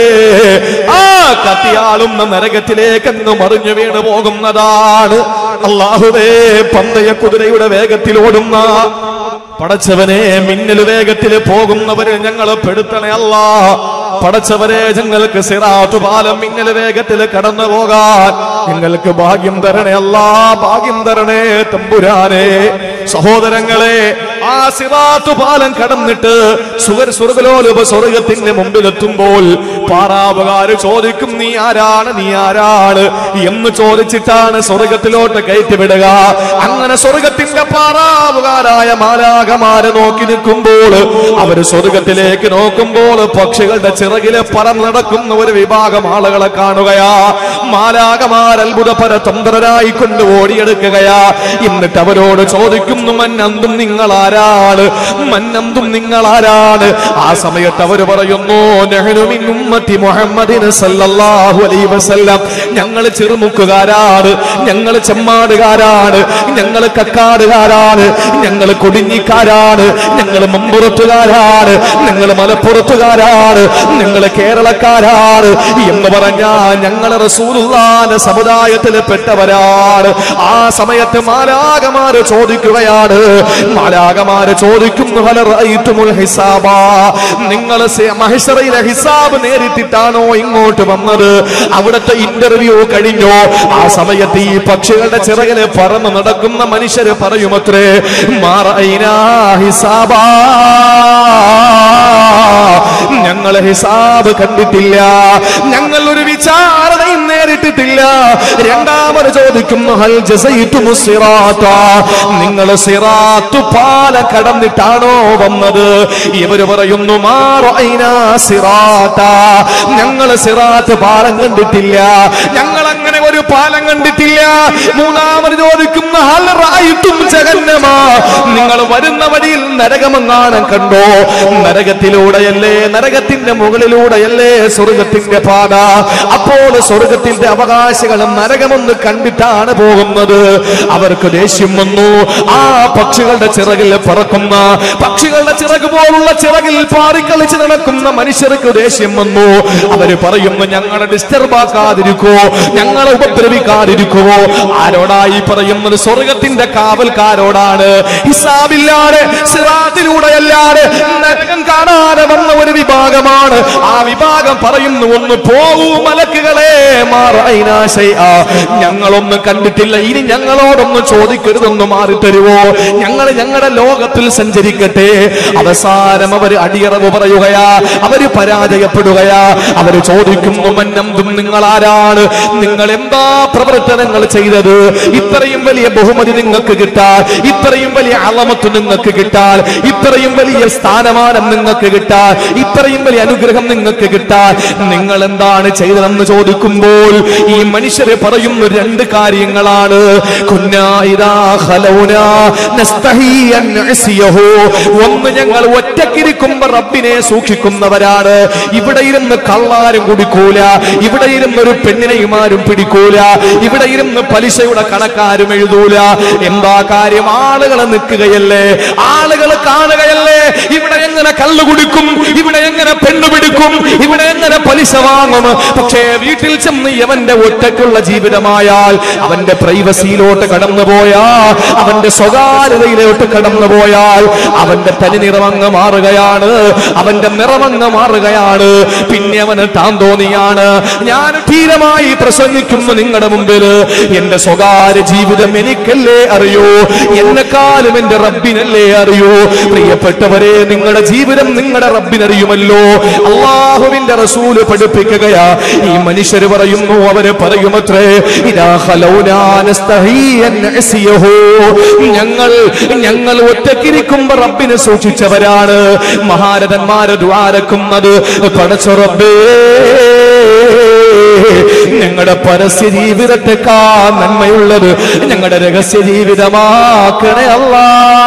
ആ കത്തിയാളുന്ന നരകത്തിലേക്ക് അങ്ങ് മറിഞ്ഞു വീണ് പോകുന്നതാണ് അള്ളാഹുവേ പന്തയ കുതിരയുടെ വേഗത്തിൽ ഓടുന്ന പടച്ചവനെ മിന്നൽ വേഗത്തിൽ പോകുന്നവരെ ഞങ്ങൾ പെടുത്തണേ അല്ല പടച്ചവരെ ഞങ്ങൾക്ക് സിറാത്തു പാലം മിന്നൽ വേഗത്തിൽ കടന്നു പോകാൻ ഞങ്ങൾക്ക് ഭാഗ്യം തരണേ അല്ല ഭാഗ്യം തരണേ തമ്പുരാനെ സഹോദരങ്ങളെ ആ സിറാത്തു പാലം കടന്നിട്ട് സുഗർ സ്വർഗലോലുപ സ്വർഗത്തിന്റെ മുമ്പിലെത്തുമ്പോൾ പാറാവുകാര് ചോദിക്കും നീ ആരാണ് നീ ആരാണ് എന്ന് ചോദിച്ചിട്ടാണ് സ്വർഗത്തിലോട്ട് കയറ്റിവിടുക അങ്ങനെ സ്വർഗത്തിന്റെ പാറാവുകാരായ മാലാകമാരെ നോക്കി നിൽക്കുമ്പോൾ അവര് സ്വർഗത്തിലേക്ക് നോക്കുമ്പോൾ പക്ഷികളുടെ ചിറകില് പറന്നടക്കുന്ന ഒരു വിഭാഗം ആളുകളെ കാണുകയാ മാലാകമാർ അത്ഭുത പരതന്ത്രരായി കൊണ്ട് ഓടിയെടുക്കുകയാ എന്നിട്ട് അവരോട് ചോദിക്കുന്നു മന്നന്തും നിങ്ങൾ ആരാണ് മന്നന്തും നിങ്ങൾ ആരാണ് ആ സമയത്ത് അവർ പറയുന്നു "നഹ്നു മിൻ ഉമ്മത്തി മുഹമ്മദിന് സല്ലല്ലാഹു അലൈഹി വസല്ലം ഞങ്ങൾ ചെറുമുക്കുകാരാണ് ഞങ്ങൾ ചെമ്മാടുകാരാണ് ഞങ്ങൾ കക്കാടുകാരാണ് ഞങ്ങൾ കൊടിഞ്ഞിക്കാരാണ് ഞങ്ങൾ മമ്പുറത്തുകാരാണ് ഞങ്ങൾ മലപ്പുറത്തുകാരാണ് ഞങ്ങൾ കേരളക്കാരാണ് എന്ന് പറഞ്ഞാ ഞങ്ങൾ റസൂലുള്ളാന്റെ സമുദായത്തിൽ പെട്ടവരാണ് ആ സമയത്ത് മാലാകമാര് ചോദിക്കുകയാണ് മാലാകമാര് ചോദിക്കുന്നു "ഹല റഅയ്തുമുൽ ഹിസാബ നിങ്ങൾ മഹേശ്വറയിലെ ഹിസാബ് നേരിട്ടിട്ടാണോ ഇങ്ങോട്ട് വന്നത് അവിടുത്തെ ഇന്റർവ്യൂ കഴിഞ്ഞോ ആ സമയത്ത് ഈ പക്ഷികളുടെ ചിറകില് പറന്ന് നടക്കുന്ന മനുഷ്യര് പറയുമത്രേ മാറൈനാ ഹിസാബാ ഞങ്ങൾ ഹിസാബ് കണ്ടിട്ടില്ല ഞങ്ങൾ ഒരു വിചാരണയും നേരിട്ടിട്ടില്ല രണ്ടാമത് ചോദിക്കുന്നു ഹൽ ജസൈതുമു സിറാത്ത നിങ്ങൾ സിറാത്തു പാല കടന്നിട്ടാണോ വന്നത് ഇവര് പറയുന്നു മാറൈനാ സിറാത്ത ഞങ്ങൾ സിറാത്ത് പാലം കണ്ടിട്ടില്ല ഞങ്ങൾ അങ്ങനെ ഒരു പാലം കണ്ടിട്ടില്ല മൂന്നാമത് ചോദിക്കുന്ന ഹൽ റഅയ്തും ജഹന്നമ നിങ്ങൾ വരുന്ന വഴിയിൽ നരകമെങ്ങാനും കണ്ടോ നരകത്തിലൂടെയല്ലേ നരകത്തിന്റെ മുകളിലൂടെയല്ലേ സ്വർഗത്തിന്റെ പാത അപ്പോൾ സ്വർഗത്തിന്റെ അവകാശികളും നരകമൊന്ന് കണ്ടിട്ടാണ് പോകുന്നത് അവർക്ക് ദേഷ്യം വന്നു ആ പക്ഷികളുടെ ചിറകിൽ പറക്കുന്ന പക്ഷികളുടെ ചിറക് പോലുള്ള ചിറകിൽ പാറിക്കളിച്ച് നടക്കുന്ന മനുഷ്യർക്ക് ദേഷ്യം വന്നു അവര് പറയുന്നു ഞങ്ങളെ ഡിസ്റ്റർബ് ആക്കാതിരിക്കോ ഞങ്ങളെ ഉപദ്രവിക്കാതിരിക്കുവോ ആരോടായി പറയുന്നത് സ്വർഗത്തിന്റെ കാവൽക്കാരോടാണ് ഹിസാബില്ലാതെ സിറാത്തിലൂടെയല്ലാതെ നരകം കാണാതെ വന്ന ഒരു വിഭാഗമാണ് ആ വിഭാഗം പറയുന്നു ഒന്ന് പോകൂ മലക്കുകളെ മാറൈനാശയ ഞങ്ങളൊന്നും കണ്ടിട്ടില്ല ഇനി ഞങ്ങളോടൊന്ന് ചോദിക്കരുതൊന്ന് മാറി തരുവോ ഞങ്ങൾ ഞങ്ങളുടെ ലോകത്തിൽ സഞ്ചരിക്കട്ടെ അവസാനം അവർ അടിയറവ് പറയുകയാ അവര് പരാജയപ്പെടുകയാ അവര് ചോദിക്കുന്നു മന്നന്തും നിങ്ങൾ ആരാണ് നിങ്ങൾ എന്താ പ്രവർത്തനങ്ങൾ ചെയ്തത് ഇത്രയും വലിയ ബഹുമതി നിങ്ങൾക്ക് കിട്ടാൻ ഇത്രയും വലിയ അളമത്ത് നിങ്ങൾക്ക് കിട്ടാൻ ഇത്രയും വലിയ സ്ഥാനമാനം നിങ്ങൾക്ക് കിട്ടാൻ ഇത്രയും വലിയ അനുഗ്രഹം നിങ്ങൾക്ക് കിട്ടാൻ നിങ്ങൾ എന്താണ് ചെയ്തതെന്ന് ചോദിക്കുമ്പോൾ ഈ മനുഷ്യരെ പറയുന്ന രണ്ട് കാര്യങ്ങളാണ് കുന്നാ ഇദാ ഖലൗനാ നസ്തഹി അൻ നഅസിയഹു. ഒന്ന് ഞങ്ങൾ ഒറ്റക്കിരിക്കുമ്പോ റബ്ബിനെ സൂക്ഷിക്കുന്നവരാണ് ഇവിടെ ഇരുന്ന് കള്ളാരും കുടിക്കൂല ഇവിടെ ഇരുന്ന് ഒരു പെണ്ണിനെയും ആരും പിടിക്കൂല ഇവിടെ ഇരുന്ന് പലിശയുടെ കണക്കാരും എഴുതൂല എന്താ കാര്യം ആളുകൾ നിൽക്കുകയല്ലേ ആളുകൾ കാണുകയല്ലേ ഇവിടെ എങ്ങനെ കള്ളു കുടിക്കും ഇവിടെ എങ്ങനെ പെണ്ണു പിടിക്കും ഇവിടെ എങ്ങനെ പലിശ വാങ്ങും പക്ഷേ വീട്ടിൽ ചെന്ന് അവന്റെ ഒറ്റയ്ക്കുള്ള ജീവിതമായാൽ അവന്റെ പ്രൈവസിയിലോട്ട് കടന്നുപോയാ അവന്റെ സ്വകാര്യതയിലോട്ട് കടന്നുപോയാൽ അവന്റെ തനി നിറമങ്ങ് മാറുകയാണ് അവന്റെ നിറമങ്ങ് മാറുകയാണ് പിന്നെ അവന് താൻ തോന്നിയാണ് ഞാൻ ധീരമായി പ്രസംഗിക്കുന്നു നിങ്ങളുടെ മുമ്പിൽ എന്റെ സ്വകാര്യ ജീവിതം എനിക്കല്ലേ അറിയൂ എന്നെക്കാളും എന്റെ റബ്ബിനല്ലേ അറിയൂ പ്രിയപ്പെട്ടവരെ നിങ്ങളുടെ ജീവിതം നിങ്ങളുടെ റബ്ബിനറിയുമല്ലോ അള്ളാഹുവിന്റെ റസൂല് പഠിപ്പിക്കുകയാ ഈ മനുഷ്യര് പറയുന്നു അവര് പറയുമത്രേ ഇതാ ഖലൗനാ നസ്തഹീ അൻ നഅസിയഹു. ഞങ്ങൾ ഞങ്ങൾ ഒറ്റക്കിരിക്കുമ്പോ റബ്ബിനെ സൂക്ഷിച്ചവരാണ് മഹാരഥന്മാര് ദ്വാരക്കുന്നത് പടച്ച റബ്ബേ ഞങ്ങളുടെ പരസ്യ ജീവിതത്തെക്കാ നന്മയുള്ളത് ഞങ്ങളുടെ രഹസ്യ ജീവിതമാക്കണേ അല്ലാ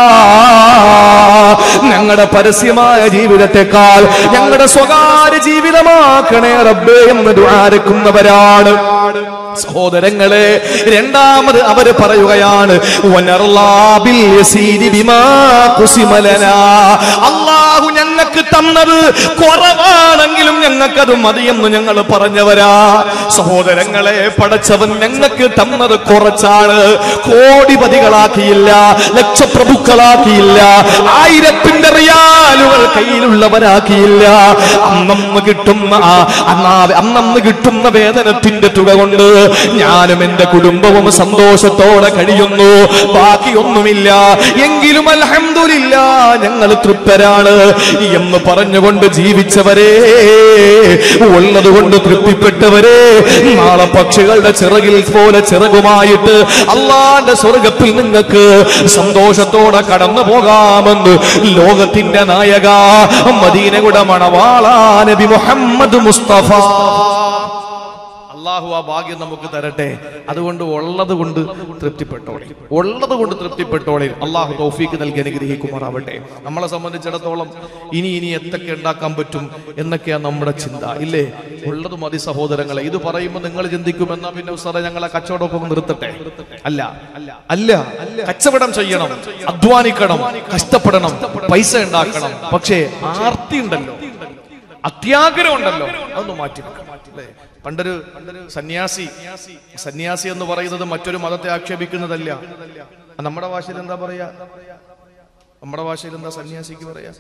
ഞങ്ങളുടെ പരസ്യമായ ജീവിതത്തെക്കാൾ ഞങ്ങളുടെ സ്വകാര്യ ജീവിതമാക്കണേ റബ്ബേ എന്ന് ദ്വാരക്കുന്നവരാണ് സഹോദരങ്ങളെ രണ്ടാമത് അവര് പറയുകയാണ് വനർലാബിൽ യസീരി ബിമാ ഖുസിമലനാ. അള്ളാഹു ഞങ്ങൾക്ക് തന്നത് കുറവാണെങ്കിലും ഞങ്ങൾക്കത് മതിയെന്ന് ഞങ്ങൾ പറഞ്ഞവരാ സഹോദരങ്ങളെ പടച്ചവൻ ഞങ്ങൾക്ക് തന്നത് കുറച്ചാണ് കോടിപതികളാക്കിയില്ല ലക്ഷപ്രഭുക്കളാക്കിയില്ല ആയിരത്തിന്റെ റിയാലുകൾ കയ്യിലുള്ളവരാക്കിയില്ല അന്നന്ന് കിട്ടുന്ന ആ അന്നാ അന്നന്ന് കിട്ടുന്ന വേതനത്തിന്റെ തുക കൊണ്ട് ഞാനും എന്റെ കുടുംബവും സന്തോഷത്തോടെ കഴിയുന്നു ബാക്കിയൊന്നുമില്ല എങ്കിലും അൽഹംദുലില്ല ഞങ്ങൾ തൃപ്തരാണ് എന്ന് പറഞ്ഞുകൊണ്ട് ജീവിച്ചവരെ ഉള്ളത് കൊണ്ട് തൃപ്തിപ്പെട്ടവരെ നാളെ പക്ഷികളുടെ ചിറകിൽ പോലെ ചിറകുമായിട്ട് അള്ളാന്റെ സ്വർഗത്തിൽ നിങ്ങൾക്ക് സന്തോഷത്തോടെ കടന്നു പോകാമെന്ന് ലോകത്തിന്റെ നായക മദീനയുടെ മണവാളാ നബി മുഹമ്മദ് മുസ്തഫ അള്ളാഹു ആ ഭാഗ്യം നമുക്ക് തരട്ടെ അതുകൊണ്ട് ഉള്ളത് കൊണ്ട് തൃപ്തിപ്പെട്ടോളെ ഉള്ളത് കൊണ്ട് തൃപ്തിപ്പെട്ടോളെ അള്ളാഹു തൗഫീക്ക് നൽകി അനുഗ്രഹിക്കുമാറാവട്ടെ നമ്മളെ സംബന്ധിച്ചിടത്തോളം ഇനി ഇനി എന്തൊക്കെ ഉണ്ടാക്കാൻ പറ്റും എന്നൊക്കെയാണ് നമ്മുടെ ചിന്ത ഇല്ലേ ഉള്ളത് മതി സഹോദരങ്ങളെ ഇത് പറയുമ്പോൾ നിങ്ങൾ ചിന്തിക്കും എന്നാ പിന്നെ സാറേ ഞങ്ങളെ കച്ചവടമൊക്കെ ഒന്ന് നിർത്തട്ടെ അല്ല അല്ല കച്ചവടം ചെയ്യണം അധ്വാനിക്കണം കഷ്ടപ്പെടണം പൈസ ഉണ്ടാക്കണം പക്ഷേ ആർത്തി ഉണ്ടല്ലോ അത്യാഗ്രഹം ഉണ്ടല്ലോ അതൊന്ന് മാറ്റി വെക്കണം. അല്ലേ? പണ്ടൊരു സന്യാസി സന്യാസി എന്ന് പറയുന്നത് മറ്റൊരു മതത്തെ ആക്ഷേപിക്കുന്നതല്ല നമ്മുടെ ഭാഷയിൽ എന്താ പറയാ നമ്മുടെ ഭാഷയിൽ എന്താ സന്യാസിക്ക് പറയാ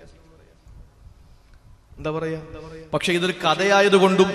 എന്താ പറയാ പക്ഷെ ഇതൊരു കഥയായതുകൊണ്ടും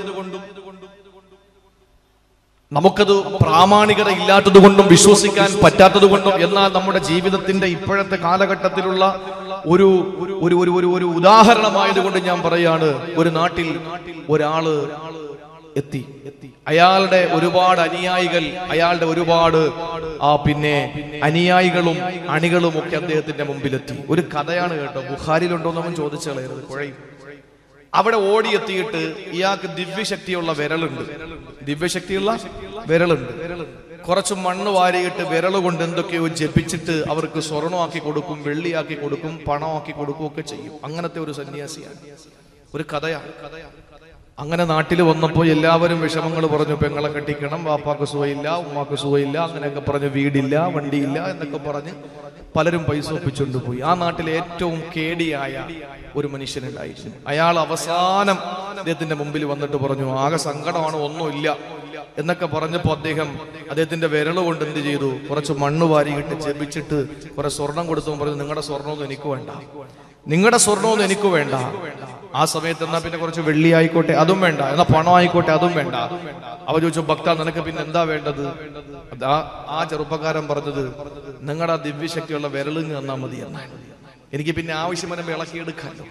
നമുക്കത് പ്രാമാണികത ഇല്ലാത്തത് കൊണ്ടും വിശ്വസിക്കാൻ പറ്റാത്തത് കൊണ്ടും എന്നാൽ നമ്മുടെ ജീവിതത്തിന്റെ ഇപ്പോഴത്തെ കാലഘട്ടത്തിലുള്ള ഒരു ഒരു ഒരു ഒരു ഒരു ഉദാഹരണമായതുകൊണ്ട് ഞാൻ പറയാണ് ഒരു നാട്ടിൽ ഒരാള് എത്തി അയാളുടെ ഒരുപാട് അനുയായികൾ അയാളുടെ ഒരുപാട് ആ പിന്നെ അനുയായികളും അണികളും ഒക്കെ അദ്ദേഹത്തിന്റെ മുമ്പിലെത്തി ഒരു കഥയാണ് കേട്ടോ ബുഖാരിലുണ്ടോ എന്നവൻ ചോദിച്ചു കളയരുത് കുഴയും അവിടെ ഓടിയെത്തിയിട്ട് ഇയാൾക്ക് ദിവ്യശക്തിയുള്ള വിരലുണ്ട് ദിവ്യശക്തിയുള്ള വിരലുണ്ട് കുറച്ച് മണ്ണ് വാരിയിട്ട് വിരൽ കൊണ്ട് എന്തൊക്കെയോ ജപിച്ചിട്ട് അവർക്ക് സ്വർണമാക്കി കൊടുക്കും വെള്ളിയാക്കി കൊടുക്കും പണമാക്കി കൊടുക്കും ഒക്കെ ചെയ്യും അങ്ങനത്തെ ഒരു സന്യാസിയാണ് ഒരു കഥയാണ് അങ്ങനെ നാട്ടിൽ വന്നപ്പോൾ എല്ലാവരും വിഷമങ്ങൾ പറഞ്ഞു പെങ്ങളെ കെട്ടിക്കണം വാപ്പാക്ക് സുഖയില്ല ഉമ്മാക്ക് സുഖയില്ല അങ്ങനെയൊക്കെ പറഞ്ഞ് വീടില്ല വണ്ടിയില്ല എന്നൊക്കെ പറഞ്ഞ് പലരും പൈസ ഒപ്പിച്ചുകൊണ്ട് പോയി ആ നാട്ടിലെ ഏറ്റവും കേടിയായ ഒരു മനുഷ്യനുണ്ടായിരുന്നു അയാൾ അവസാനം അദ്ദേഹത്തിന്റെ മുമ്പിൽ വന്നിട്ട് പറഞ്ഞു ആകെ സങ്കടമാണ് ഒന്നുമില്ല എന്നൊക്കെ പറഞ്ഞപ്പോൾ അദ്ദേഹം അദ്ദേഹത്തിന്റെ വിരൽ കൊണ്ട് എന്ത് ചെയ്തു കുറച്ച് മണ്ണ് വാരിയിട്ട് ജപിച്ചിട്ട് കുറെ സ്വർണം കൊടുത്തു പറഞ്ഞു നിങ്ങളുടെ സ്വർണ്ണമൊന്നും എനിക്ക് വേണ്ട നിങ്ങളുടെ സ്വർണമൊന്നും എനിക്ക് വേണ്ട ആ സമയത്ത് എന്നാ പിന്നെ കുറച്ച് വെള്ളി ആയിക്കോട്ടെ അതും വേണ്ട എന്നാ പണം ആയിക്കോട്ടെ അതും വേണ്ട അവ ചോദിച്ചു ഭക്ത നിനക്ക് പിന്നെ എന്താ വേണ്ടത് അതാ ആ ചെറുപ്പക്കാരൻ പറഞ്ഞത് നിങ്ങളുടെ ആ ദിവ്യശക്തിയുള്ള വിരലിങ് തന്നാ മതി എന്നാണ് എനിക്ക് പിന്നെ ആവശ്യം വരുമ്പോൾ ഇളക്കിയെടുക്കാമല്ലോ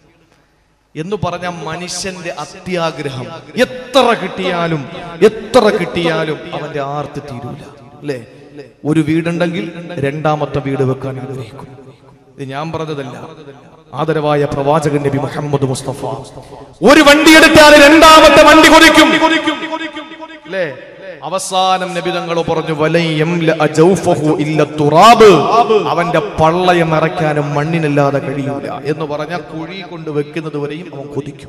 എന്ന് പറഞ്ഞ മനുഷ്യന്റെ അത്യാഗ്രഹം എത്ര കിട്ടിയാലും എത്ര കിട്ടിയാലും അവന്റെ ആർത്ത് തീരൂല അല്ലേ ഒരു വീടുണ്ടെങ്കിൽ രണ്ടാമത്തെ വീട് വെക്കാൻ ആഗ്രഹിക്കും ഇത് ഞാൻ പറഞ്ഞതല്ല ആദരവായ പ്രവാചകൻ നബി മുഹമ്മദ് മുസ്തഫ ഒരു വണ്ടി എടുത്താൽ രണ്ടാമത്തെ വണ്ടി കൊതിക്കും അല്ലേ അവസാനം നബി തങ്ങൾ പറഞ്ഞു വലയം ലഅജൗഫഹു ഇല്ല തുറാബ് അവന്റെ പള്ളയെ നിറയ്ക്കാനും മണ്ണിനല്ലാതെ കഴിയൂല എന്ന് പറഞ്ഞ കുഴി കൊണ്ട് വെക്കുന്നത് വരെയും അവൻ കൊതിക്കും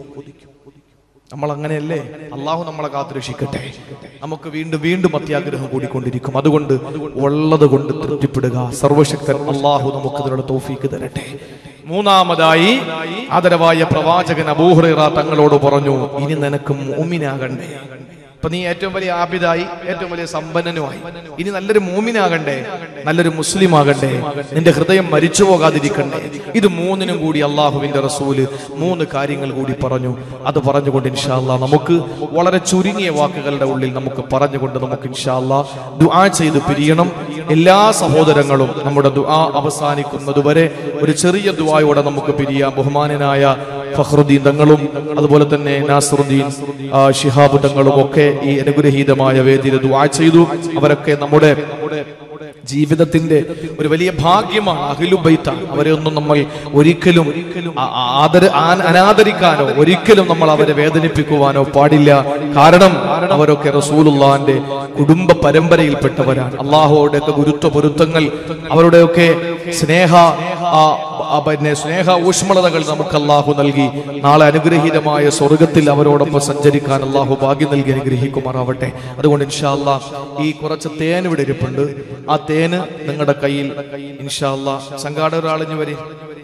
നമ്മൾ അങ്ങനെയല്ലേ അള്ളാഹു നമ്മളെ കാത്തുരക്ഷിക്കട്ടെ നമുക്ക് വീണ്ടും വീണ്ടും അത്യാഗ്രഹം കൂടിക്കൊണ്ടിരിക്കും അതുകൊണ്ട് ഉള്ളത് കൊണ്ട് തൃപ്തിപ്പെടുക സർവശക്തൻ അള്ളാഹു നമുക്ക് ഇതിനുള്ള തോഫീക്ക് തരട്ടെ മൂന്നാമതായി ആദരവായ പ്രവാചകൻ അബൂഹുറ തങ്ങളോട് പറഞ്ഞു ഇനി നിനക്ക് മോമിനാകണ്ടേ അപ്പൊ നീ ഏറ്റവും വലിയ ആബിദായി ഏറ്റവും വലിയ സമ്പന്നനുമായി ഇനി നല്ലൊരു മോമിനാകണ്ടേ നല്ലൊരു മുസ്ലിം ആകണ്ടേ നിന്റെ ഹൃദയം മരിച്ചു പോകാതിരിക്കണ്ടേ ഇത് മൂന്നിനും കൂടി അള്ളാഹുവിന്റെ റസൂല് മൂന്ന് കാര്യങ്ങൾ കൂടി പറഞ്ഞു അത് പറഞ്ഞുകൊണ്ട് ഇൻഷാല്ല നമുക്ക് വളരെ ചുരുങ്ങിയ വാക്കുകളുടെ ഉള്ളിൽ നമുക്ക് പറഞ്ഞുകൊണ്ട് നമുക്ക് ഇൻഷാല്ല ദുആ ചെയ്ത് പിരിയണം എല്ലാ സഹോദരങ്ങളും നമ്മുടെ ദുആ അവസാനിക്കുന്നത് വരെ ഒരു ചെറിയ ദുആയോടെ നമുക്ക് പിരിയാം ബഹുമാനനായ ഫഖറുദ്ദീൻ തങ്ങളും അതുപോലെ തന്നെ നാസറുദ്ദീൻ ആ, ശിഹാബ് തങ്ങളും ഒക്കെ ഈ അനുഗ്രഹീതമായ വേദിയിൽ ദുആ ചെയ്തു അവരൊക്കെ നമ്മുടെ ജീവിതത്തിന്റെ ഒരു വലിയ ഭാഗ്യമാണ് അഖിലുബൈത്ത അവരെ ഒന്നും നമ്മൾ ഒരിക്കലും ആ- ആ- ആദര ആ- അനാദരിക്കാനോ ഒരിക്കലും നമ്മൾ അവരെ വേദനിപ്പിക്കുവാനോ പാടില്ല കാരണം അവരൊക്കെ റസൂലുള്ളാന്റെ കുടുംബ പരമ്പരയിൽപ്പെട്ടവരാണ് അള്ളാഹുവിന്റെ ഗുരുത്വ പൊരുത്തങ്ങൾ അവരുടെയൊക്കെ സ്നേഹ ആ, ആ, പിന്നെ സ്നേഹ ഊഷ്മളതകൾ നമുക്ക് അള്ളാഹു നൽകി നാളെ അനുഗ്രഹീതമായ സ്വർഗത്തിൽ അവരോടൊപ്പം സഞ്ചരിക്കാൻ അള്ളാഹു ഭാഗ്യം നൽകി അനുഗ്രഹിക്കുമാറാവട്ടെ അതുകൊണ്ട് ഇൻഷാ അല്ലാ ഈ കുറച്ച് തേൻ ഇവിടെ ഇരിപ്പുണ്ട് ആ തേന് നിങ്ങളുടെ കയ്യിൽ ഇൻഷാ അല്ലാ സംഘാടക ആളിഞ്ഞു വരെ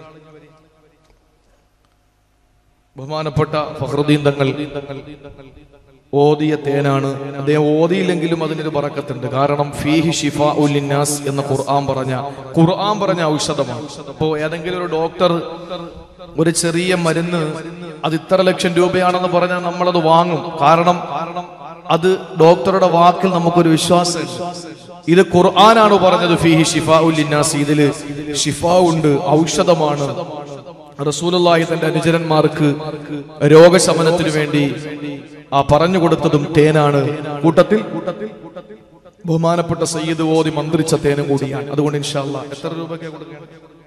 ബഹുമാനപ്പെട്ട ഫഹ്റുദ്ദീൻ തങ്ങൾ ഓതിയ തേനാണ് അദ്ദേഹം ഓതിയില്ലെങ്കിലും അതിനൊരു പറക്കത്തുണ്ട് കാരണം ഫീഹി ഷിഫ ഉല്ലിന്നാസ് എന്ന ഖുർആൻ പറഞ്ഞ ഖുർആൻ പറഞ്ഞ ഔഷധമാണ് അപ്പോ ഏതെങ്കിലും ഒരു ഡോക്ടർ ഒരു ചെറിയ മരുന്ന് അത് ഇത്ര ലക്ഷം രൂപയാണെന്ന് പറഞ്ഞാൽ നമ്മളത് വാങ്ങും കാരണം അത് ഡോക്ടറുടെ വാക്കിൽ നമുക്കൊരു വിശ്വാസം ഇത് ഖുർആനാണ് പറഞ്ഞത് ഫീഹി ഷിഫ ഉല്ലിന്നാസ് ഇതില് ഷിഫ ഉണ്ട് ഔഷധമാണ് റസൂലുള്ളാഹി തന്റെ അനുചരന്മാർക്ക് രോഗശമനത്തിനു വേണ്ടി ആ പറഞ്ഞു കൊടുത്തതും തേനാണ് കൂട്ടത്തിൽ ബഹുമാനപ്പെട്ട സയ്യിദ് ഓതി മന്ത്രിച്ച തേനും കൂടിയാണ് അതുകൊണ്ട് ഇൻഷാല്ല എത്ര രൂപയ്ക്ക് കൊടുക്കുകയാണ്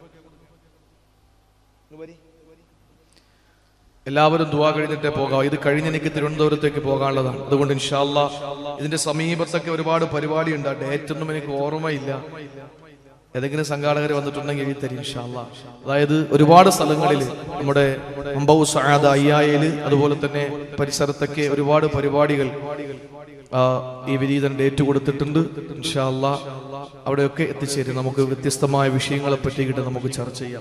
എല്ലാവരും ദുവാ കഴിഞ്ഞിട്ടേ പോകാം ഇത് കഴിഞ്ഞ് എനിക്ക് തിരുവനന്തപുരത്തേക്ക് പോകാനുള്ളതാണ് അതുകൊണ്ട് ഇൻഷാല്ല ഇതിന്റെ സമീപത്തൊക്കെ ഒരുപാട് പരിപാടി ഉണ്ട് ആ ഡേറ്റ് ഒന്നും എനിക്ക് ഓർമ്മയില്ല ഏതെങ്കിലും സംഘാടകർ വന്നിട്ടുണ്ടെങ്കിൽ എഴുതി തരും ഇൻഷാല്ല അതായത് ഒരുപാട് സ്ഥലങ്ങളിൽ നമ്മുടെ അമ്പൗ സഹാദ അയ്യായയില് അതുപോലെ തന്നെ പരിസരത്തൊക്കെ ഒരുപാട് പരിപാടികൾ ആ, ഈ വിനീതൻ ഡേറ്റ് കൊടുത്തിട്ടുണ്ട് ഇൻഷാല്ല അവിടെയൊക്കെ എത്തിച്ചേരും നമുക്ക് വ്യത്യസ്തമായ വിഷയങ്ങളെ പറ്റിയിട്ട് നമുക്ക് ചർച്ച ചെയ്യാം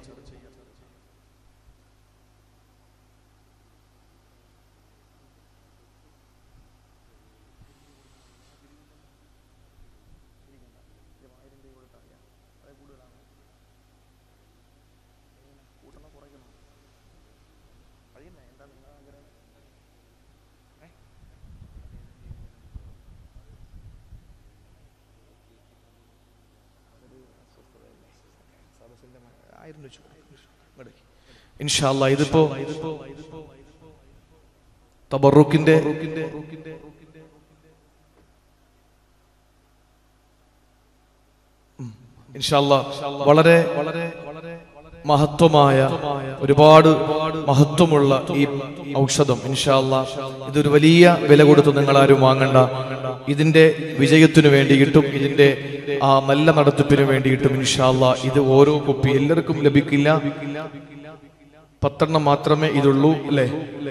ഇൻഷാല്ല ഇതിപ്പോ തബറുക്കിന്റെ ഉം. ഇൻഷാല്ല വളരെ വളരെ മഹത്വമായ ഒരുപാട് മഹത്വമുള്ള ഈ ഔഷധം ഇൻഷാല്ല ഇതൊരു വലിയ വില കൊടുത്ത് നിങ്ങൾ ആരും വാങ്ങണ്ട ഇതിന്റെ വിജയത്തിനു വേണ്ടിയിട്ടും ഇതിന്റെ ആ നല്ല നടത്തിപ്പിന് വേണ്ടിയിട്ടും ഇൻഷാല്ല ഇത് ഓരോ കുപ്പി എല്ലാവർക്കും ലഭിക്കില്ല പത്തെണ്ണം മാത്രമേ ഇതുള്ളൂ അല്ലേ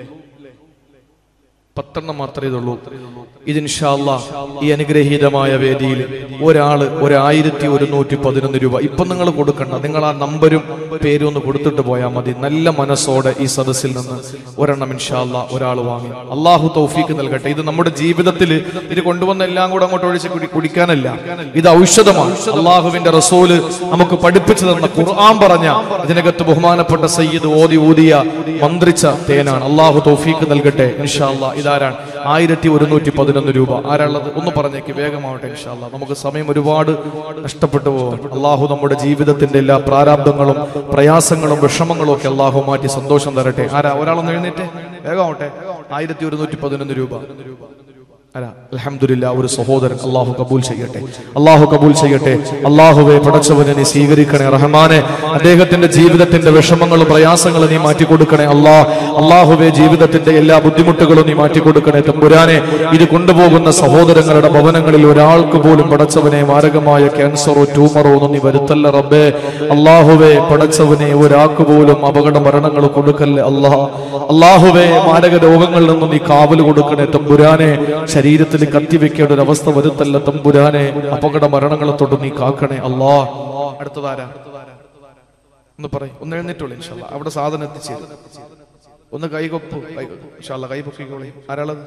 പത്തെണ്ണം മാത്രമേ ഇതുള്ളൂ ഇത് ഇൻഷാല്ല ഈ അനുഗ്രഹീതമായ വേദിയിൽ ഒരാള് ഒരായിരത്തി ഒരുന്നൂറ്റി പതിനൊന്ന് രൂപ ഇപ്പൊ നിങ്ങൾ കൊടുക്കണ്ട നിങ്ങൾ ആ നമ്പരും പേരും ഒന്ന് കൊടുത്തിട്ട് പോയാൽ മതി നല്ല മനസ്സോടെ ഈ സദസ്സിൽ നിന്ന് ഒരെണ്ണം ഇൻഷാല്ല ഒരാൾ വാങ്ങി അള്ളാഹു തൗഫീക്ക് നൽകട്ടെ ഇത് നമ്മുടെ ജീവിതത്തിൽ ഇത് കൊണ്ടുവന്ന എല്ലാം കൂടെ അങ്ങോട്ട് ഒഴിച്ച് കുടി കുടിക്കാനല്ല ഇത് ഔഷധമാണ് അള്ളാഹുവിന്റെ റസൂല് നമുക്ക് പഠിപ്പിച്ചു തന്ന ഖുർആൻ പറഞ്ഞ ഇതിനകത്ത് ബഹുമാനപ്പെട്ട സയ്യിദ് ഓതി ഊതിയ മന്ത്രിച്ച തേനാണ് അള്ളാഹു തൗഫീക്ക് നൽകട്ടെ ഇൻഷാല്ല ഇതാരാണ് ആയിരത്തി ഒരുന്നൂറ്റി പതിനൊന്ന് രൂപ ആരാളുള്ളത് ഒന്ന് പറഞ്ഞേക്ക് വേഗമാവട്ടെ ഇൻഷാല്ല നമുക്ക് സമയം ഒരുപാട് നഷ്ടപ്പെട്ടു പോകും അള്ളാഹു നമ്മുടെ ജീവിതത്തിന്റെ എല്ലാ പ്രാരാബ്ദങ്ങളും പ്രയാസങ്ങളും വിഷമങ്ങളും ഒക്കെ അള്ളാഹു മാറ്റി സന്തോഷം തരട്ടെ ആരാ ഒരാളൊന്ന് എഴുന്നേറ്റ് വേഗമാവട്ടെ ആയിരത്തി ഒരുന്നൂറ്റി പതിനൊന്ന് രൂപ അല്ല അൽഹംദുലില്ലാ ഒരു സഹോദരൻ അള്ളാഹു കബൂൽ ചെയ്യട്ടെ അള്ളാഹു കബൂൽ ചെയ്യട്ടെ അള്ളാഹുവെ പടച്ചവനെ നീ സ്വീകരിക്കണേ റഹ്മാനെ അദ്ദേഹത്തിന്റെ ജീവിതത്തിന്റെ വിഷമങ്ങളും പ്രയാസങ്ങളും നീ മാറ്റി കൊടുക്കണേ അള്ളാ അള്ളാഹുവെ ജീവിതത്തിന്റെ എല്ലാ ബുദ്ധിമുട്ടുകളും നീ മാറ്റി കൊടുക്കണേ തമ്പുരാനെ ഇത് കൊണ്ടുപോകുന്ന സഹോദരങ്ങളുടെ ഭവനങ്ങളിൽ ഒരാൾക്ക് പോലും പടച്ചവനെ മാരകമായ ക്യാൻസറോ ട്യൂമറോ ഒന്നും നീ വരുത്തല്ല റബ്ബേ അള്ളാഹുവെ പടച്ചവനെ ഒരാൾക്ക് പോലും അപകട മരണങ്ങൾ കൊടുക്കല്ലേ അല്ലാ അള്ളാഹുവെ മാരക രോഗങ്ങളിൽ നിന്നും നീ കാവൽ കൊടുക്കണേ തമ്പുരാനെ ശരീരത്തിൽ കത്തിവെക്കേണ്ട ഒരു അവസ്ഥ വരുത്തല്ല തമ്പുരാനെ അപകട മരണങ്ങളെ തൊട്ട് നീ കാക്കണേ അല്ലാ അടുത്തതാരാ ഒന്ന് പറയും ഒന്ന് എഴുന്നേറ്റോളൂ ഇൻഷാല്ല അവിടെ സാധനം എത്തിച്ചേരും ഒന്ന് കൈകൊപ്പ് കൈ- ഇൻഷാല്ലാ കൈ പൊക്കിക്കോളി ആരാളത്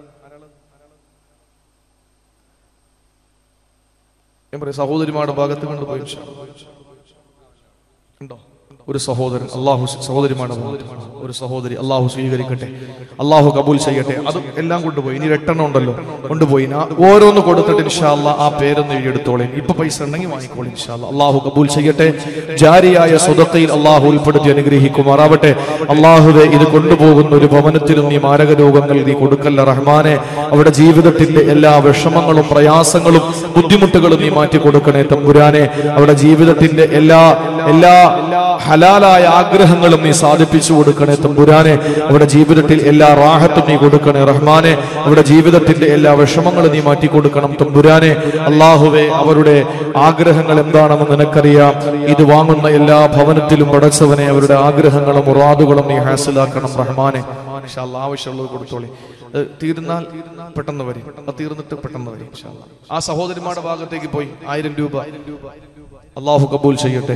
ഞാൻ പറയും സഹോദരിമാരുടെ ഭാഗത്ത് കൊണ്ടുപോയി ഇൻഷാല്ലാ. ഉണ്ടോ ഒരു സഹോദരൻ അള്ളാഹു സഹോദരിമാണ് ഒരു സഹോദരി അള്ളാഹു സ്വീകരിക്കട്ടെ അള്ളാഹു കബൂൽ ചെയ്യട്ടെ അത് എല്ലാം കൊണ്ടുപോയി ഇനി എട്ടെണ്ണം ഉണ്ടല്ലോ കൊണ്ടുപോയി നാ- ഓരോന്ന് കൊടുത്തിട്ട് ഇൻഷാല്ല ആ പേരൊന്ന് എഴുതിയെടുത്തോളെ ഇപ്പൊ പൈസ ഉണ്ടെങ്കിൽ വാങ്ങിക്കോളി ഇൻഷാല്ല അള്ളാഹു കബൂൽ ചെയ്യട്ടെ ജാരിയായ സ്വതക്കയിൽ അള്ളാഹു ഉൾപ്പെടുത്തി അനുഗ്രഹിക്കുമാറാവട്ടെ അള്ളാഹുവെ ഇത് കൊണ്ടുപോകുന്ന ഒരു ഭവനത്തിലും നീ മാരക രോഗങ്ങൾ നീ കൊടുക്കല്ല റഹ്മാനെ അവിടെ ജീവിതത്തിന്റെ എല്ലാ വിഷമങ്ങളും പ്രയാസങ്ങളും ബുദ്ധിമുട്ടുകളും നീ മാറ്റി കൊടുക്കണേ തമ്പുരാനെ അവിടെ ജീവിതത്തിന്റെ എല്ലാ എല്ലാ ഹലാലായ ആഗ്രഹങ്ങളും നീ സാധിപ്പിച്ചു കൊടുക്കണേ തമ്പുരാനെ അവിടെ ജീവിതത്തിൽ എല്ലാ റാഹത്തും നീ കൊടുക്കണേ റഹ്മാനെ അവിടെ ജീവിതത്തിന്റെ എല്ലാ വിഷമങ്ങളും നീ മാറ്റി കൊടുക്കണം തമ്പുരാനെ അള്ളാഹുവെ അവരുടെ ആഗ്രഹങ്ങൾ എന്താണെന്ന് നിനക്കറിയാം ഇത് വാങ്ങുന്ന എല്ലാ ഭവനത്തിലും പടച്ചവനെ അവരുടെ ആഗ്രഹങ്ങളും മുറാദുകളും നീ ഹാസിലാക്കണം റഹ്മാനെ ഇൻഷാ അല്ലാ, ആവശ്യമുള്ളത് കൊടുത്തോളി അത് തീർന്നാൽ പെട്ടെന്ന് വരും അത് തീർന്നിട്ട് പെട്ടെന്ന് വരും ഇൻഷാ അല്ലാ. ആ സഹോദരിമാരുടെ ഭാഗത്തേക്ക് പോയി ആയിരം രൂപ അള്ളാഹു കബൂൽ ചെയ്യട്ടെ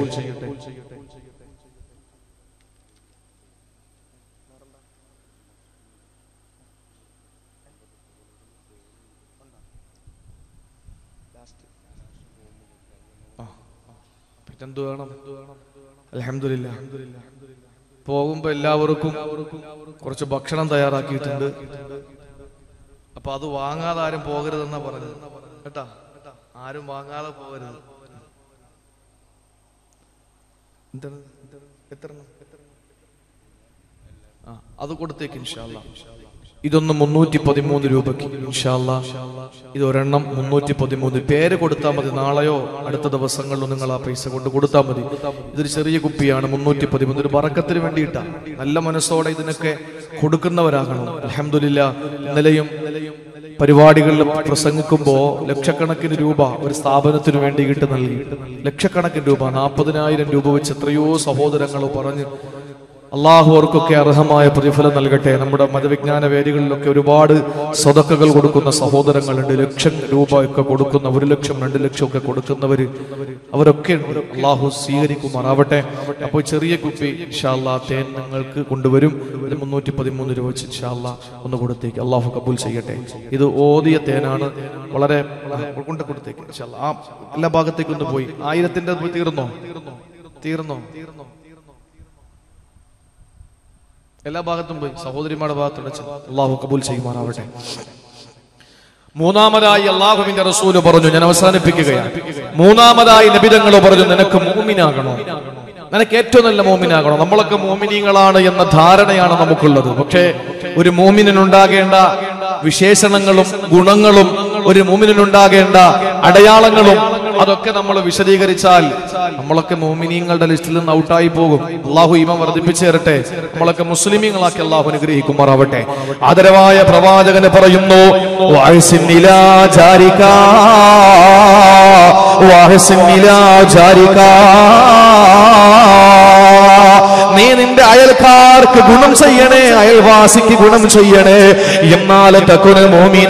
പിന്നെന്ത് വേണം അലഹമില്ല പോകുമ്പോ എല്ലാവർക്കും കുറച്ച് ഭക്ഷണം തയ്യാറാക്കിയിട്ടുണ്ട് അപ്പൊ അത് വാങ്ങാതെ ആരും പോകരുതെന്നാ പറഞ്ഞത് കേട്ടാ ആരും വാങ്ങാതെ പോകരുത് എന്താണ് എത്ര എണ്ണം? ആ അത് കൊടുത്തേക്ക് ഇൻഷാല്ല ഇതൊന്ന് മുന്നൂറ്റി പതിമൂന്ന് രൂപയ്ക്ക് ഇൻഷാല്ല ഇത് ഒരെണ്ണം മുന്നൂറ്റി പതിമൂന്ന് പേര് കൊടുത്താൽ മതി നാളെയോ അടുത്ത ദിവസങ്ങളിലോ നിങ്ങൾ ആ പൈസ കൊണ്ട് കൊടുത്താൽ മതി ഇതൊരു ചെറിയ കുപ്പിയാണ് മുന്നൂറ്റി പതിമൂന്ന് ഒരു ബറക്കത്തിന് വേണ്ടിയിട്ടാ നല്ല മനസ്സോടെ ഇതിനൊക്കെ കൊടുക്കുന്നവരാകണം അലഹമില്ല ഇന്നലെയും പരിപാടികളിൽ പ്രസംഗിക്കുമ്പോൾ ലക്ഷക്കണക്കിന് രൂപ ഒരു സ്ഥാപനത്തിന് വേണ്ടിയിട്ട് നൽകി ലക്ഷക്കണക്കിന് രൂപ നാൽപ്പതിനായിരം രൂപ വെച്ച് എത്രയോ സഹോദരങ്ങൾ പറഞ്ഞ് അള്ളാഹു അവർക്കൊക്കെ അർഹമായ പ്രതിഫലം നൽകട്ടെ നമ്മുടെ മതവിജ്ഞാന വേദികളിലൊക്കെ ഒരുപാട് സ്വതക്കകൾ കൊടുക്കുന്ന സഹോദരങ്ങളുണ്ട് ലക്ഷം രൂപ ഒക്കെ കൊടുക്കുന്ന ഒരു ലക്ഷം രണ്ട് ലക്ഷം ഒക്കെ കൊടുക്കുന്നവര് അവരൊക്കെ ഉണ്ട് അള്ളാഹു സ്വീകരിക്കുമാറാവട്ടെ അപ്പോൾ ചെറിയ കുപ്പി ഇൻഷാല്ലാ തേൻ നിങ്ങൾക്ക് കൊണ്ടുവരും ഇത് മുന്നൂറ്റി പതിമൂന്ന് രൂപ വെച്ച് ഇൻഷാല്ലാ ഒന്ന് കൊടുത്തേക്ക് അള്ളാഹു കബൂൽ ചെയ്യട്ടെ ഇത് ഓതിയ തേനാണ് വളരെ കൊണ്ട് കൊടുത്തേക്ക് ഇൻഷാല്ലാ ആ എല്ലാ ഭാഗത്തേക്കും ഒന്ന് പോയി ആയിരത്തിന്റെ തീർന്നോ തീർന്നോ തീർന്നോ എല്ലാ ഭാഗത്തും പോയി സഹോദരിമാരുടെ ഭാഗത്തുണ്ട് അള്ളാഹു കബൂൽ ചെയ്യുമാറാവട്ടെ മൂന്നാമതായി അള്ളാഹുവിന്റെ റസൂല് പറഞ്ഞു ഞാൻ അവസാനിപ്പിക്കുകയാണ് മൂന്നാമതായി നബിതങ്ങൾ പറഞ്ഞു നിനക്ക് മോമിനാകണോ നിനക്ക് ഏറ്റവും നല്ല മോമിനാകണം നമ്മളൊക്കെ മോമിനികളാണ് എന്ന ധാരണയാണ് നമുക്കുള്ളത് പക്ഷേ ഒരു മോമിനുണ്ടാകേണ്ട വിശേഷണങ്ങളും ഗുണങ്ങളും ഒരു മോമിനുണ്ടാകേണ്ട അടയാളങ്ങളും അതൊക്കെ നമ്മൾ വിശദീകരിച്ചാൽ നമ്മളൊക്കെ മോമിനിയങ്ങളുടെ ലിസ്റ്റിൽ നിന്ന് ഔട്ടായി പോകും അള്ളാഹു ഈമ വർദ്ധിപ്പിച്ചു തരട്ടെ നമ്മളൊക്കെ മുസ്ലിമീങ്ങളാക്കി അള്ളാഹു അനുഗ്രഹിക്കുമാറാവട്ടെ ആദരവായ പ്രവാചകന് പറയുന്നു "വഅഹ്സിൻ ഇലാ ജാരിക, വഅഹ്സിൻ ഇലാ ജാരിക." നീ നിന്റെ അയൽക്കാർക്ക് ഗുണം ചെയ്യണേ അയൽവാസിക്ക് ഗുണം ചെയ്യണേ എന്നാൽ തക്കുന മോമിന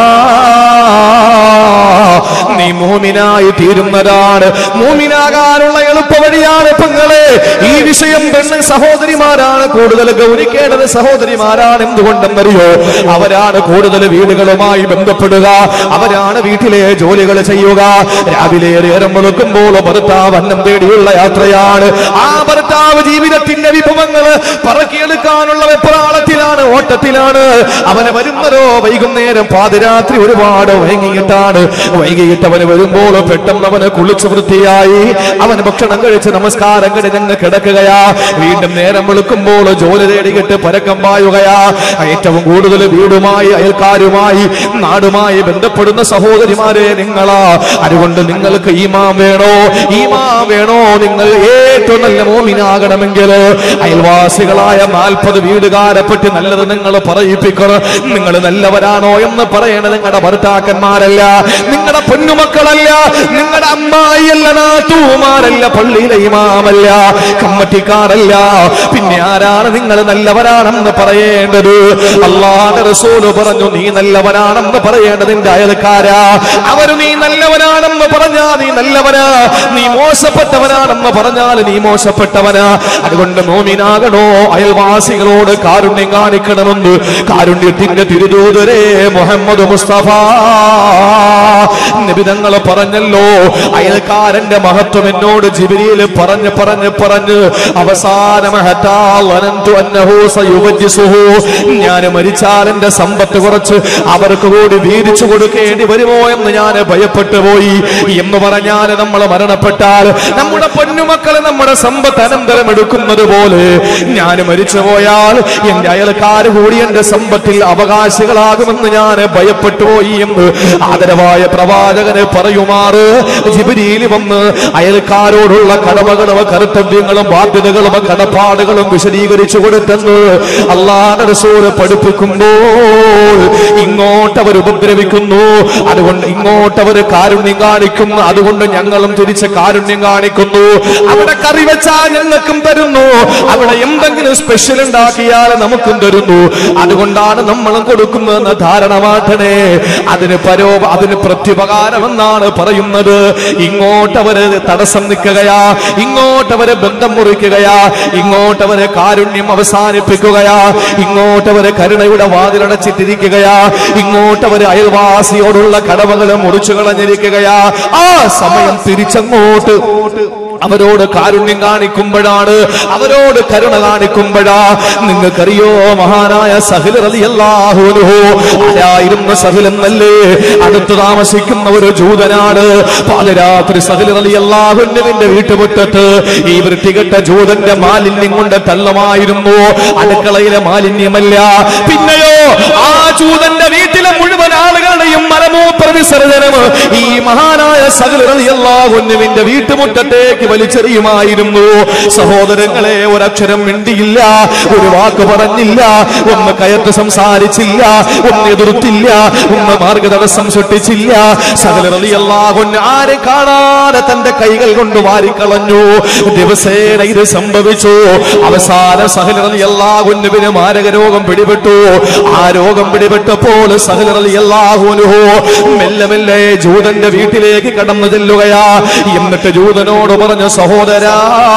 നീ മോമിനായി തീരുന്നതാണ് മോമിനാകാനുള്ള എളുപ്പ വഴിയാണ് പെങ്ങളെ ഈ വിഷയം പെണ്ണ് സഹോദരിമാരാണ് കൂടുതൽ ഗൗനിക്കേണ്ടത് സഹോദരിമാരാണ് എന്തുകൊണ്ടെന്നറിയോ അവരാണ് കൂടുതൽ വീടുകളുമായി ബന്ധപ്പെടുക അവരാണ് വീട്ടിലെ ജോലികൾ ചെയ്യുക രാവിലെ നേരം വെളുക്കുമ്പോൾ ഭർത്താവ് അന്നം തേടിയുള്ള യാത്രയാണ് ആ ഭർത്താവ് ജീവിതത്തിന്റെ വിഭവങ്ങൾ പറക്കിയെടുക്കാനുള്ള വെപ്രാളത്തിലാണ് ഓട്ടത്തിലാണ് അവന് വരുന്നതോ വൈകുന്നേരം പാതിരാത്രി ഒരുപാട് വൈകിയിട്ടാണ് വൈകിട്ട് അവന് വരുമ്പോൾ പെട്ടെന്ന് അവന് കുളിച്ച് വൃത്തിയായി അവന് ഭക്ഷണം കഴിച്ച് നമസ്കാരം കഴിഞ്ഞങ്ങ് കിടക്കുകയാ വീണ്ടും നേരം വെളുക്കുമ്പോൾ ജോലി തേടിയിട്ട് പരക്കം പായുകയാ ഏറ്റവും കൂടുതൽ വീടുമായി അയൽക്കാരുമായി നാടുമായി ബന്ധപ്പെടുന്ന സഹോദരിമാരെ നിങ്ങളാ അതുകൊണ്ട് നിങ്ങൾക്ക് ഈമാൻ വേണോ ഈമാൻ വേണോ നിങ്ങൾ ഏറ്റവും നല്ല മോമിനാകണമെങ്കിൽ അയൽവാസികളായ നാൽപ്പത് വീടുകാരെ പറ്റി നല്ലത് നിങ്ങൾ പറയിപ്പിക്കണം നിങ്ങൾ നല്ലവരാണോ എന്ന് പറയണത് നിങ്ങളുടെ ഭർത്താക്കന്മാരല്ല നിങ്ങളുടെ പൊന്നുമക്കളല്ല നിങ്ങളുടെ അമ്മായിയല്ല നാത്തൂമാരല്ല പള്ളിയിലെ ഇമാമല്ല കമ്മറ്റിക്കാരല്ല പിന്നെ ആരാണ് നിങ്ങൾ നല്ലവരാണെന്ന് പറയേണ്ടത് അള്ളാഹ് റസൂല് പറഞ്ഞു നീ നല്ലവനാണെന്ന് പറയേണ്ടത് നിന്റെ അയൽക്കാരാ അവര് നീ നല്ലവനാണെന്ന് പറഞ്ഞാ നീ നല്ലവനാ നീ മോശപ്പെട്ടവനാണെന്ന് പറഞ്ഞാൽ നീ മോശപ്പെട്ടവനാ അതുകൊണ്ട് മോമിനാകണോ അയൽവാസികളോട് കാരുണ്യം കാണിക്കണമെന്ന് കാരുണ്യത്തിന്റെ തിരുദൂതരേ മുഹമ്മദ് മുസ്തഫ നിബിതങ്ങൾ പറഞ്ഞല്ലോ അയൽക്കാരന്റെ മഹത്വം എന്നോട് ജിബിരിയിൽ പറഞ്ഞ് പറഞ്ഞ് പറഞ്ഞ് അവസാനം ഹത്താ വനന്തു അന്നഹു സയുവജ്ജിസുഹു. ഞാൻ മരിച്ചാൽ എന്റെ സമ്പത്ത് കുറച്ച് അവർക്ക് കൂടി വീതിച്ചു കൊടുക്കേണ്ടി വരുമോ എന്ന് ഞാൻ ഭയപ്പെട്ടു പോയി എന്ന് പറഞ്ഞാൽ നമ്മൾ മരണപ്പെട്ടാൽ നമ്മുടെ പൊന്നുമക്കളെ നമ്മുടെ സമ്പത്ത് അനന്തരം എടുക്കുന്നത് പോലെ ഞാൻ മരിച്ചു പോയാൽ എന്റെ അയൽക്കാർ കൂടി എന്റെ സമ്പത്തിൽ അവകാശികളാകുമെന്ന് ഞാൻ ഭയപ്പെട്ടു പോയി എന്ന് ആദരവായ പ്രവാചകന് പറയുമാറ് ജിബിരിയിൽ വന്ന് അയൽക്കാരോടുള്ള കടമകളും കർത്തവ്യങ്ങളും ബാധ്യതകളും കടപ്പാടുകളും വിശദീകരിച്ചു കൊടുത്തെന്ന് അള്ളാഹ് റസൂല് പഠിപ്പിക്കുമ്പോൾ ഇങ്ങോട്ട് അവർ ഉപദ്രവിക്കുന്നു അതുകൊണ്ട് ഇങ്ങോട്ട് അവർ കാരുണ്യം കാണിക്കുന്നു അതുകൊണ്ട് ഞങ്ങളും തിരിച്ച് കാരുണ്യം കാണിക്കുന്നു അവിടെ കറി വെച്ചാൽ ഞങ്ങൾക്കും തരുന്നു അവിടെ എന്തെങ്കിലും സ്പെഷ്യൽ ഉണ്ടാക്കിയാൽ നമുക്കും തരുന്നു അതുകൊണ്ടാണ് നമ്മളും കൊടുക്കുന്നതെന്ന് ധാരണ മാറ്റണേ അതിന് പരോ അതിന് പ്രത്യുപകാരമെന്നാണ് പറയുന്നത് ഇങ്ങോട്ടവര് തടസ്സം നിൽക്കുകയാ ഇങ്ങോട്ടവര് ബന്ധം മുറിക്കുകയാ ഇങ്ങോട്ടവര് കാരുണ്യം അവസാനിപ്പിക്കുകയാ ഇങ്ങോട്ടവര് കരുണയുടെ വാതിലടച്ചിട്ടിരിക്കുകയാ ഇങ്ങോട്ടവര് അയൽവാസിയോടുള്ള കടമകൾ മുറിച്ചു കളഞ്ഞിരിക്കുകയാ ആ സമയം തിരിച്ചങ്ങോട്ട് അവരോട് കാരുണ്യം കാണിക്കുമ്പോഴാണ് അവരോട് കരുണ കാണിക്കുമ്പോഴാ നിങ്ങൾക്കറിയോ മഹാനായ സഹിൽ റളിയല്ലാഹു അൻഹു ആരായിരുന്നു സഹിൽ എന്നല്ലേ അടുത്ത് താമസിക്കുന്ന ഒരു ജൂതനാണ് പാതിരാത്രി സഹിൽ റളിയല്ലാഹുവിന്റെ വീട്ടുമുറ്റത്ത് ഈ വൃത്തികെട്ട ജൂതന്റെ മാലിന്യം കൊണ്ട് തള്ളമായിരുന്നു അടുക്കളയിലെ മാലിന്യമല്ല പിന്നെയോ ആ ജൂതന്റെ വീട്ടിലെ മുഴുവൻ ആളുകളുടെയും മലമൂത്ര വിസർജനം ഈ മഹാനായ സകല റളിയല്ലാഹുവിന്റെ വീട്ടുമുറ്റത്തേക്ക് വലിച്ചെറിയുമായിരുന്നു സഹോദരങ്ങളെ ഒരക്ഷരം മിണ്ടിയില്ല ഒരു വാക്ക് പറഞ്ഞില്ല ഒന്ന് കയറ്റ് സംസാരിച്ചില്ല ഒന്ന് എതിർത്തില്ല ഒന്ന് മാർഗതടസ്സം സൃഷ്ടിച്ചില്ല സകല റളിയല്ലാഹുവിന് ആരെ കാണാതെ തന്റെ കൈകൾ കൊണ്ട് വാരിക്കളഞ്ഞു ദിവസേന ഇത് സംഭവിച്ചു അവസാന സഹല റളിയല്ലാഹുവിന് മാരക രോഗം പിടിപെട്ടു ആ രോഗം പിടിപെട്ടപ്പോൾ സഹല റളിയല്ലാഹുവിനു മെല്ലെ മെല്ലെ ജൂതന്റെ വീട്ടിലേക്ക് കടന്നു ചെല്ലുകയാ എന്നിട്ട് ജൂതനോട് പറഞ്ഞു സഹോദരാ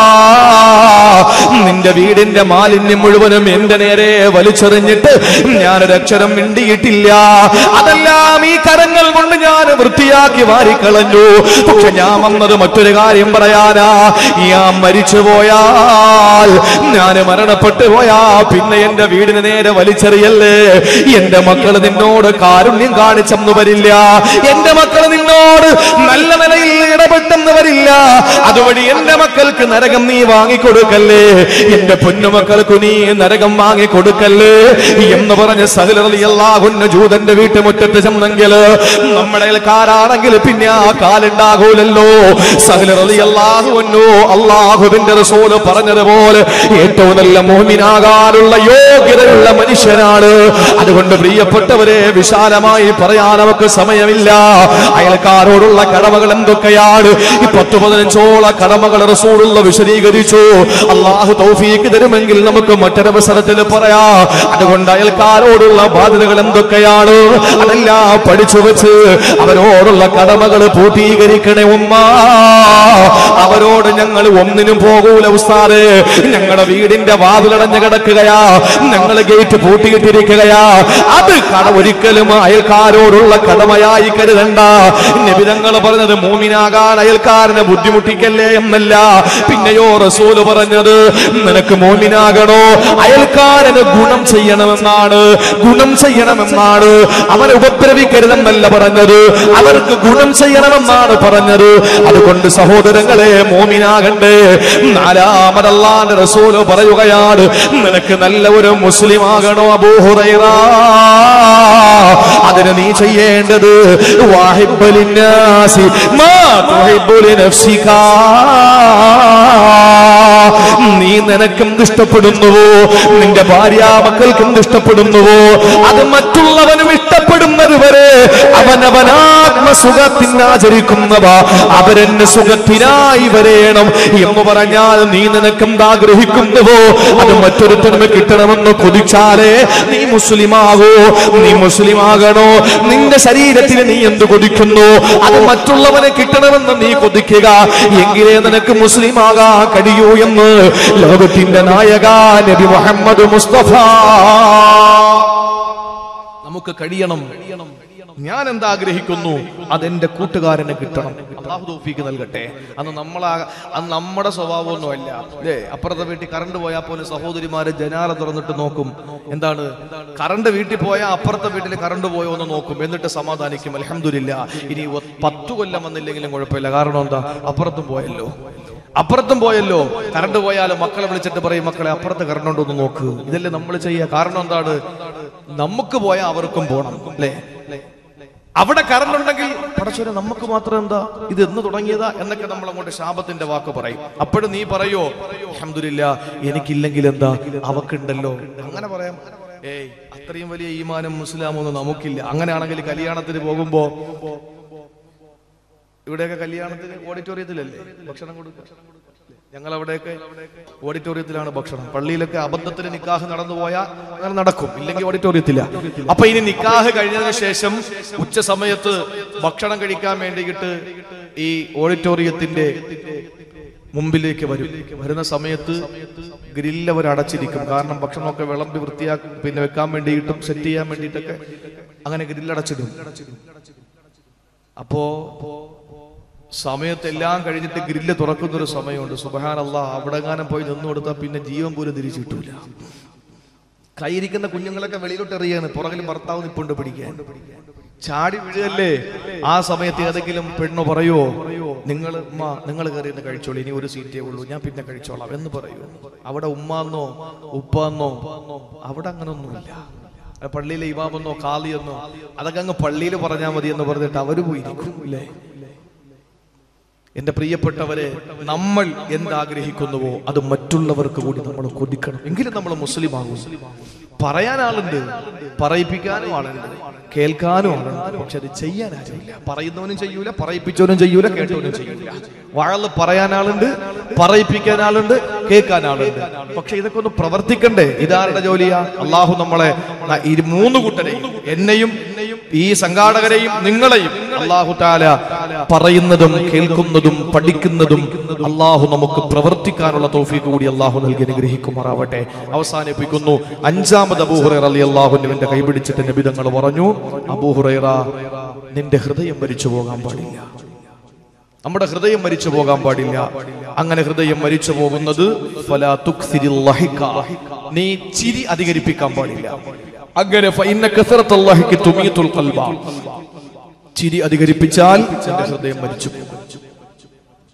നിന്റെ വീടിന്റെ മാലിന്യം മുഴുവനും എന്റെ നേരെ വലിച്ചെറിഞ്ഞിട്ട് ഞാനൊരക്ഷരം മിണ്ടിയിട്ടില്ല അതെല്ലാം ഈ കരങ്ങൾ കൊണ്ട് ഞാൻ വൃത്തിയാക്കി വാരിക്കളഞ്ഞു പക്ഷെ ഞാൻ വന്നത് മറ്റൊരു കാര്യം പറയാനാ ഞാൻ മരിച്ചു പോയാൽ ഞാൻ മരണപ്പെട്ടു പോയാ പിന്നെ എന്റെ വീടിന് നേരെ വലിച്ചെറിയല്ലേ എന്റെ മക്കൾ നിന്നോട് കാരുണ്യം കാണിച്ചെന്ന് വരില്ല എന്റെ മക്കൾ നിന്നോട് നല്ല നിലയിൽ ഇടപെട്ടെന്ന് വരില്ല അതുവഴി എന്റെ മക്കൾക്ക് നരകം നീ വാങ്ങിക്കൊടുക്കല്ലേ എന്റെ പൊന്നുമക്കൾക്ക് നീ നരകം വാങ്ങി കൊടുക്കല്ലേ എന്ന് പറഞ്ഞ് സഹലറിയല്ലാകുന്ന ജൂതന്റെ വീട്ടുമുറ്റത്ത് ചെന്നെങ്കിൽ നമ്മുടെ കാരാണെങ്കിൽ പിന്നെ ആ കാലുണ്ടാകൂലല്ലോ സഹലറിയല്ലാകുന്നു അള്ളാഹുവിന്റെ റസൂല് പറഞ്ഞതുപോലെ ഏറ്റവും നല്ല മോമിനാകാനുള്ള യോഗ്യതയുള്ള മനുഷ്യനാണ് അതുകൊണ്ട് പ്രിയപ്പെട്ടവരെ വിശാലമായി പറയാൻ നമുക്ക് സമയമില്ല അയൽക്കാരോടുള്ള കടമകൾ എന്തൊക്കെയാണ് ഈ പത്ത് പതിനഞ്ചോള കടമകൾ റസൂലുള്ള വിശദീകരിച്ചു അള്ളാഹു തൗഫീക്ക് തരുമെങ്കിൽ നമുക്ക് മറ്റൊരവസരത്തിൽ പറയാ അതുകൊണ്ട് അയൽക്കാരോടുള്ള ബാധ്യതകൾ എന്തൊക്കെയാണ് അതെല്ലാം പഠിച്ചു വെച്ച് അവരോടുള്ള കടമകൾ പൂർത്തീകരിക്കണേ ഉമ്മ അവരോട് ഞങ്ങൾ ഒന്നിനും പോകൂല ഉസ്താദ് ഞങ്ങളുടെ വീടിന്റെ വാതിലടഞ്ഞു കിടക്കുകയാ ഞങ്ങൾ ഗേറ്റ് പൂട്ടിയിട്ടിരിക്കുകയാ അത് കട ഒരിക്കലും അയൽക്കാരോടുള്ള കടമയായി കരുതണ്ട നിബിതങ്ങൾ പറഞ്ഞത് മൂമിനാകാൻ അയൽക്കാരനെ ബുദ്ധിമുട്ടിക്കല്ലേ എന്നല്ല പിന്നെയോ റസൂല് പറഞ്ഞത് നിനക്ക് മോമിനാകണോ അയൽക്കാരന് ഗുണം ചെയ്യണമെന്നാണ് ഗുണം ചെയ്യണമെന്നാണ് അവനെ ഉപദ്രവിക്കരുതെന്നല്ല പറഞ്ഞത് അവർക്ക് ഗുണം ചെയ്യണമെന്നാണ് പറഞ്ഞത് അതുകൊണ്ട് സഹോദരങ്ങളെ മോമിനാകണ്ടേ നാലാമതല്ലാന്റെ റസൂല് പറയുകയാണ് നിനക്ക് നല്ല ഒരു മുസ്ലിം ആകണോ അബൂഹുറൈറ അതിന് നീ ചെയ്യേണ്ടത് വാഹിബലിന്നാസി മാ തുഹിബ്ബുലി നഫ്സികാ നീ നിനക്കും ഇഷ്ടപ്പെടുന്നുവോ നിന്റെ ഭാര്യ മക്കൾക്കും ഇഷ്ടപ്പെടുന്നുവോ അത് മറ്റുള്ളവനും ഇഷ്ടപ്പെടുന്നത് വരെ അവനവനാത്മസുഖത്തിന് ആചരിക്കുന്നവ അവരെന്നെ സുഖത്തിനായി വരേണം എന്ന് പറഞ്ഞാൽ നീ നിനക്കും ആഗ്രഹിക്കുന്നുവോ അത് മറ്റൊരുത്തനും കിട്ടണമെന്ന് കൊതിച്ചാലേ നീ മുസ്ലിമാകോ നീ മുസ്ലിമാകണോ നിന്റെ ശരീരത്തിന് നീ എന്ത് കൊതിക്കുന്നു അത് മറ്റുള്ളവനെ കിട്ടണമെന്ന് നീ കൊതിക്കുക എങ്കിലേ നിനക്ക് മുസ്ലിമാകാൻ കഴിയൂ എന്ന് ലോകത്തിന്റെ നായക നബി മുഹമ്മദ് മുസ്തഫ നമുക്ക് കഴിയണം ഞാൻ എന്താ ആഗ്രഹിക്കുന്നു അതെന്റെ കൂട്ടുകാരന് കിട്ടണം അള്ളാഹു തൗഫീക്ക് നൽകട്ടെ അന്ന് നമ്മളാ അന്ന് നമ്മുടെ സ്വഭാവമൊന്നുമല്ല അല്ലേ അപ്പുറത്തെ വീട്ടിൽ കറണ്ട് പോയാൽ പോലും സഹോദരിമാര് ജനാല തുറന്നിട്ട് നോക്കും എന്താണ് കറണ്ട് വീട്ടിൽ പോയാൽ അപ്പുറത്തെ വീട്ടിൽ കറണ്ട് പോയോ എന്ന് നോക്കും എന്നിട്ട് സമാധാനിക്കും അലഹമില്ല ഇനി ഒ- പത്തു കൊല്ലം വന്നില്ലെങ്കിലും കുഴപ്പമില്ല കാരണം എന്താ അപ്പുറത്തും പോയല്ലോ അപ്പുറത്തും പോയല്ലോ കറണ്ട് പോയാലും മക്കളെ വിളിച്ചിട്ട് പറയും മക്കളെ അപ്പുറത്ത് കറണ്ട് ഉണ്ടോ എന്ന് നോക്ക് ഇതല്ലേ നമ്മൾ ചെയ്യുക കാരണം എന്താണ് നമുക്ക് പോയാൽ അവർക്കും പോണം അല്ലേ അവിടെ കറണ്ട് ഉണ്ടെങ്കിൽ പടച്ചോനെ നമുക്ക് മാത്രം എന്താ ഇത് എന്ന് തുടങ്ങിയതാ എന്നൊക്കെ നമ്മൾ അങ്ങോട്ട് ശാപത്തിന്റെ വാക്ക് പറയും അപ്പോഴും നീ പറയോ അഹമ്മദില്ല എനിക്കില്ലെങ്കിൽ എന്താ അവക്കുണ്ടല്ലോ അങ്ങനെ പറയാം ഏയ് അത്രയും വലിയ ഈമാനും മുസ്ലാമും ഒന്നും നമുക്കില്ല അങ്ങനെയാണെങ്കിൽ കല്യാണത്തിന് പോകുമ്പോ ഇവിടെയൊക്കെ കല്യാണത്തിന് ഓഡിറ്റോറിയത്തിലല്ലേ ഭക്ഷണം കൊടുക്കുക ഞങ്ങൾ അവിടെയൊക്കെ ഓഡിറ്റോറിയത്തിലാണ് ഭക്ഷണം പള്ളിയിലൊക്കെ അബദ്ധത്തിന് നിക്കാഹ് നടന്നു പോയാൽ അങ്ങനെ നടക്കും ഇല്ലെങ്കിൽ ഓഡിറ്റോറിയത്തില്ല അപ്പൊ ഇനി നിക്കാഹ് കഴിഞ്ഞതിന് ശേഷം ഉച്ച സമയത്ത് ഭക്ഷണം കഴിക്കാൻ വേണ്ടിയിട്ട് ഈ ഓഡിറ്റോറിയത്തിന്റെ മുമ്പിലേക്ക് വരും വരുന്ന സമയത്ത് ഗ്രില്ല് അവർ അടച്ചിരിക്കും കാരണം ഭക്ഷണമൊക്കെ വിളമ്പി വൃത്തിയാക്കി പിന്നെ വെക്കാൻ വേണ്ടിയിട്ടും സെറ്റ് ചെയ്യാൻ വേണ്ടിയിട്ടൊക്കെ അങ്ങനെ ഗ്രില്ല് അടച്ചിടും അപ്പോ സമയത്തെല്ലാം കഴിഞ്ഞിട്ട് ഗ്രില്ല് തുറക്കുന്ന ഒരു സമയമുണ്ട് സുബഹാനല്ല അവിടെങ്ങാനും പോയി നിന്നു കൊടുത്താൽ പിന്നെ ജീവൻ പോലും തിരിച്ചു കിട്ടൂല കൈയിരിക്കുന്ന കുഞ്ഞുങ്ങളൊക്കെ വെളിയിലോട്ട് എറിയാണ് പുറകിൽ ഭർത്താവ് നിപ്പുണ്ട് പിടിക്കാൻ ചാടി വീഴുകല്ലേ ആ സമയത്ത് ഏതെങ്കിലും പെണ്ണു പറയോ നിങ്ങൾ ഉമ്മ നിങ്ങൾ കയറി ഒന്ന് കഴിച്ചോളൂ ഇനി ഒരു സീറ്റേ ഉള്ളൂ ഞാൻ പിന്നെ കഴിച്ചോളാം എന്ന് പറയൂ അവിടെ ഉമ്മാന്നോ ഉപ്പാന്നോ അവിടെ അങ്ങനൊന്നുമില്ല അത് പള്ളിയിലെ ഇമാമെന്നോ കാളിയെന്നോ അതൊക്കെ അങ്ങ് പള്ളിയിൽ പറഞ്ഞാൽ മതി എന്ന് പറഞ്ഞിട്ട് അവര് പോയിരിക്കും ഇല്ലേ എന്റെ പ്രിയപ്പെട്ടവരെ നമ്മൾ എന്താഗ്രഹിക്കുന്നുവോ അത് മറ്റുള്ളവർക്ക് കൂടി നമ്മൾ കൊതിക്കണം എങ്കിലും നമ്മൾ മുസ്ലിം ആകും പറയാൻ ആളുണ്ട് പറയിപ്പിക്കാനും ആളുണ്ട് കേൾക്കാനും ആളുണ്ട് പക്ഷെ അത് ചെയ്യാൻ ആരുമില്ല പറയുന്നവനും ചെയ്യൂല പറയിപ്പിച്ചവനും ചെയ്യൂല കേട്ടവനും ചെയ്യൂല വാഴല് പറയാൻ ആളുണ്ട് പറയിപ്പിക്കാൻ ആളുണ്ട് കേൾക്കാൻ ആളുണ്ട് പക്ഷെ ഇതൊക്കെ ഒന്ന് പ്രവർത്തിക്കണ്ടേ ഇതാരുടെ ജോലിയാ അള്ളാഹു നമ്മളെ ന- ഈ മൂന്ന് കൂട്ടരെയും എന്നെയും ഈ സംഘാടകരെയും നിങ്ങളെയും അള്ളാഹു താല പറയുന്നതും കേൾക്കുന്നതും പഠിക്കുന്നതും അള്ളാഹു നമുക്ക് പ്രവർത്തിക്കാനുള്ള തോഫീക്ക് കൂടി അള്ളാഹു നൽകി അനുഗ്രഹിക്കുമാറാവട്ടെ അവസാനിപ്പിക്കുന്നു അഞ്ചാമത് അബൂഹുറൈറ അലി അള്ളാഹുവിന്റെ കൈപിടിച്ചിട്ട് നബിതങ്ങൾ പറഞ്ഞു അബൂഹുറൈറ നിന്റെ ഹൃദയം മരിച്ചു പോകാൻ പാടില്ല നമ്മുടെ ഹൃദയം മരിച്ചു പോകാൻ പാടില്ല അങ്ങനെ ഹൃദയം മരിച്ചു പോകുന്നത് ഫലാ തുക്സിരിൽ ലഹിക. നീ ചിരി അധികരിപ്പിക്കാൻ പാടില്ല അങ്ങനെ ഫഇന്ന കസറത്തുൽ ലഹിക തുമീതുൽ ഖൽബ. ചിരി അധികരിപ്പിച്ചാൽ നിന്റെ ഹൃദയം മരിച്ചു പോകും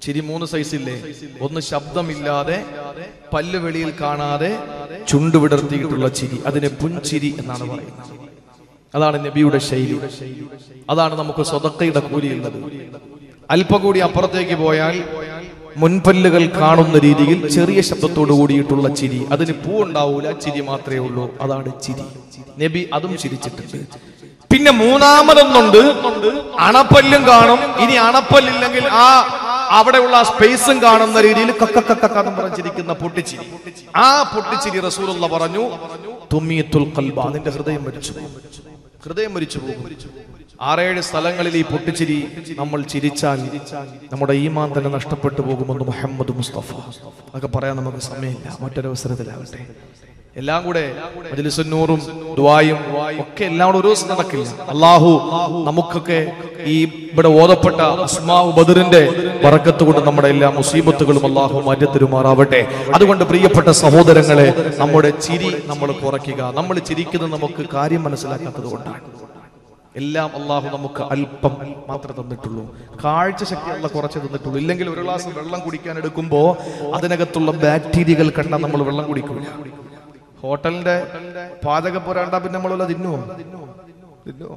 ചിരി മൂന്ന് സൈസ് ഇല്ലേ ഒന്ന് ശബ്ദമില്ലാതെ പല്ല് വെളിയിൽ കാണാതെ ചുണ്ടു വിടർത്തിയിട്ടുള്ള ചിരി അതിനെ പുൻചിരി എന്നാണ് പറയുന്നത് അതാണ് നബിയുടെ ശൈലി അതാണ് നമുക്ക് സ്വതക്കയുടെ കൂലിയുള്ളത് അല്പം കൂടി അപ്പുറത്തേക്ക് പോയാൽ മുൻപല്ലുകൾ കാണുന്ന രീതിയിൽ ചെറിയ ശബ്ദത്തോട് കൂടിയിട്ടുള്ള ചിരി അതിന് പൂ ഉണ്ടാവൂല ചിരി മാത്രമേ ഉള്ളൂ അതാണ് ചിരി നബി അതും ചിരിച്ചിട്ടുണ്ട് പിന്നെ മൂന്നാമതൊന്നുണ്ട് അണപ്പല്ലും കാണും ഇനി അണപ്പല്ലില്ലെങ്കിൽ ആ അവിടെയുള്ള ആ സ്പേസും കാണുന്ന രീതിയിൽ കക്കക്കക്കെന്ന് പറഞ്ഞിരിക്കുന്ന പൊട്ടിച്ചിരി ആ പൊട്ടിച്ചിരി റസൂലുള്ള പറഞ്ഞു തുമ്മിയത്തുൽ കൽബ നിന്റെ ഹൃദയം മരിച്ചു പോകും. ഹൃദയം മരിച്ചു പോകും ആറേഴ് സ്ഥലങ്ങളിൽ ഈ പൊട്ടിച്ചിരി നമ്മൾ ചിരിച്ചാൽ നമ്മുടെ ഈമാൻ തന്നെ നഷ്ടപ്പെട്ടു പോകുമെന്ന് മുഹമ്മദ് മുസ്തഫ അതൊക്കെ പറയാൻ നമുക്ക് സമയമില്ല മറ്റൊരവസരത്തിലാവട്ടെ എല്ലാം കൂടെ മജ്ലിസുന്നൂറും ദുആയും ഒക്കെ എല്ലാം കൂടെ ഒരു ദിവസം നടക്കില്ല അള്ളാഹു നമുക്കൊക്കെ ഈ ഇവിടെ ഓതപ്പെട്ട അസ്മാഉ ബദറിന്റെ വറക്കത്ത് കൊണ്ട് നമ്മുടെ എല്ലാ മുസീബത്തുകളും അള്ളാഹു മാറ്റത്തിരുമാറാവട്ടെ അതുകൊണ്ട് പ്രിയപ്പെട്ട സഹോദരങ്ങളെ നമ്മുടെ ചിരി നമ്മൾ കുറയ്ക്കുക നമ്മൾ ചിരിക്കുന്നത് നമുക്ക് കാര്യം മനസ്സിലാക്കാത്തത് കൊണ്ടാണ് എല്ലാം അള്ളാഹു നമുക്ക് അല്പം മാത്രമേ തന്നിട്ടുള്ളൂ കാഴ്ച ശക്തി അല്ല കുറച്ച് തന്നിട്ടുള്ളൂ ഇല്ലെങ്കിൽ ഒരു ഗ്ലാസ് വെള്ളം കുടിക്കാൻ എടുക്കുമ്പോ അതിനകത്തുള്ള ബാക്ടീരിയകൾ കണ്ടാൽ നമ്മൾ വെള്ളം കുടിക്കില്ല ഹോട്ടലിന്റെ പാചകപ്പുര കണ്ടാ പിന്നെ നമ്മളല്ല തിന്നുവോ തിന്നുവോ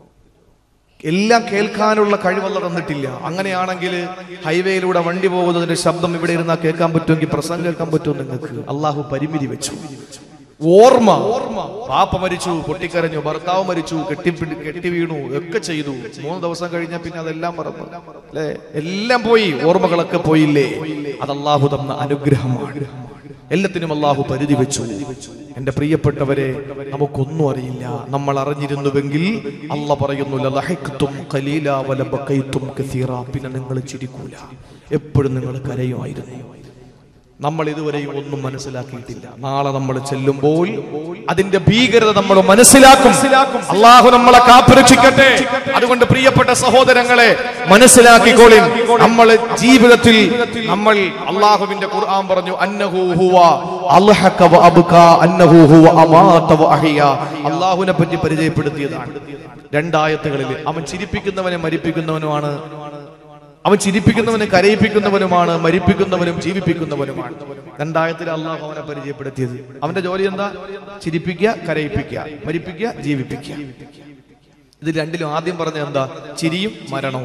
എല്ലാം കേൾക്കാനുള്ള കഴിവല്ല തന്നിട്ടില്ല അങ്ങനെയാണെങ്കിൽ ഹൈവേയിലൂടെ വണ്ടി പോകുന്നതിന്റെ ശബ്ദം ഇവിടെ ഇരുന്നാൽ കേൾക്കാൻ പറ്റുമെങ്കിൽ പ്രസംഗം കേൾക്കാൻ പറ്റുമോ നിങ്ങൾക്ക് അള്ളാഹു പരിമിതി വെച്ചു ഓർമ്മ പാപ്പ മരിച്ചു പൊട്ടിക്കരഞ്ഞു ഭർത്താവ് മരിച്ചു കെട്ടി കെട്ടി വീണു ഒക്കെ ചെയ്തു മൂന്ന് ദിവസം കഴിഞ്ഞാൽ പിന്നെ അതെല്ലാം മറന്നു അല്ലെ എല്ലാം പോയി ഓർമ്മകളൊക്കെ പോയില്ലേ അത് അള്ളാഹു തന്ന അനുഗ്രഹമാണ് എല്ലാത്തിനും അള്ളാഹു പരിധി വെച്ചു എന്റെ പ്രിയപ്പെട്ടവരെ നമുക്കൊന്നും അറിയില്ല നമ്മൾ അറിഞ്ഞിരുന്നുവെങ്കിൽ അല്ല പറയുന്നു ലലഹിഖ്തും ഖലീലാ വലബഖൈതും കസീറാ. പിന്നെ നിങ്ങൾ ചിരിക്കൂല എപ്പോഴും നിങ്ങൾ കരയുമായിരുന്നു നമ്മൾ ഇതുവരെയും ഒന്നും മനസ്സിലാക്കിയിട്ടില്ല നാളെ നമ്മൾ ചെല്ലുമ്പോൾ അതിന്റെ ഭീകരത നമ്മൾ മനസ്സിലാക്കും അള്ളാഹു നമ്മളെ കാത്തുരക്ഷിക്കട്ടെ അതുകൊണ്ട് പ്രിയപ്പെട്ട സഹോദരങ്ങളെ മനസ്സിലാക്കിക്കോളിൻ നമ്മൾ ജീവിതത്തിൽ നമ്മൾ അള്ളാഹുവിന്റെ ഖുർആൻ പറഞ്ഞു അന്നഹു ഹുവ അൽഹക വ അബ്ക അന്നഹു ഹുവ അമാത വ അഹിയ അള്ളാഹുവിനെ പറ്റി പരിചയപ്പെടുത്തിയതാണ് രണ്ടായത്തുകളിൽ അവൻ ചിരിപ്പിക്കുന്നവനെ മരിപ്പിക്കുന്നവനുമാണ് അവൻ ചിരിപ്പിക്കുന്നവനെ കരയിപ്പിക്കുന്നവനുമാണ് മരിപ്പിക്കുന്നവനും ജീവിപ്പിക്കുന്നവനുമാണ് രണ്ടായത്തിൽ അള്ളാഹു അവനെ പരിചയപ്പെടുത്തിയത് അവന്റെ ജോലി എന്താ ചിരിപ്പിക്കുക കരയിപ്പിക്കുക മരിപ്പിക്കുക ജീവിപ്പിക്കുക ഇത് രണ്ടിലും ആദ്യം പറഞ്ഞ എന്താ ചിരിയും മരണവും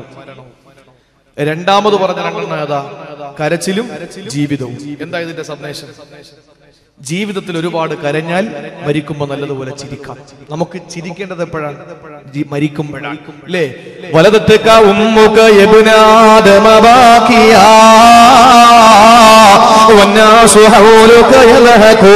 രണ്ടാമത് പറഞ്ഞ രണ്ടെണ്ണം ഏതാ കരച്ചിലും ജീവിതവും എന്താ ഇതിന്റെ സന്ദേശം ജീവിതത്തിൽ ഒരുപാട് കരഞ്ഞാൽ മരിക്കുമ്പോൾ നല്ലതുപോലെ ചിരിക്കാം നമുക്ക് ചിരിക്കേണ്ടത് എപ്പോഴാണ് ജി- മരിക്കുമ്പോഴാണ് അല്ലേ വലതത്തേക്ക ഉമ്മുക യബ്നാദമ ബാക്കിയാ വന്നാസു ഹൗലുക യൽഹഖു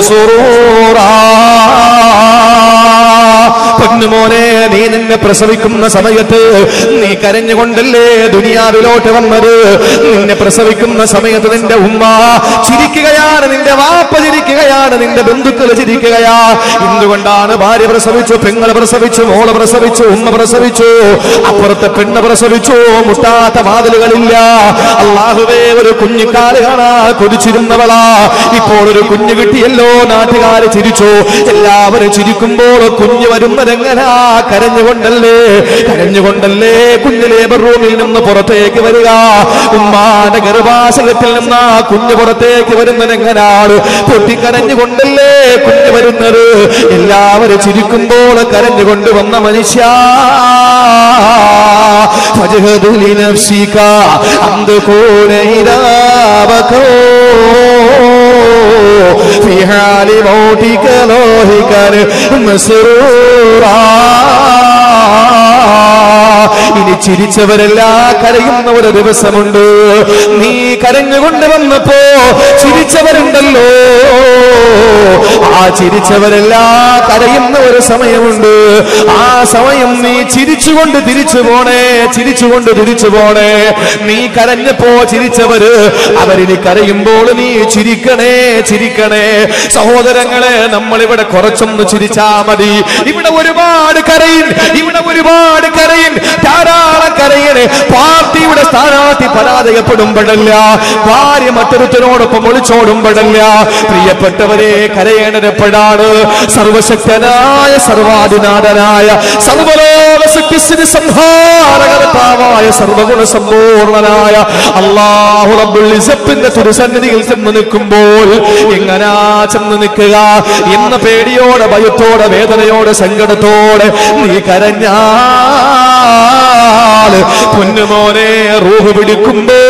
നസുറൂറാ പൊന്നുമോനെ നീ നിന്നെ പ്രസവിക്കുന്ന സമയത്ത് നീ കരഞ്ഞുകൊണ്ടല്ലേ ദുനിയാവിലോട്ട് വന്നത് നിന്നെ പ്രസവിക്കുന്ന സമയത്ത് നിന്റെ ഉമ്മ ചിരിക്കുകയാണ് നിന്റെ വാപ്പ ചിരിക്കുകയാണ് നിന്റെ ബന്ധുക്കൾ ചിരിക്കുകയാ എന്തുകൊണ്ടാണ് ഭാര്യ പ്രസവിച്ചു പെങ്ങള് പ്രസവിച്ചു മോള് പ്രസവിച്ചു ഉമ്മ പ്രസവിച്ചു അപ്പുറത്തെ പെണ്ണ് പ്രസവിച്ചു മുട്ടാത്ത വാതിലുകളില്ല അള്ളാഹുവേ ഒരു കുഞ്ഞിക്കാല് കാണാ കൊതിച്ചിരുന്നവളാ ഇപ്പോൾ ഒരു കുഞ്ഞു കിട്ടിയല്ലോ നാട്ടുകാര് ചിരിച്ചു എല്ലാവരും ചിരിക്കുമ്പോൾ കുഞ്ഞ് വരുന്നതെങ്ങനാ കരഞ്ഞുകൊണ്ടല്ലേ കരഞ്ഞുകൊണ്ടല്ലേ കുഞ്ഞ് ലേബർ റൂമിൽ നിന്ന് പുറത്തേക്ക് വരിക ഉമ്മാന്റെ ഗർഭാശയത്തിൽ നിന്ന് ആ കുഞ്ഞ് പുറത്തേക്ക് വരുന്നതെങ്ങനാണ് പൊട്ടിക്കരഞ്ഞുകൊണ്ടല്ലേ കുഞ്ഞ് വരുന്നത് എല്ലാവരും ചിരിക്കുമ്പോൾ കരഞ്ഞുകൊണ്ട് വന്ന മനുഷ്യ فاجهد لنفسك أن تكون إذا بكوا في حال موتك لاهكا مسرورا ഇനി ചിരിച്ചവരെല്ലാം കരയുന്ന ഒരു ദിവസമുണ്ട് നീ കരഞ്ഞുകൊണ്ട് വന്നപ്പോ ചിരിച്ചവരുണ്ടല്ലോ ആ ചിരിച്ചവരെല്ലാം കരയുന്ന ഒരു സമയമുണ്ട് ആ സമയം നീ ചിരിച്ചുകൊണ്ട് തിരിച്ചു പോണേ ചിരിച്ചുകൊണ്ട് തിരിച്ചു പോണേ നീ കരഞ്ഞപ്പോ ചിരിച്ചവര് അവരിനി കരയുമ്പോൾ നീ ചിരിക്കണേ ചിരിക്കണേ സഹോദരങ്ങളെ നമ്മൾ ഇവിടെ കുറച്ചൊന്ന് ചിരിച്ചാ മതി ഇവിടെ ഒരുപാട് കരയിൻ ഇവിടെ ഒരുപാട് കരയിൻ ധാരാളം കരയണ് പാർട്ടിയുടെ സ്ഥാനാർത്ഥി പരാജയപ്പെടുമ്പോഴല്ല ഭാര്യ മറ്റൊരുത്തരോടൊപ്പം ഒളിച്ചോടുമ്പോഴല്ല പ്രിയപ്പെട്ടവരെ കരയേണ്ടത് കഴിഞ്ഞപ്പോഴാണ് സർവശക്തനായ സർവാധിനാഥനായ സർവലോക സത്യസ്ഥിതി സംഹാരകർത്താവായ സർവഗുണ സമ്പൂർണനായ അള്ളാഹു റബ്ബുൽ ഇസ്സത്തിന്റെ തിരുസന്നിധിയിൽ ചെന്ന് നിൽക്കുമ്പോൾ എങ്ങനാ ചെന്ന് നിൽക്കുക എന്ന പേടിയോടെ ഭയത്തോടെ വേദനയോടെ സങ്കടത്തോടെ നീ കരഞ്ഞാല് പൊന്നുമോനെ റൂഹ് പിടിക്കുമ്പോ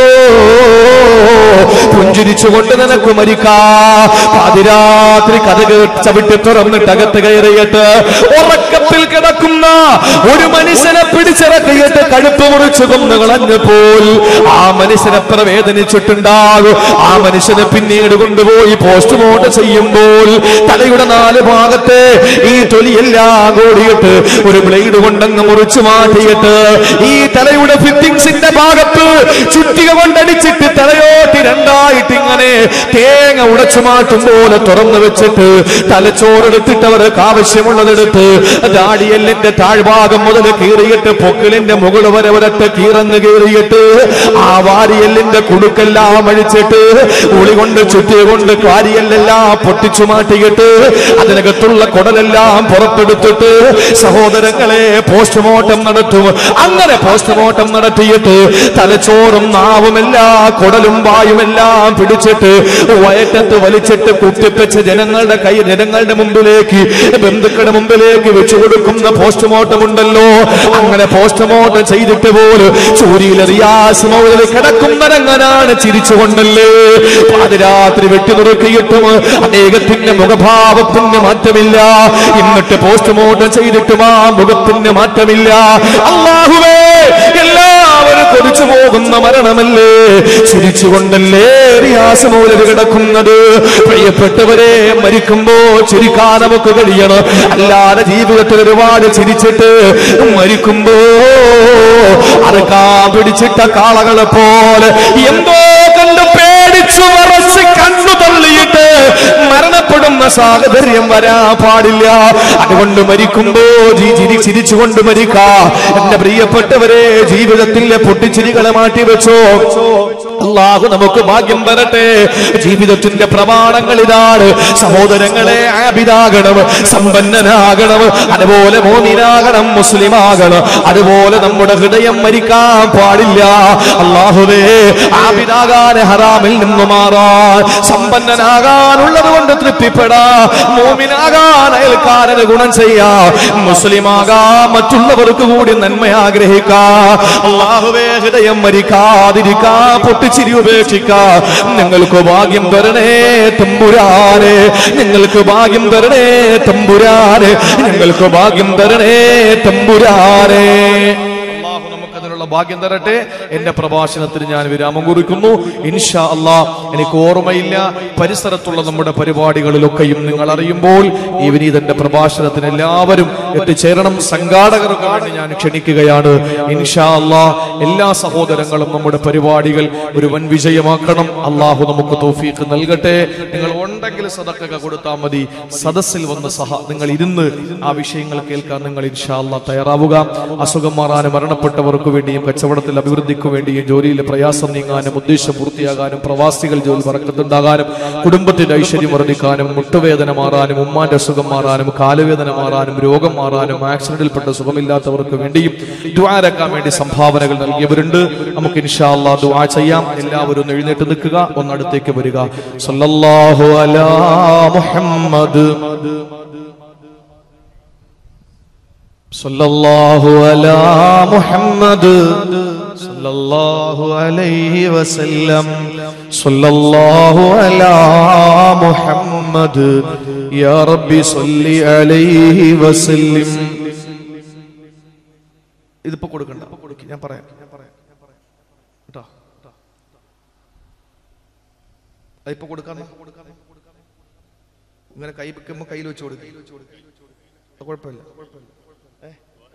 പുഞ്ചിരിച്ചുകൊണ്ട് നിനക്ക് മരിക്കാ പാതിരാത്രി കഥ ചവിട്ടി തുറന്നിട്ട് അകത്ത് കയറിയിട്ട് ഉറക്കത്തിൽ കിടക്കുന്ന ഒരു മനുഷ്യനെ പിടിച്ചിറക്കിയിട്ട് കഴുപ്പ് മുറിച്ചു കൊന്നു കളഞ്ഞപ്പോൾ ആ മനുഷ്യനെ എത്ര വേദനിച്ചിട്ടുണ്ടാകും ആ മനുഷ്യനെ പിന്നീട് കൊണ്ടുപോയി പോസ്റ്റ്മോർട്ടം ചെയ്യുമ്പോൾ തലയുടെ നാല് ഭാഗത്തെ ഈ തൊലിയെല്ലാം കൂടിയിട്ട് ഒരു ബ്ലേഡ് കൊണ്ടങ്ങ് മുറിച്ചു മാറ്റിയിട്ട് ഈ തലയുടെ ഫിറ്റിംഗ്സിന്റെ ഭാഗത്ത് ചുറ്റിക കൊണ്ടടിച്ചിട്ട് തലയോട്ടി രണ്ടായിട്ട് ഇങ്ങനെ തേങ്ങ ഉടച്ചു മാറ്റും പോലെ തുറന്നു വെച്ചിട്ട് തലച്ചോറെടുത്തിട്ട് അവർക്ക് ആവശ്യമുള്ളതെടുത്ത് ദാടിയല്ലിന്റെ താഴ്ഭാഗം മുതൽ കീറിയിട്ട് പൊക്കിലിന്റെ മുകൾ വരെ ഒരൊറ്റ കീറന്ന് കീറിയിട്ട് ആ വാരിയല്ലിന്റെ കുടുക്കെല്ലാം അഴിച്ചിട്ട് ഉളി കൊണ്ട് ചുറ്റിയ കൊണ്ട് വാരിയല്ലെല്ലാം പൊട്ടിച്ചു മാറ്റിയിട്ട് അതിനകത്തുള്ള കുടലെല്ലാം പുറത്തെടുത്തിട്ട് സഹോദരങ്ങളെ പോസ്റ്റ്മോർട്ടം നടത്തും അങ്ങനെ പോസ്റ്റ്മോർട്ടം നടത്തിയിട്ട് തലച്ചോറും നാവുമെല്ലാം കുടലും വായുമെല്ലാം പിടിച്ചിട്ട് വയറ്റത്ത് വലിച്ചിട്ട് കുത്തിപ്പിച്ച് ജനങ്ങളുടെ കൈ ജനങ്ങളുടെ മുമ്പിലേക്ക് ബന്ധുക്കളുടെ മുമ്പിലേക്ക് വെച്ചു കൊടുക്കുന്ന പോസ്റ്റ്മോർട്ടം ഉണ്ടല്ലോ അങ്ങനെ പോസ്റ്റ്മോർട്ടം ചെയ്തിട്ട് പോലും ചൂരിയിലെ റിയാസ് മൗലിൽ കിടക്കുന്നവരെങ്ങനാണ് ചിരിച്ചുകൊണ്ടല്ലേ പാതിരാത്രി വെട്ടിനുറുക്കിയിട്ടും അദ്ദേഹത്തിന്റെ മുഖഭാവത്തിന് മാറ്റമില്ല എന്നിട്ട് പോസ്റ്റ്മോർട്ടം ചെയ്തിട്ടും ആ മുഖത്തിന് മാറ്റമില്ല അള്ളാഹുവേ എല്ലാവരും കൊതിച്ചു പോകുന്ന മരണമല്ലേ ചിരിച്ചുകൊണ്ടല്ലേ റിയാസമൂലര് കിടക്കുന്നത് പ്രിയപ്പെട്ടവരെ മരിക്കുമ്പോ ചിരിക്കാൻ നമുക്ക് കഴിയണം അല്ലാതെ ജീവിതത്തിൽ ഒരുപാട് ചിരിച്ചിട്ട് മരിക്കുമ്പോ അറക്കാൻ പിടിച്ചിട്ട കാളകളെ പോലെ എന്തോ കണ്ട് പേടിച്ചു വറച്ച് കണ്ണു തള്ളിയിട്ട് മരണപ്പെടുന്ന സാഹചര്യം വരാൻ പാടില്ല അതുകൊണ്ട് മരിക്കുമ്പോ ജീ ചിരി ചിരിച്ചുകൊണ്ട് മരിക്കാ എന്റെ പ്രിയപ്പെട്ടവരെ ജീവിതത്തിലെ പൊട്ടിച്ചിരികളെ മാറ്റി വെച്ചോ അള്ളാഹു നമുക്ക് ഭാഗ്യം വരട്ടെ ജീവിതത്തിന്റെ പ്രമാണങ്ങൾ ഇതാണ് സഹോദരങ്ങളെ ആബിദാകണം സമ്പന്നനാകണം അതുപോലെ മോമിനാകണം മുസ്ലിമാകണം അതുപോലെ നമ്മുടെ ഹൃദയം മരിക്കാൻ പാടില്ല അള്ളാഹുവേ ആബിദാകാൻ ഹറാമിൽ നിന്ന് മാറാൻ സമ്പന്നനാകാനുള്ളത് കൊണ്ട് തൃപ്തിപ്പെടാ മോമിനാകാൻ അയൽക്കാരന് ഗുണം ചെയ്യാ മുസ്ലിമാകാൻ മറ്റുള്ളവർക്ക് കൂടി നന്മ ആഗ്രഹിക്കാ അള്ളാഹുവേ ഹൃദയം മരിക്കാതിരിക്കാ പൊട്ടിച്ചിരി ഉപേക്ഷിക്കാ നിങ്ങൾക്ക് ഭാഗ്യം തരണേ തമ്പുരാനെ നിങ്ങൾക്ക് ഭാഗ്യം തരണേ തമ്പുരാനെ നിങ്ങൾക്ക് ഭാഗ്യം തരണേ തമ്പുരാനെ അള്ളാഹു നമുക്കതിനുള്ള ഭാഗ്യം തരട്ടെ എന്റെ പ്രഭാഷണത്തിന് ഞാൻ വിരാമം കുറിക്കുന്നു ഇൻഷാ അള്ളാ എനിക്ക് ഓർമ്മയില്ല പരിസരത്തുള്ള നമ്മുടെ പരിപാടികളിലൊക്കെയും നിങ്ങൾ അറിയുമ്പോൾ ഈ വിനീതന്റെ പ്രഭാഷണത്തിന് എല്ലാവരും എത്തിച്ചേരണം സംഘാടകർക്ക് വേണ്ടി ഞാൻ ക്ഷണിക്കുകയാണ് ഇൻഷാ അള്ളാ എല്ലാ സഹോദരങ്ങളും നമ്മുടെ പരിപാടികൾ ഒരു വൻ വിജയമാക്കണം അള്ളാഹു നമുക്ക് തോഫീക്ക് നൽകട്ടെ നിങ്ങൾ ഉണ്ടെങ്കിൽ സദക്കൊക്കെ കൊടുത്താൽ മതി സദസ്സിൽ വന്ന് സഹ നിങ്ങൾ ഇരുന്ന് ആ വിഷയങ്ങൾ കേൾക്കാൻ നിങ്ങൾ ഇൻഷാ അള്ളാ തയ്യാറാവുക അസുഖം മാറാനും മരണപ്പെട്ടവർക്ക് വേണ്ടിയും കച്ചവടത്തിൽ അഭിവൃദ്ധിക്ക് വേണ്ടിയും ജോലിയിലെ പ്രയാസം നീങ്ങാനും ഉദ്ദേശം പൂർത്തിയാകാനും പ്രവാസികൾ ജോലി പറക്കത്തുണ്ടാകാനും കുടുംബത്തിന്റെ ഐശ്വര്യം വർദ്ധിക്കാനും മുട്ടുവേദന മാറാനും ഉമ്മാന്റെ അസുഖം മാറാനും കാലുവേദന മാറാനും രോഗം മാറാനും ആക്സിഡന്റിൽപ്പെട്ട സുഖമില്ലാത്തവർക്ക് വേണ്ടിയും ദ്വാരക്കാൻ വേണ്ടി സംഭാവനകൾ നൽകിയവരുണ്ട് നമുക്ക് ഇൻഷാ അല്ലാ ദുആ ചെയ്യാം എല്ലാവരും ഒന്ന് എഴുന്നേറ്റ് നിൽക്കുക ഒന്ന് അടുത്തേക്ക് വരിക സല്ലല്ലാഹു അലാ മുഹമ്മദ് സല്ലല്ലാഹു അലാ മുഹമ്മദ് സല്ലല്ലാഹു അലൈഹി വസല്ലം സല്ലല്ലാഹു അലാ മുഹമ്മദ് യാ റബ്ബി സല്ലി അലൈഹി വസല്ലം ഇതിപ്പോ കൊടുക്കണ്ട ഞാൻ പറയാം കേട്ടോ അതിപ്പോ കൊടുക്കാന്ന് ഇങ്ങനെ കൈ വെക്കുമ്പോ കയ്യിൽ വെച്ച് കൊടുക്കും കുഴപ്പമില്ല ഏ?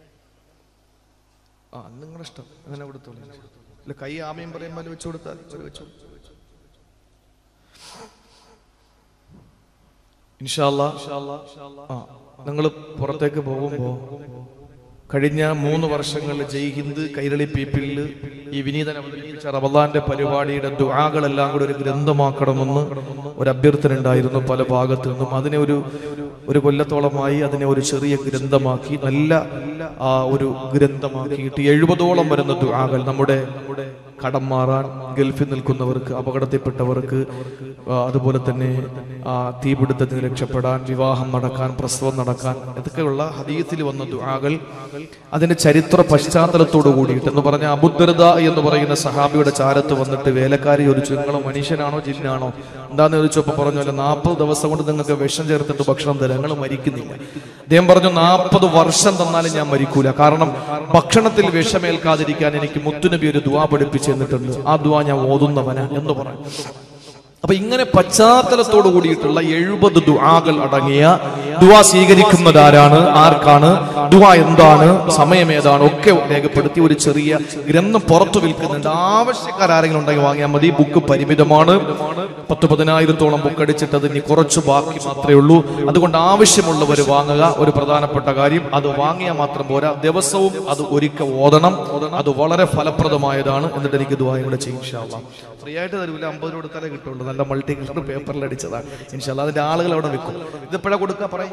ആ നിങ്ങളുടെ ഇഷ്ടം അങ്ങനെ കൊടുത്തോളൂ ഇല്ല കൈ ആമയും പറയുമ്പോൾ വെച്ച് കൊടുത്താൽ ഒരു വെച്ചു ഇൻഷാല്ലാ ആ നിങ്ങൾ പുറത്തേക്ക് പോകുമ്പോ കഴിഞ്ഞ മൂന്ന് വർഷങ്ങളിൽ ജയ് ഹിന്ദ് കൈരളി പീപ്പിളിൽ ഈ വിനീതൻ അവതരിപ്പിച്ച റമദാന്റെ പരിപാടിയുടെ ദുആകളെല്ലാം കൂടി ഒരു ഗ്രന്ഥമാക്കണമെന്ന് ഒരു അഭ്യർത്ഥന ഉണ്ടായിരുന്നു പല ഭാഗത്തു നിന്നും അതിനെ ഒരു ഒരു കൊല്ലത്തോളമായി അതിനെ ഒരു ചെറിയ ഗ്രന്ഥമാക്കി നല്ല ആ ഒരു ഗ്രന്ഥമാക്കിയിട്ട് എഴുപതോളം വരുന്ന ദുആകൾ നമ്മുടെ കടം മാറാൻ ഗൾഫിൽ നിൽക്കുന്നവർക്ക് അപകടത്തിൽപ്പെട്ടവർക്ക് ആ, അതുപോലെ തന്നെ ആ, തീപിടുത്തത്തിന് രക്ഷപ്പെടാൻ വിവാഹം നടക്കാൻ പ്രസവം നടക്കാൻ ഇതൊക്കെയുള്ള ഹദീസിൽ വന്ന ദുആകൾ അതിന്റെ ചരിത്ര പശ്ചാത്തലത്തോട് കൂടിയിട്ട് എന്ന് പറഞ്ഞ അബുദ്ദർദ എന്ന് പറയുന്ന സഹാബിയുടെ ചാരത്ത് വന്നിട്ട് വേലക്കാരി ചോദിച്ചു നിങ്ങൾ മനുഷ്യനാണോ ജിന്നാണോ എന്താന്ന് ചോദിച്ചപ്പോൾ പറഞ്ഞു അല്ല നാൽപ്പത് ദിവസം കൊണ്ട് നിങ്ങൾക്ക് വിഷം ചേർത്തിട്ട് ഭക്ഷണം തരാം നിങ്ങൾ മരിക്കുന്നില്ല അദ്ദേഹം പറഞ്ഞു നാൽപ്പത് വർഷം തന്നാലും ഞാൻ മരിക്കൂല കാരണം ഭക്ഷണത്തിൽ വിഷമേൽക്കാതിരിക്കാൻ എനിക്ക് മുത്തുനബി ഒരു ദുവാ പഠിപ്പിച്ചു തന്നിട്ടുണ്ട് ആ ദുവാ ഞാൻ ഓതുന്നവനാ എന്ന് പറഞ്ഞു അപ്പൊ ഇങ്ങനെ പശ്ചാത്തലത്തോട് കൂടിയിട്ടുള്ള എഴുപത് ദുആകൾ അടങ്ങിയ ദുആ സ്വീകരിക്കുന്നത് ആരാണ് ആർക്കാണ് ദുആ എന്താണ് സമയം ഏതാണ് ഒക്കെ രേഖപ്പെടുത്തി ഒരു ചെറിയ ഗ്രന്ഥം പുറത്തു വിൽക്കുന്നുണ്ട് ആവശ്യക്കാർ ആരെങ്കിലും ഉണ്ടെങ്കിൽ വാങ്ങിയാൽ മതി ബുക്ക് പരിമിതമാണ് പത്ത് പതിനായിരത്തോളം ബുക്ക് അടിച്ചിട്ട് ഇനി കുറച്ച് ബാക്കി മാത്രമേ ഉള്ളൂ അതുകൊണ്ട് ആവശ്യമുള്ളവർ വാങ്ങുക ഒരു പ്രധാനപ്പെട്ട കാര്യം അത് വാങ്ങിയാൽ മാത്രം പോരാ ദിവസവും അത് ഒരിക്കൽ ഓതണം അത് വളരെ ഫലപ്രദമായതാണ് എന്നിട്ട് എനിക്ക് ദുആയും കൂടെ ചെയ്യും ഫ്രീ ആയിട്ട് തരൂല അമ്പത് രൂപ കൊടുത്താലേ കിട്ടുള്ളൂ നല്ല മൾട്ടി കളർ പേപ്പറിൽ അടിച്ചതാണ് ഇൻഷാല്ല അതിന്റെ ആളുകൾ അവിടെ വെക്കും ഇത് എപ്പോഴാ കൊടുക്കുക പറയും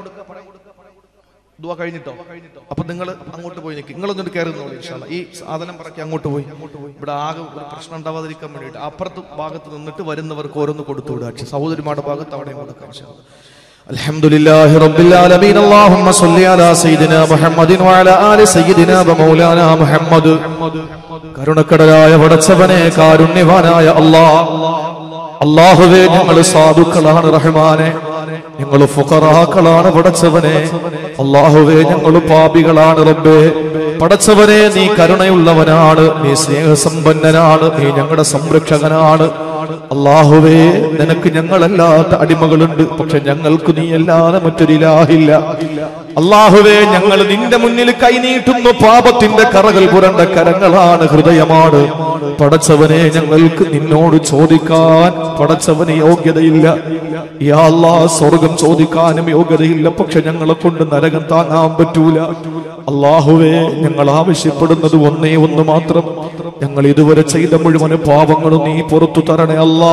ദുവാ കഴിഞ്ഞിട്ടോ അപ്പൊ നിങ്ങൾ അങ്ങോട്ട് പോയി നിൽക്കും നിങ്ങളൊന്നും കയറുന്നോളൂ ഇൻഷാല്ല ഈ സാധനം പറക്കി അങ്ങോട്ട് പോയി ഇവിടെ ആകെ ഒരു പ്രശ്നം ഉണ്ടാവാതിരിക്കാൻ വേണ്ടിയിട്ട് അപ്പുറത്ത് ഭാഗത്ത് നിന്നിട്ട് വരുന്നവർക്ക് ഓരോന്ന് കൊടുത്തു വിടുക പക്ഷേ സഹോദരിമാരുടെ ഭാഗത്ത് അവിടെയും കൊടുക്കാം ഇൻഷാല്ല الحمد لله رب العالمين اللهم صل على سيدنا محمد وعلى آل سيدنا ومولانا محمد കരുണക്കടലായ പടച്ചവനെ കാരുണ്യവാനായ അല്ലാ അള്ളാഹുവേ ഞങ്ങൾ സാധുക്കളാണ് റഹ്മാനെ ഞങ്ങൾ ഫുഖറാക്കളാണ് പടച്ചവനെ അള്ളാഹുവേ ഞങ്ങൾ പാപികളാണ് റബ്ബേ പടച്ചവനെ നീ കരുണയുള്ളവനാണ് നീ സ്നേഹസമ്പന്നനാണ് നീ ഞങ്ങളുടെ സംരക്ഷകനാണ് അള്ളാഹുവേ നിനക്ക് ഞങ്ങളല്ലാത്ത അടിമകളുണ്ട് പക്ഷെ ഞങ്ങൾക്ക് നീ അല്ലാതെ മറ്റൊരിലാഹില്ല അള്ളാഹുവേ ഞങ്ങൾ നിന്റെ മുന്നിൽ കൈനീട്ടുന്ന പാപത്തിന്റെ കറകൾ പുരണ്ട കരങ്ങളാണ് ഹൃദയമാണ് പടച്ചവനെ ഞങ്ങൾക്ക് നിന്നോട് ചോദിക്കാൻ പടച്ചവന് യോഗ്യതയില്ല യാ അല്ലാ സ്വർഗം ചോദിക്കാനും യോഗ്യതയില്ല പക്ഷെ ഞങ്ങളെ കൊണ്ട് നരകം താങ്ങാൻ പറ്റൂല അള്ളാഹുവേ ഞങ്ങൾ ആവശ്യപ്പെടുന്നത് ഒന്നേ ഒന്ന് മാത്രം ഞങ്ങൾ ഇതുവരെ ചെയ്ത മുഴുവൻ പാപങ്ങളും നീ പുറത്തു തരണേ അല്ലാ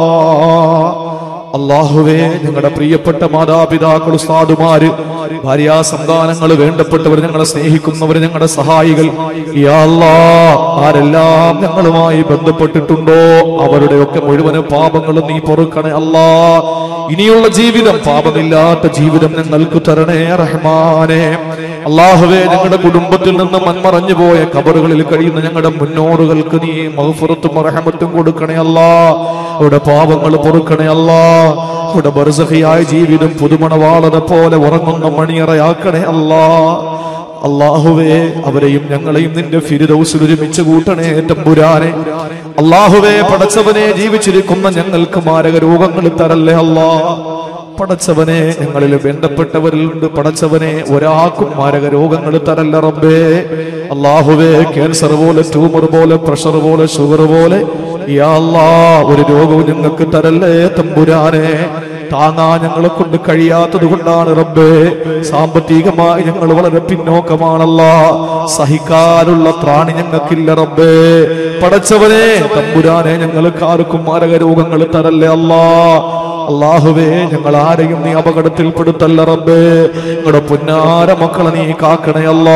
അള്ളാഹുവേ ഞങ്ങളുടെ പ്രിയപ്പെട്ട മാതാപിതാക്കൾ സാധുമാര് ഭാര്യാ സന്താനങ്ങൾ വേണ്ടപ്പെട്ടവർ ഞങ്ങളെ സ്നേഹിക്കുന്നവർ ഞങ്ങളുടെ സഹായികൾ യാ അല്ലാ, ആരെല്ലാം ഞങ്ങളുമായി ബന്ധപ്പെട്ടിട്ടുണ്ടോ അവരുടെയൊക്കെ മുഴുവൻ പാപങ്ങളും നീ പൊറുക്കണേ അല്ലാ ഇനിയുള്ള ജീവിതം പാപമില്ലാത്ത ജീവിതം ഞങ്ങൾക്ക് തരണേ റഹ്മാനെ അള്ളാഹുവേ ഞങ്ങളുടെ കുടുംബത്തിൽ നിന്ന് മൺമറഞ്ഞു പോയ കബറുകളിൽ കഴിയുന്ന ഞങ്ങളുടെ മുന്നോറുകൾക്ക് നീ മഹഫുറത്തും റഹമത്തും കൊടുക്കണേ അല്ലാ അവിടെ പാപങ്ങൾ പൊറുക്കണേ അല്ലാ അവിടെ ബർസഹിയായ ജീവിതം പുതുമണവാളനെ പോലെ ഉറങ്ങുന്ന മണിയറയാക്കണേ അല്ലാ അള്ളാഹുവേ അവരെയും ഞങ്ങളെയും നിന്റെ ഫിരിദൗസിൽ ഒരുമിച്ച് കൂട്ടണേ തമ്പുരാനെ അള്ളാഹുവേ പടച്ചവനെ ജീവിച്ചിരിക്കുന്ന ഞങ്ങൾക്ക് മാരക രോഗങ്ങൾ തരല്ലേ അല്ലാ പടച്ചവനെ ഞങ്ങളിൽ വേണ്ടപ്പെട്ടവരിലുണ്ട് പടച്ചവനെ ഒരാൾക്കും മാരക രോഗങ്ങൾ തരല്ല റബ്ബേ അള്ളാഹുവേ ക്യാൻസർ പോലെ ട്യൂമർ പോലെ പ്രഷർ പോലെ ഷുഗർ പോലെ യാ അല്ലാ ഒരു രോഗവും ഞങ്ങൾക്ക് തരല്ലേ തമ്പുരാനെ താങ്ങാ ഞങ്ങളെ കൊണ്ട് കഴിയാത്തത് കൊണ്ടാണ് റബ്ബേ സാമ്പത്തികമായി ഞങ്ങൾ വളരെ പിന്നോക്കമാണല്ല സഹിക്കാനുള്ള ത്രാണി ഞങ്ങൾക്കില്ല റബ്ബേ പടച്ചവനെ തമ്പുരാനെ ഞങ്ങൾക്ക് ആർക്കും മാരക രോഗങ്ങൾ തരല്ലേ അല്ലാ അള്ളാഹുവേ ഞങ്ങൾ ആരെയും നീ അപകടത്തിൽപ്പെടുത്തല്ല റബ്ബേ ഞങ്ങളുടെ പുന്നാര മക്കളെ നീ കാക്കണയല്ല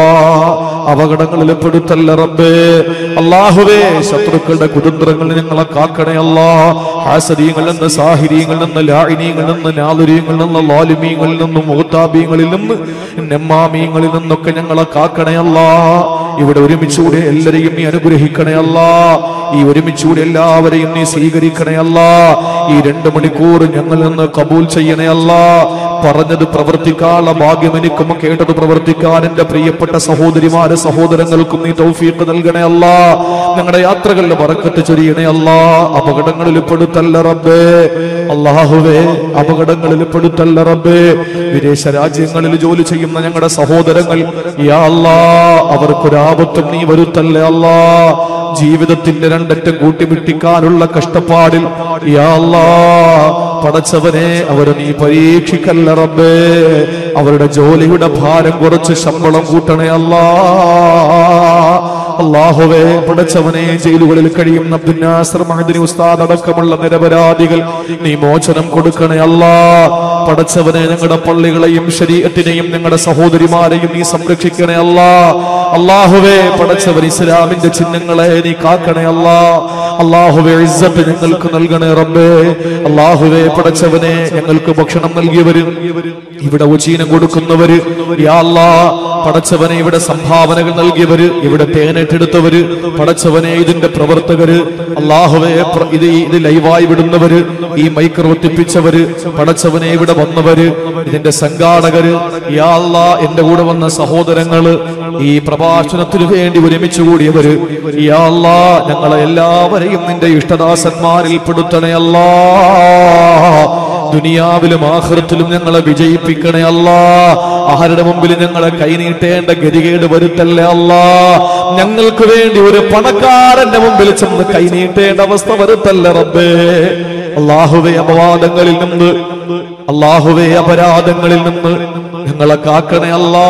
അപകടങ്ങളിൽ പെടുത്തല്ല റബ്ബേ അള്ളാഹുവേ ശത്രുക്കളുടെ കുതന്ത്രങ്ങളിൽ ഞങ്ങളെ കാക്കണയല്ല ഹാസരീങ്ങളിൽ നിന്ന് സാഹിര്യങ്ങളിൽ നിന്ന് ലാഹിനീങ്ങളിൽ നിന്ന് നാലുരീങ്ങളിൽ നിന്ന് ലാലിമീങ്ങളിൽ നിന്നും മുഹത്താബീങ്ങളിൽ നിന്ന് നെമ്മാമീങ്ങളിൽ നിന്നൊക്കെ ഞങ്ങളെ കാക്കണയല്ല ഇവിടെ ഒരുമിച്ചുകൂടി എല്ലാരെയും നീ അനുഗ്രഹിക്കണയല്ല ഈ ഒരുമിച്ചുകൂടി എല്ലാവരെയും നീ സ്വീകരിക്കണയല്ല ഈ രണ്ട് മണിക്കൂർ ഞങ്ങളിൽ നിന്ന് കബൂൽ ചെയ്യണയല്ല പറഞ്ഞത് പ്രവർത്തിക്കാനുള്ള ഭാഗ്യം എനിക്കും കേട്ടത് പ്രവർത്തിക്കാൻ എന്റെ പ്രിയപ്പെട്ട സഹോദരിമാരെ സഹോദരങ്ങൾക്കും നീ തൗഫീഖ് നൽകണേ അല്ല ഞങ്ങളുടെ യാത്രകളിൽ വറക്കത്ത് ചൊരിയണേ അല്ല അപകടങ്ങളിൽ പെടുത്തല്ല റബ്ബേ അള്ളാഹുവേ അപകടങ്ങളിൽ പെടുത്തല്ല റബ്ബേ വിദേശ രാജ്യങ്ങളിൽ ജോലി ചെയ്യുന്ന ഞങ്ങളുടെ സഹോദരങ്ങൾ യാ അല്ലാ അവർക്കൊരാപത്തും നീ വരുത്തല്ലേ അല്ലാ ജീവിതത്തിന്റെ രണ്ടറ്റം കൂട്ടിമുട്ടിക്കാനുള്ള കഷ്ടപ്പാടിൽ യാ അല്ലാ പടച്ചവനെ അവരെ നീ പരീക്ഷിക്കല്ല റബ്ബേ അവരുടെ ജോലിയുടെ ഭാരം കുറച്ച് ശമ്പളം കൂട്ടണേ അല്ലാ അള്ളാഹുവേ പടച്ചവനെ ജയിലുകളിൽ കഴിയുന്ന അബ്ദുന്നാസർ മഹദിനി ഉസ്താദ് അടക്കമുള്ള നിരപരാധികൾ നീ മോചനം കൊടുക്കണേ അല്ലാ പടച്ചവനെ ഞങ്ങളുടെ പള്ളികളെയും ശരീരത്തിനെയും ഞങ്ങളുടെ സഹോദരിമാരെയും നീ സംരക്ഷിക്കണേ അല്ലാ അള്ളാഹുവേ പടച്ചവൻ ഇസ്ലാമിന്റെ ചിഹ്നങ്ങളെ നീ കാക്കണേ അല്ലാ അള്ളാഹുവേ ഇസ്സത്ത് ഞങ്ങൾക്ക് നൽകണേ റബ്ബേ അള്ളാഹുവേ പടച്ചവനെ ഞങ്ങൾക്ക് ഭക്ഷണം നൽകിയവര് ഇവിടെ ഉച്ചീനം കൊടുക്കുന്നവര് യാ അല്ലാ പടച്ചവനെ ഇവിടെ സംഭാവനകൾ നൽകിയവര് ഇവിടെ തേനേറ്റെടുത്തവര് പടച്ചവനെ ഇതിന്റെ പ്രവർത്തകര് അള്ളാഹുവെ പ്ര- ഇത് ഇത് ലൈവായി വിടുന്നവര് ഈ മൈക്കർ ഒത്തിപ്പിച്ചവര് പടച്ചവനെ ഇവിടെ വന്നവര് ഇതിന്റെ സംഘാടകര് യാ അല്ലാ എന്റെ കൂടെ വന്ന സഹോദരങ്ങള് ഈ പ്രഭാഷണത്തിനു വേണ്ടി ഒരുമിച്ച് കൂടിയവര് യാ അല്ലാ ഞങ്ങളെ എല്ലാവരെയും നിന്റെ ഇഷ്ടദാസന്മാരിൽ പെടുത്തണേ അല്ലാ ദുനിയാവിലും ആഹൃത്തിലും ഞങ്ങളെ വിജയിപ്പിക്കണേ അല്ലാ ആരുടെ മുമ്പിൽ ഞങ്ങളെ കൈനീട്ടേണ്ട ഗതികേട് വരുത്തല്ലേ അല്ലാ ഞങ്ങൾക്ക് വേണ്ടി ഒരു പണക്കാരന്റെ മുമ്പിൽ ചെന്ന് കൈനീട്ടേണ്ട അവസ്ഥ വരുത്തല്ല റബ്ബേ അള്ളാഹുവെ അപവാദങ്ങളിൽ നിന്ന് അള്ളാഹുവെ അപരാധങ്ങളിൽ നിന്ന് ഞങ്ങളെ കാക്കണേ അല്ലാ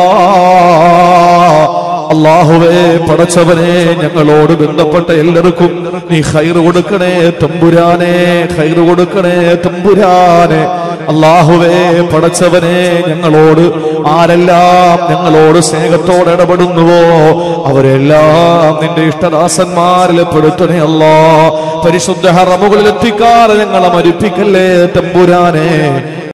അള്ളാഹുവേ പടച്ചവനെ ഞങ്ങളോട് ബന്ധപ്പെട്ട എല്ലാവർക്കും നീ ഹൈർ കൊടുക്കണേ തമ്പുരാനെ ഹൈർ കൊടുക്കണേ തമ്പുരാനെ അള്ളാഹുവേ പടച്ചവനെ ഞങ്ങളോട് ആരെല്ലാം ഞങ്ങളോട് സ്നേഹത്തോടെ ഇടപെടുന്നുവോ അവരെല്ലാം നിന്റെ ഇഷ്ടദാസന്മാരിൽ പെടുത്തണേ അല്ലാ പരിശുദ്ധ ഹറമുകളിൽ എത്തിക്കാതെ ഞങ്ങളെ മരിപ്പിക്കല്ലേ തമ്പുരാനെ